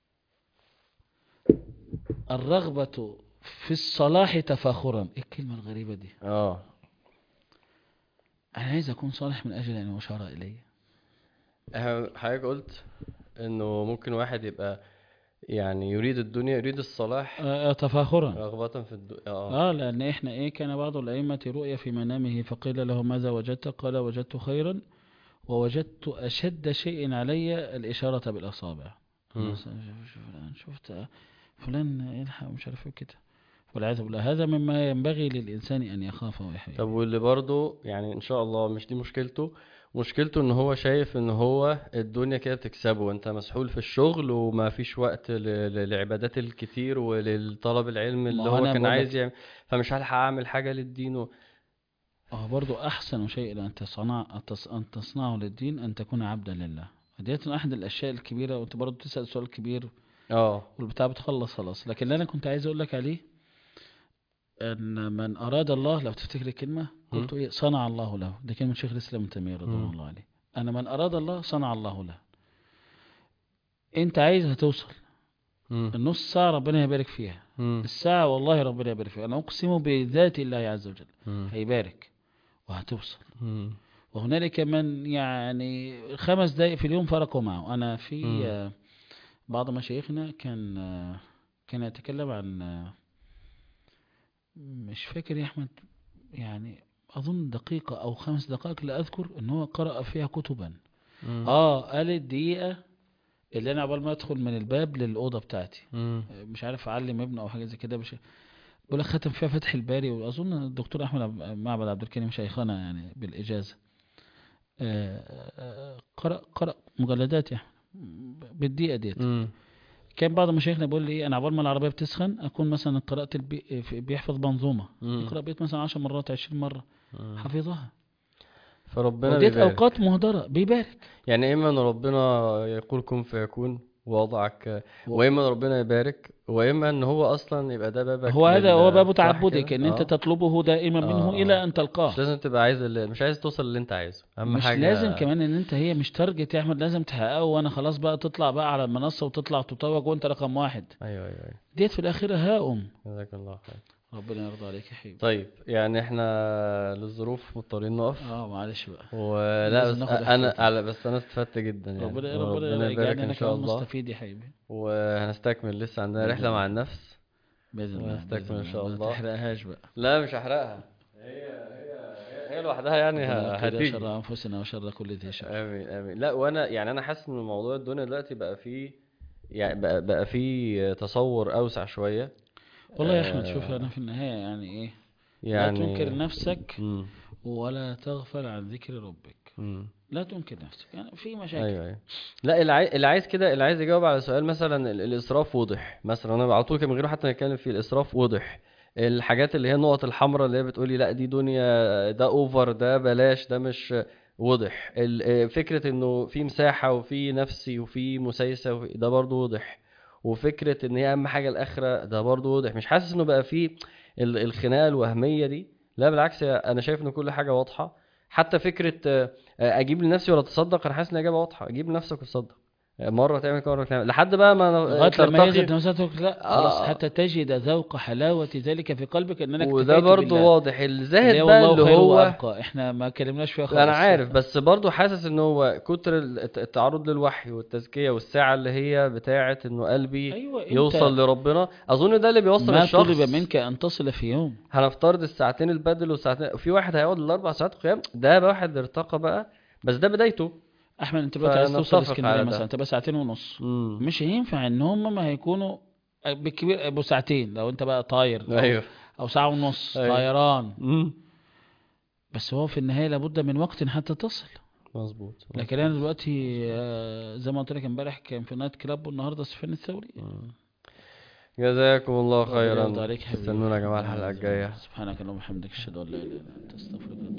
الرغبة في الصلاح تفاخرا ايه الكلمة الغريبة دي اه انا عايز اكون صالح من اجل ان يشار الي إحنا- حضرتك قلت انه ممكن واحد يبقى يعني يريد الدنيا يريد الصلاح آه، تفاخرا رغبة في الدنيا اه اه لان احنا ايه كان بعض الائمة رؤيا في منامه فقيل له ماذا وجدت قال وجدت خيرا ووجدت اشد شيء علي الاشارة بالاصابع مم. مثلا شوف- شوف فلان شفت آه، فلان يلحق مش عارف ايه كده والعياذ بالله هذا مما ينبغي للانسان ان يخاف ويحيى طب واللي برضه يعني ان شاء الله مش دي مشكلته مشكلته ان هو شايف ان هو الدنيا كده بتكسبه وانت مسحول في الشغل وما فيش وقت ل- للعبادات الكتير وللطلب العلم اللي ما هو أنا كان بقولك- عايز يعمل فمش هلحق اعمل حاجة للدين و... اه برضو احسن شيء ان تصنع أن تص- ان تصنعه للدين ان تكون عبدا لله ديت من احد الاشياء الكبيره وانت برضو تسال سؤال كبير اه والبتاع بتخلص خلاص لكن اللي انا كنت عايز اقول لك عليه ان من اراد الله لو تفتكر الكلمه قلت ايه صنع الله له ده كلمه شيخ الاسلام ابن تيميه رضوان مم. الله عليه انا من اراد الله صنع الله له انت عايز هتوصل مم. النص ساعه ربنا يبارك فيها مم. الساعه والله ربنا يبارك فيها انا اقسم بذات الله عز وجل مم. هيبارك وهتوصل مم. وهنالك من يعني خمس دقائق في اليوم فرقوا معه أنا في مم. آه، بعض مشايخنا كان آه، كان يتكلم عن آه، مش فاكر يا أحمد يعني أظن دقيقة أو خمس دقائق لا أذكر إن هو قرأ فيها كتبا مم. آه قال الدقيقة اللي أنا عقبال ما أدخل من الباب للأوضة بتاعتي مم. آه، مش عارف أعلم ابنه أو حاجة زي كده مش بقول لك ختم فيها فتح الباري وأظن الدكتور أحمد عب- معبد عبد الكريم شيخنا يعني بالإجازة آه، آه، قرأ قرأ مجلدات يعني بالدقيقة ديت مم. كان بعض مشايخنا بيقول لي ايه انا عبال ما العربية بتسخن اكون مثلا قرأت البي... في- بيحفظ منظومة مم. يقرأ بيت مثلا 10 مرات 20 مرة مم. حفظها فربنا وديت بيبارك اوقات مهدرة بيبارك يعني اما ان ربنا يقول كن فيكون ووضعك واما ان ربنا يبارك واما ان هو اصلا يبقى ده بابك هو هذا هو لل- باب صح تعبدك كده؟ ان انت آه. تطلبه دائما منه آه، الى آه. ان مش تلقاه لازم تبقى عايز اللي مش عايز توصل اللي انت عايزه اهم مش حاجه لازم كمان ان انت هي مش تارجت يا احمد لازم تحققه وانا خلاص بقى تطلع بقى على المنصة وتطلع تتوج وانت رقم واحد ايوه ايوه ايوه ديت في الاخير هاؤم جزاك الله خير ربنا يرضى عليك يا حبيبي طيب يعني احنا للظروف مضطرين نقف اه معلش بقى ولا لازم بس ناخد انا احتياطي. على بس انا استفدت جدا يعني ربنا ربنا وربنا يبارك يجعلنا ان انا شاء كمان الله مستفيد يا حبيبي وهنستكمل لسه عندنا بإذن رحله مع الله. النفس باذن الله ونستكمل بإذن إن شاء ما الله. تحرقهاش بقى لا مش هحرقها هي هي هي لوحدها يعني ه- ربنا يقينا هتيجي شر انفسنا وشر كل ذي شر امين امين لا وانا يعني انا حاسس ان موضوع الدنيا دلوقتي بقى فيه يعني بقى, بقى فيه تصور اوسع شويه والله يا احمد شوف آه، انا في النهايه يعني ايه يعني لا تنكر نفسك مم. ولا تغفل عن ذكر ربك مم. لا تنكر نفسك يعني في مشاكل ايوه ايوه لا اللي عايز اللي عايز كده اللي عايز يجاوب على سؤال مثلا ال- الاسراف وضح مثلا انا على طول كده من غير حتى نتكلم فيه الاسراف وضح الحاجات اللي هي النقط الحمراء اللي هي بتقولي لا دي دنيا ده اوفر ده بلاش ده مش وضح ال- آه، فكرة انه في مساحة وفي نفسي وفي مسايسة وفي ده برضو وضح وفكرة ان هي اهم حاجة الاخرة ده برضو وضح مش حاسس انه بقى في ال- الخناقة الوهمية دي لا بالعكس انا شايف ان كل حاجة واضحة حتى فكرة آه، آه، اجيب لنفسي ولا اتصدق انا حاسس ان الاجابة واضحة اجيب لنفسك وتصدق آه، مرة تعمل كده مرة تعمل لحد بقى ما لغايه لما ترتقي يجد نفسك لا خلاص آه. حتى تجد ذوق حلاوه ذلك في قلبك انك وده اكتفيت برضو بالله. واضح اللي الزاهد هو بقى الله اللي خير هو وابقى احنا ما كلمناش فيها خالص انا عارف بس برضو حاسس ان هو كتر الت- التعرض للوحي والتزكية والساعة اللي هي بتاعة انه قلبي ايوه انت يوصل لربنا اظن ده اللي بيوصل ما الشخص طلب منك ان تصل في يوم هنفترض الساعتين البدل والساعتين في واحد هيقعد الاربع ساعات قيام ده بقى واحد ارتقى بقى بس ده بدايته احمد انت دلوقتي عايز توصل فنتفق اسكندريه على ده. مثلا تبقى ساعتين ونص امم مش هينفع ان هم ما هيكونوا بالكبير ابو ساعتين لو انت بقى طاير أو- ايوه او ساعه ونص أيوة. طيران امم بس هو في النهايه لابد من وقت حتى تصل مظبوط لكن انا دلوقتي آه، زي ما قلت لك امبارح كان في نايت كلاب والنهارده سفيان الثوري مم. جزاكم الله ربنا يرضى خيرا عليك حبيبي. استنونا يا جماعه الحلقه الجايه سبحانك اللهم وبحمدك اشهد ان لا اله الا انت استغفرك واتوب